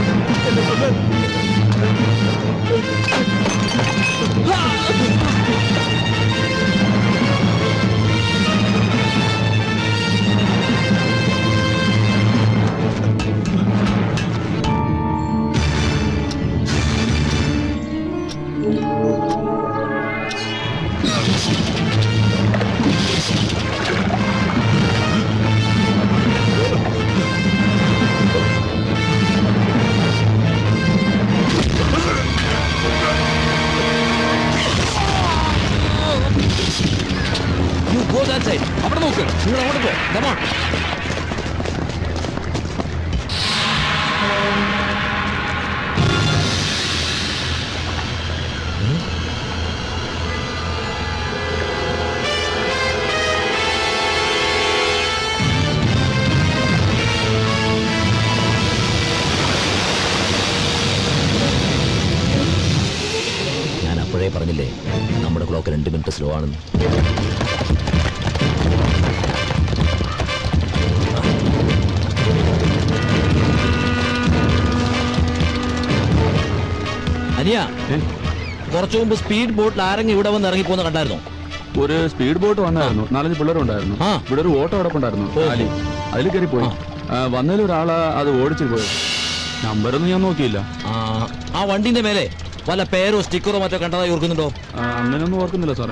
You go that side. അവിടെ നോക്ക് നിങ്ങൾ അങ്ങോട്ട് പോ Come on. ഞാൻ അപ്പോഴേ പറഞ്ഞില്ലേ നമ്മുടെ ക്ലോക്ക് രണ്ട് മിനിറ്റ് സ്ലോ ആണെന്ന് അനിയ കുറച്ചു മുമ്പ് സ്പീഡ് ബോട്ടിൽ ആരെങ്കിലും ഇവിടെ വന്ന് ഇറങ്ങി പോകുന്ന കണ്ടായിരുന്നോ ഒരു സ്പീഡ് ബോട്ട് വന്നായിരുന്നു നാലഞ്ച് പിള്ളേരുണ്ടായിരുന്നു ഇവിടെ ഒരു ഓട്ടോ കിടപ്പുണ്ടായിരുന്നു ആലി അതിൽ കയറി പോയി വന്നതിൽ ഒരാള് അത് ഓടിച്ചു പോയി നമ്പറൊന്നും ഞാൻ നോക്കിയില്ല ആ ആ വണ്ടിന്റെ മേലെ വല്ല പേരോ സ്റ്റിക്കറോ മറ്റോ കണ്ടതായി ഓർക്കുന്നുണ്ടോ ആ, അങ്ങനെയൊന്നും ഓർക്കുന്നില്ല സാറേ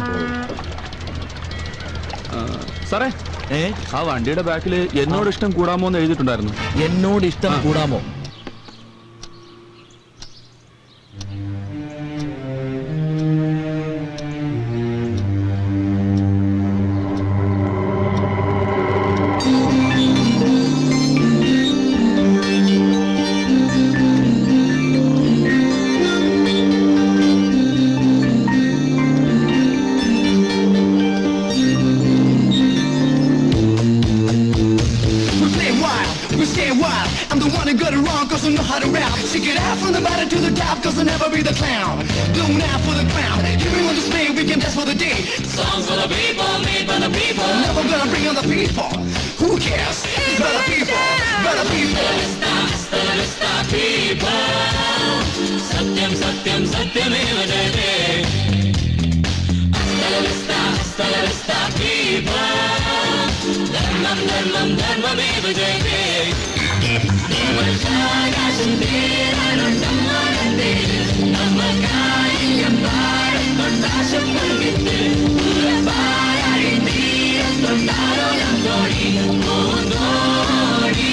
ആ, സാറേ ആ വണ്ടിയുടെ ബാക്കിൽ എന്നോട് ഇഷ്ടം കൂടാമോ എന്ന് എഴുതിയിട്ടുണ്ടായിരുന്നു എന്നോട് ഇഷ്ടം കൂടാമോ We play wild, we stay wild. I'm the one who got it wrong, cause I know how to rap. Shake it out from the bottom to the top, cause I'll never be the clown. Blown out for the crown. Everyone display, we can dance for the day. Songs for the people, made by the people. Never gonna bring on the people. Who cares? It's by the people, by the people. people. Satyam, satyam, satyameva jayate. Hasta la vista, hasta la vista, people. ധർമ്മം ധർമ്മം ധർമ്മമേവ ജയതേ നിങ്ങൾക്കാകാശം തീരാനുണ്ടമ്മാനത്തെ നമ്മൾക്കായി ഭാരത്തൊണ്ടാശം നൽകിട്ട് പാരായി തീരത്തൊണ്ടാരോ കോടി മൂന്നോടി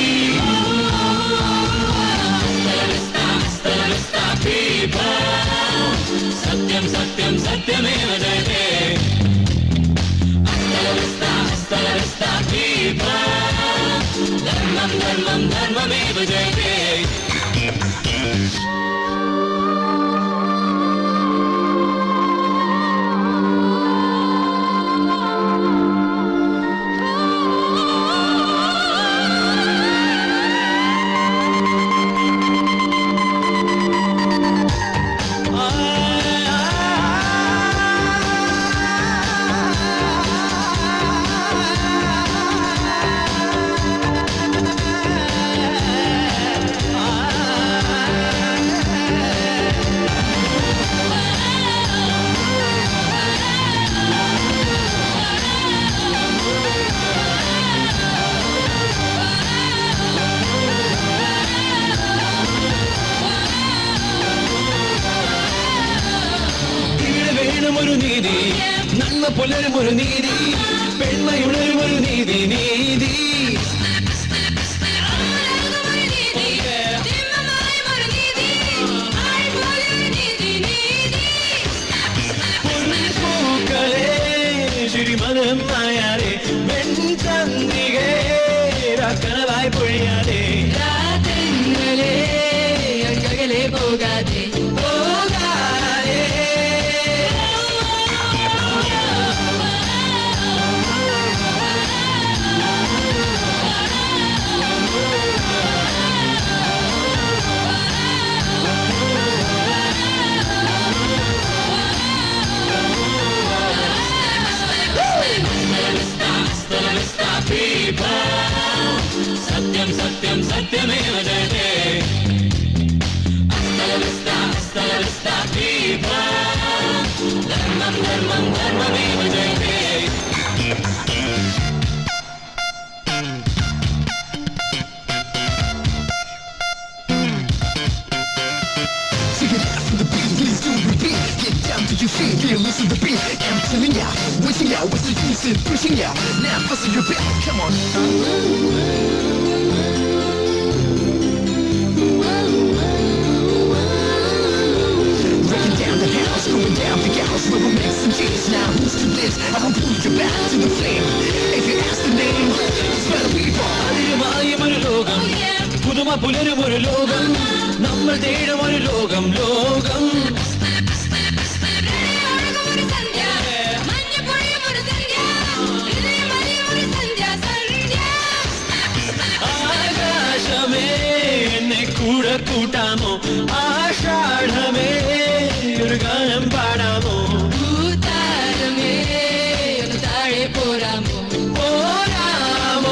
സത്യം സത്യം സത്യമേവ ജയതേ ധർമ്മം ധർമ്മം ധർമ്മമേവ ജയതേ ഇവിടെ വേണം ഒരു നീതി നന്മ പുലരും ഒരു നീതി പെൺമയുണരും ഒരു നീതി നീതി പൂക്കളെ ശ്രീമതം നായാരെ വെൺചന്ദ്രികേ കനവായി പൊഴിയാതെ രാത്രികളെ അകലെ പോകാതെ പോകാതെ ya. What's the use in pushing ya? Now busting your belt, come on. Breaking down the house, going down the house where we make some change. Now who's to this? I will pull you back to the flame. If you ask the name, it's better people. ഒരു ലോകം പുതുമ പുലരും ഒരു ലോകം നമ്മൾ തേടും ഒരു ലോകം ലോകം ആകാശമേ എന്നെ കൂടെ കൂട്ടാമോ ആഷാഢമേ ഒരു ഗാനം പാടാമോ ഭൂതാരമേ ഒന്ന് താഴെ പോരാമോ പോരാമോ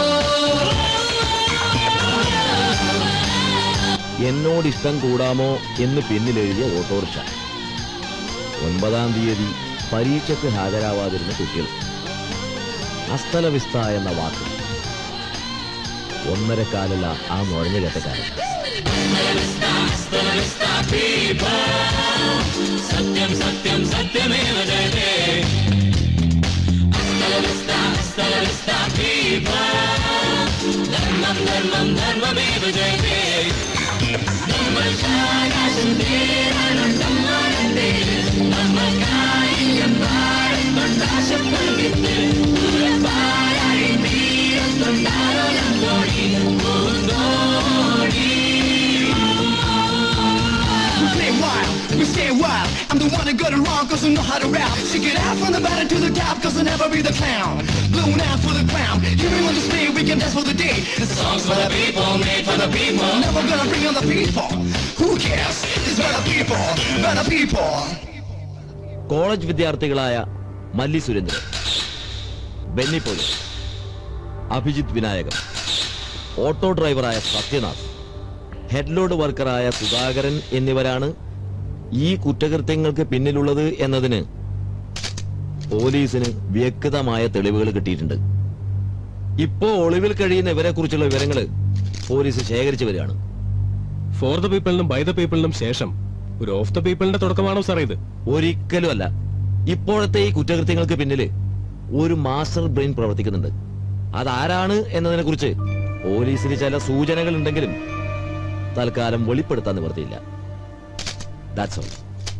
എന്നോട് ഇഷ്ടം കൂടാമോ എന്ന് പിന്നിലെഴുതിയ ഓട്ടോറിക്ഷ ഒൻപതാം തീയതി പരീക്ഷയ്ക്ക് ഹാജരാവാതിരുന്ന കുട്ടികൾ അസ്ഥലവിസ്ത എന്ന വാക്ക് ഒന്നരക്കാലുള്ള ആ നുഴഞ്ഞു കേട്ടക്കാരൻ സത്യം സത്യം സത്യമേവ ജയതേ അസ്തലവിസ്ത അസ്തലവിസ്ത ഭീമാ ധർമ്മം ധർമ്മം ധർമ്മമേവ ജയതേ നമ്മൾ ആകാശം തേടാനുണ്ടമ്മാനത്തെ നമ്മൾക്കായിരം പാടത്തൊണ്ടാശപ്പെടുകിട്ട് പാരായി തീരത്തൊണ്ടാരോലം തോടി പൂന്തോടി We play wild, we stay wild. I'm the one that got it wrong cause I know how to rap. Shake it out from the bottom to the top cause I'll never be the clown. Blown out for the crown. Hearing on display, we can dance for the day. The song's for the people, made for the people. Never gonna bring on the people. Who cares? It's for the people, for the people. College വിദ്യാർത്ഥികളായ Malli Surendran Benny Poli Abhijith Vinayakan auto ഡ്രൈവറായ Sathyanath head load വർക്കറായ Sudhakaran എന്നിവരാണ് ഈ കുറ്റകൃത്യങ്ങൾക്ക് പിന്നിലുള്ളത് എന്നതിന് പോലീസിന് വ്യക്തമായ തെളിവുകൾ കിട്ടിയിട്ടുണ്ട് ഇപ്പോ ഒളിവിൽ കഴിയുന്ന ഇവരെ കുറിച്ചുള്ള വിവരങ്ങൾ പോലീസ് ശേഖരിച്ചു വരികയാണ് ഫോർ ദ പീപ്പിളിനും ബൈ ദ പീപ്പിളിനും ശേഷം ഒരു ഓഫ് ദ പീപ്പിളിന്റെ തുടക്കമാണോ സാർ ഇത് ഒരിക്കലും അല്ല ഇപ്പോഴത്തെ ഈ കുറ്റകൃത്യങ്ങൾക്ക് പിന്നില് ഒരു മാസ്റ്റർ ബ്രെയിൻ പ്രവർത്തിക്കുന്നുണ്ട് അതാരാണ് എന്നതിനെ കുറിച്ച് പോലീസിന് ചില സൂചനകൾ ഉണ്ടെങ്കിലും തൽക്കാലം വെളിപ്പെടുത്താൻ നിവർത്തിയില്ല that's all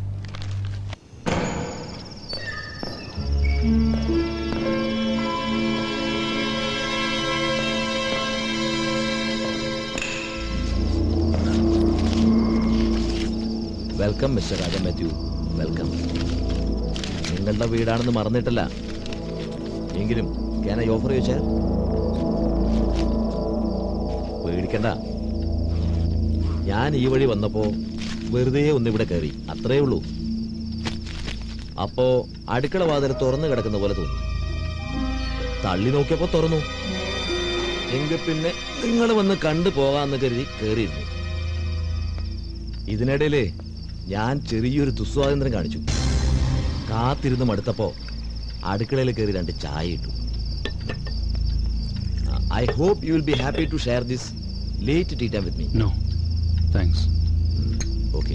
welcome mister Raja Mathew welcome നിങ്ങളുടെ വീടാണെന്ന് മറന്നിട്ടല്ല എങ്കിലും ക്യാൻ ഐ ഓഫർ ചോദിച്ചാൽ പേടിക്കണ്ട ഞാൻ ഈ വഴി വന്നപ്പോ വെറുതെ ഒന്നിവിടെ കയറി അത്രേ ഉള്ളൂ അപ്പോ അടുക്കള വാതിൽ തുറന്നു കിടക്കുന്ന പോലെ തോന്നി തള്ളി നോക്കിയപ്പോ തുറന്നു എങ്കിൽ പിന്നെ നിങ്ങൾ വന്ന് കണ്ടു പോകാന്ന് കരുതി കയറിയിരുന്നു ഇതിനിടയില് ഞാൻ ചെറിയൊരു ദുസ്വാതന്ത്ര്യം കാണിച്ചു കാത്തിരുന്ന് മടുത്തപ്പോ അടുക്കളയിൽ കയറി രണ്ട് ചായ ഇട്ടു I hope you will be happy to share this late tea time with me no thanks okay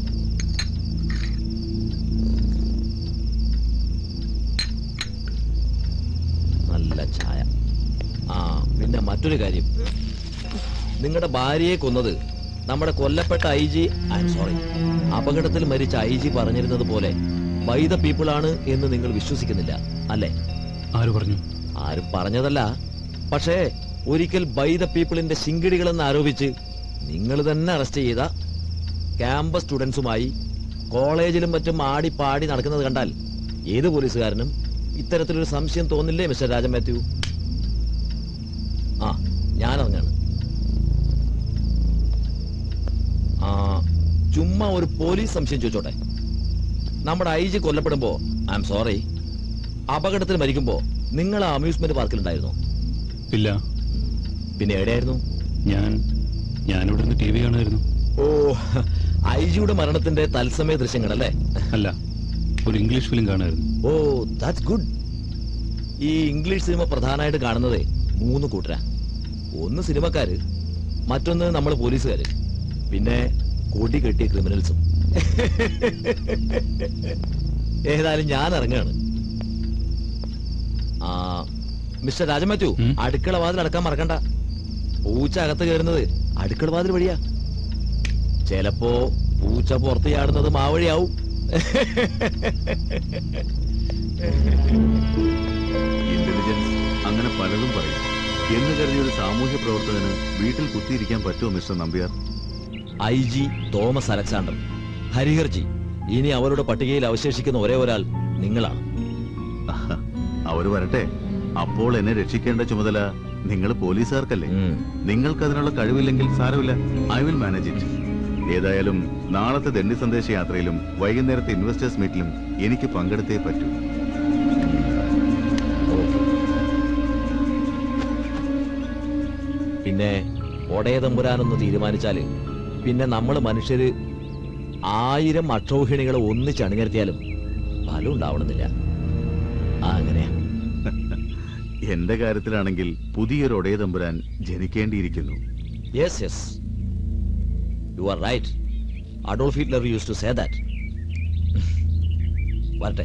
നല്ല ചായ ആ പിന്നെ മറ്റൊരു കാര്യം നിങ്ങളുടെ ഭാര്യയെ കൊന്നത് നമ്മുടെ കൊല്ലപ്പെട്ട ഐ ജി ഐ സോറി അപകടത്തിൽ മരിച്ച ഐ ജി പറഞ്ഞിരുന്നത് പോലെ ബൈ ദ പീപ്പിൾ ആണ് എന്ന് നിങ്ങൾ വിശ്വസിക്കുന്നില്ല അല്ലേ ആര് പറഞ്ഞു ആരും പറഞ്ഞതല്ല പക്ഷേ ഒരിക്കൽ ബൈ ദ പീപ്പിളിന്റെ ശിങ്കിടികളെന്ന് ആരോപിച്ച് നിങ്ങൾ തന്നെ അറസ്റ്റ് ചെയ്ത ക്യാമ്പസ് സ്റ്റുഡൻസുമായി കോളേജിലും മറ്റും ആടി പാടി നടക്കുന്നത് കണ്ടാൽ ഏത് പോലീസുകാരനും ഇത്തരത്തിലൊരു സംശയം തോന്നില്ലേ മിസ്റ്റർ രാജൻ മാത്യു ആ ഞാൻ ഇറങ്ങാണ് ആ ചുമ്മാ ഒരു പോലീസ് സംശയം ചോദിച്ചോട്ടെ നമ്മുടെ ഐ ജി കൊല്ലപ്പെടുമ്പോ ഐ എം സോറി അപകടത്തിൽ മരിക്കുമ്പോ നിങ്ങൾ ആ അമ്യൂസ്മെന്റ് പാർക്കിലുണ്ടായിരുന്നോ ഇല്ല പിന്നെ എവിടെയായിരുന്നു ഞാൻ ഞാനിവിടെ നിന്ന് ടി വി കാണുമായിരുന്നു ഓ ഐ ജിയുടെ മരണത്തിന്റെ തത്സമയ ദൃശ്യങ്ങളല്ലേ അല്ല ഒരു ഇംഗ്ലീഷ് ഫിലിം കാണുമായിരുന്നു ഓ ദാറ്റ്സ് ഗുഡ് ഈ ഇംഗ്ലീഷ് സിനിമ പ്രധാനമായിട്ട് കാണുന്നതേ മൂന്ന് കൂട്ടരാ ഒന്ന് സിനിമക്കാര് മറ്റൊന്ന് നമ്മൾ പോലീസുകാര് പിന്നെ കൊടി കെട്ടിയ ക്രിമിനൽസും ഏതായാലും ഞാൻ ഇറങ്ങാണ് ആ മിസ്റ്റർ രാജമാറ്റു അടുക്കള വാതിൽ അടക്കാൻ മറക്കണ്ട പൂച്ച അകത്ത് കയറുന്നത് അടുക്കള വാതിൽ വഴിയാ ചിലപ്പോ പൂച്ച പുറത്ത് ചാടുന്നത് മാവഴിയാവും ഇന്റലിജൻസ് അങ്ങനെ പലതും പറയും എന്ന് കരുതിയ ഒരു സാമൂഹ്യ പ്രവർത്തകന് വീട്ടിൽ കുത്തിയിരിക്കാൻ പറ്റുമോ mister Nambiar I G Thomas Alexander Hariharji ഇനി അവരുടെ പട്ടികയിൽ അവശേഷിക്കുന്ന ഒരേ ഒരാൾ നിങ്ങളാണ് അവര് വരട്ടെ അപ്പോൾ എന്നെ രക്ഷിക്കേണ്ട ചുമതല നിങ്ങൾ പോലീസുകാർക്കല്ലേ നിങ്ങൾക്ക് അതിനുള്ള കഴിവില്ലെങ്കിൽ സാരമില്ല ഐ വിൽ മാനേജ് ഇറ്റ് ഏതായാലും നാളത്തെ ദണ്ഡി സന്ദേശ യാത്രയിലും വൈകുന്നേരത്തെ ഇൻവെസ്റ്റേഴ്സ് മീറ്റിലും എനിക്ക് പങ്കെടുത്തേ പറ്റൂ പിന്നെ ഒടയ തമ്പുരാനൊന്ന് തീരുമാനിച്ചാല് പിന്നെ നമ്മൾ മനുഷ്യര് ആയിരം അക്ഷൗഹിണികളെ ഒന്നിച്ച് അണിനിരത്തിയാലും ഫലം ഉണ്ടാവണമെന്നില്ല ആ അങ്ങനെയാ എന്റെ കാര്യത്തിലാണെങ്കിൽ പുതിയൊരു ഒടയ തമ്പുരാൻ ജനിക്കേണ്ടിയിരിക്കുന്നു yes yes you are right Adolf Hitler use to say that വരട്ടെ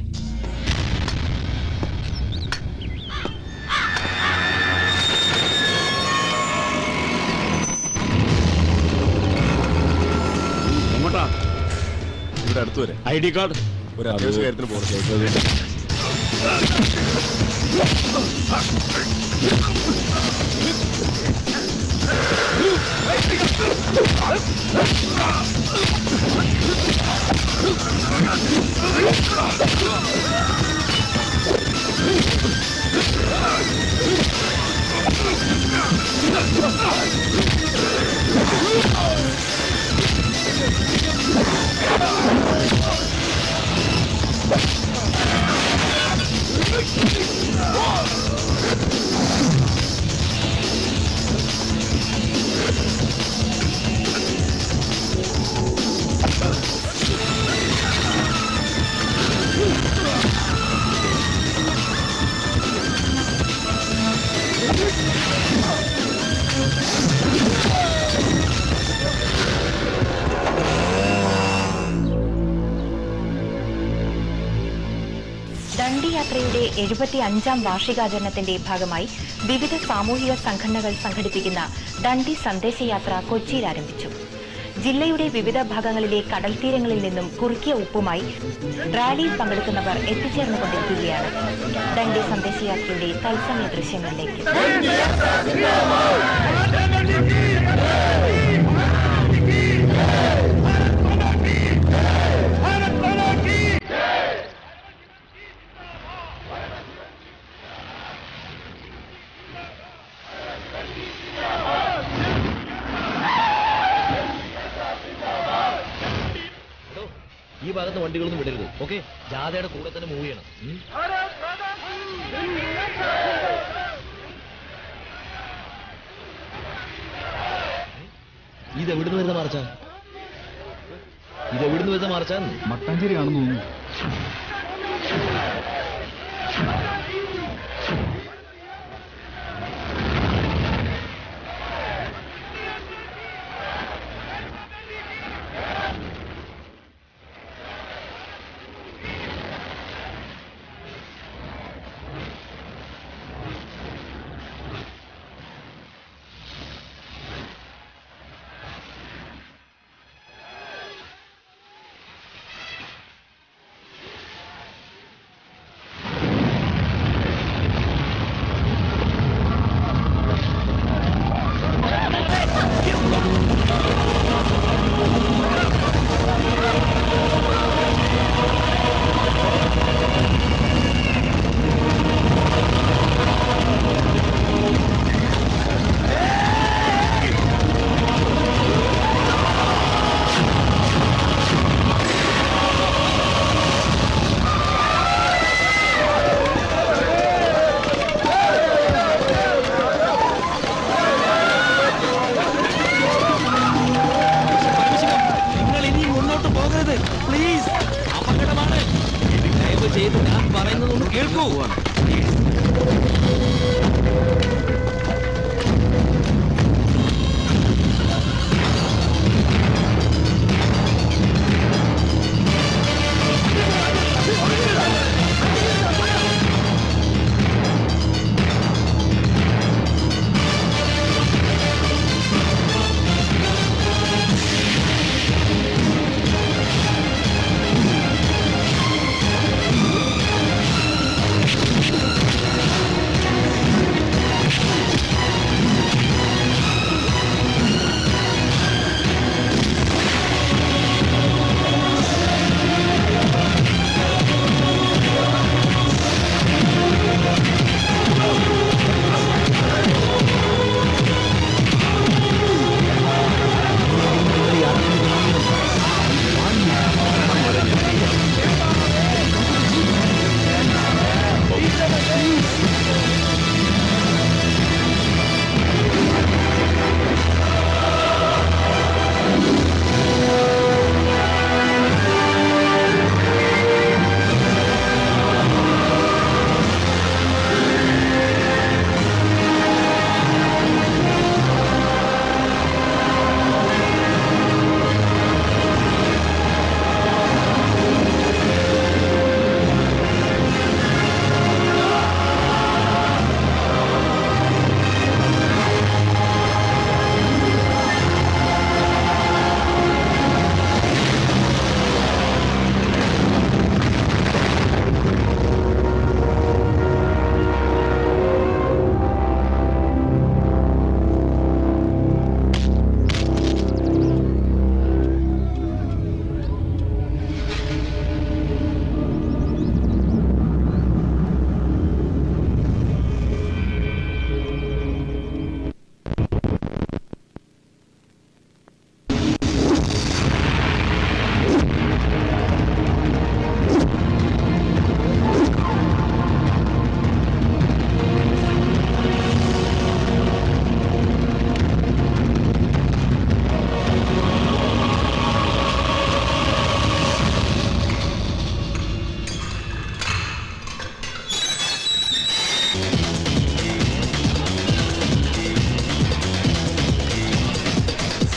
എങ്ങോട്ടാ ഇവിടെ അടുത്ത് വരെ ഐ ഡി കാർഡ് ഒരു അത്യാവശ്യ കാര്യത്തിന് പോകണം ദണ്ഡിയാത്രയുടെ എഴുപത്തി അഞ്ചാം വാർഷികാചരണത്തിന്റെ ഭാഗമായി വിവിധ സാമൂഹിക സംഘടനകൾ സംഘടിപ്പിക്കുന്ന ദണ്ഡി സന്ദേശയാത്ര കൊച്ചിയിൽ ആരംഭിച്ചു ജില്ലയുടെ വിവിധ ഭാഗങ്ങളിലെ കടൽ തീരങ്ങളിൽ നിന്നും കുറുക്കിയ ഉപ്പുമായി റാലിയിൽ പങ്കെടുക്കുന്നവർ എത്തിച്ചേർന്നുകൊണ്ടിരിക്കുകയാണ് ദണ്ഡി സന്ദേശയാത്രയുടെ തത്സമയ ദൃശ്യങ്ങളിലേക്ക് ഈ ഭാഗത്ത് വണ്ടികളൊന്നും വിടരുത് ഓക്കെ ജാഥയുടെ കൂടെ തന്നെ മൂവ് ചെയ്യണം ഉം? ഇത് എവിടുന്ന് വരുന്ന മാർച്ചാ ഇത് എവിടുന്ന് വരുന്ന മാർച്ചാ മട്ടാഞ്ചേരി ആണെന്ന് തോന്നുന്നു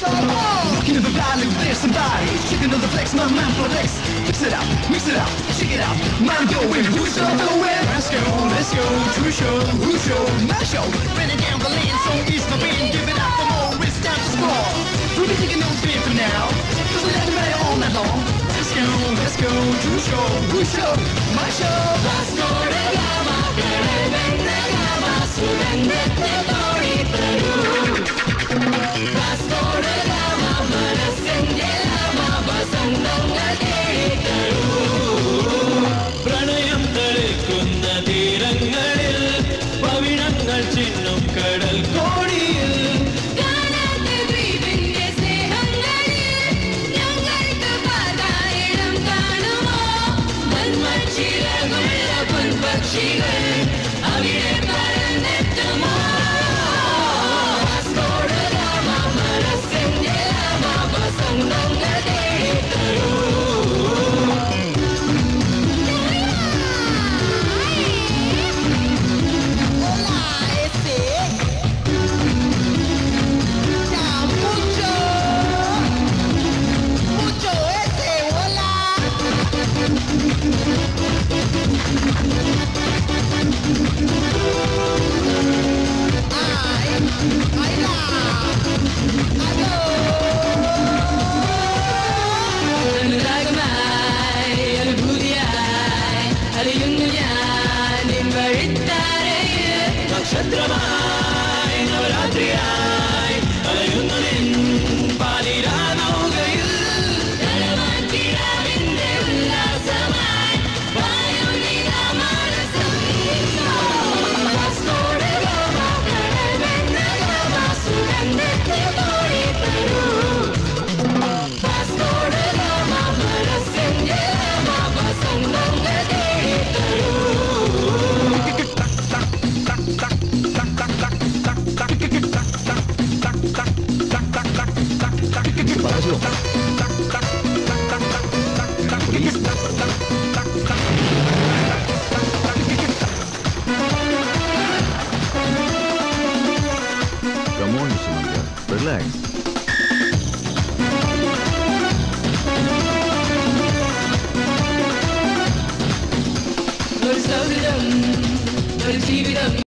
Looking to the valley, there's somebody. Chicken to the flex, my mind for flex. Mix it up, mix it up, check it out. Mind going, who's show going? Let's go, let's go, true show, who show, my show. Running down the lane, so east the band, give it up for more, it's time to score. We'll be taking no spin for now, cause we're letting it all night long. Let's go, let's go, true show, who show, my show. Let's go, de gama, que de gama, suben de tori Perú. Vasco de Gama, മനസ്സിന്റെ ലാമ, വസന്തങ്ങൾ തേടിത്തരൂ. പ്രണയം തളിക്കുന്ന തീരങ്ങളിൽ പവിഴങ്ങൾ ചിന്നും കടൽ കോടിയിൽ കാണാത്ത ദ്വീപിന്റെ സ്നേഹങ്ങളിൽ ഞങ്ങൾക്ക് പാതായിടം കാണുമോ മൺമച്ചിറകുള്ള പൊൻപക്ഷികൾ അവിടെ പറന്നെത്തുമോ വാസ്കോഡ ഗാമ, മനസ്സിന്റെ ലാമ, വസന്തങ്ങൾ തേടിത്തരൂ. അനുരാഗമായി അനുഭൂതിയായി അറിയുന്നു ഞാൻ നിൻ വഴിത്താരയിൽ നക്ഷത്രമായി നവരാത്രിയായി അലയുന്നു നിൻ പാതിരാ നൗകയിൽ തലമാറ്റിടാവിന്റെ ഉല്ലാസമായി വായുനിതാ മനസ്സം വാസ്കോഡ ഗാമ, കടൽ വെണ്ണ ഗാമ, സുഗന്ധത്തിൽ കോടിത്തരൂ. വാസ്കോഡ ഗാമ, മനസ്സിന്റെ ലാമ, വസന്തങ്ങൾ തേടിത്തരൂ. Come on, Mr. Manja. Relax. ഒരു സൗഹൃദം ഒരു ജീവിതം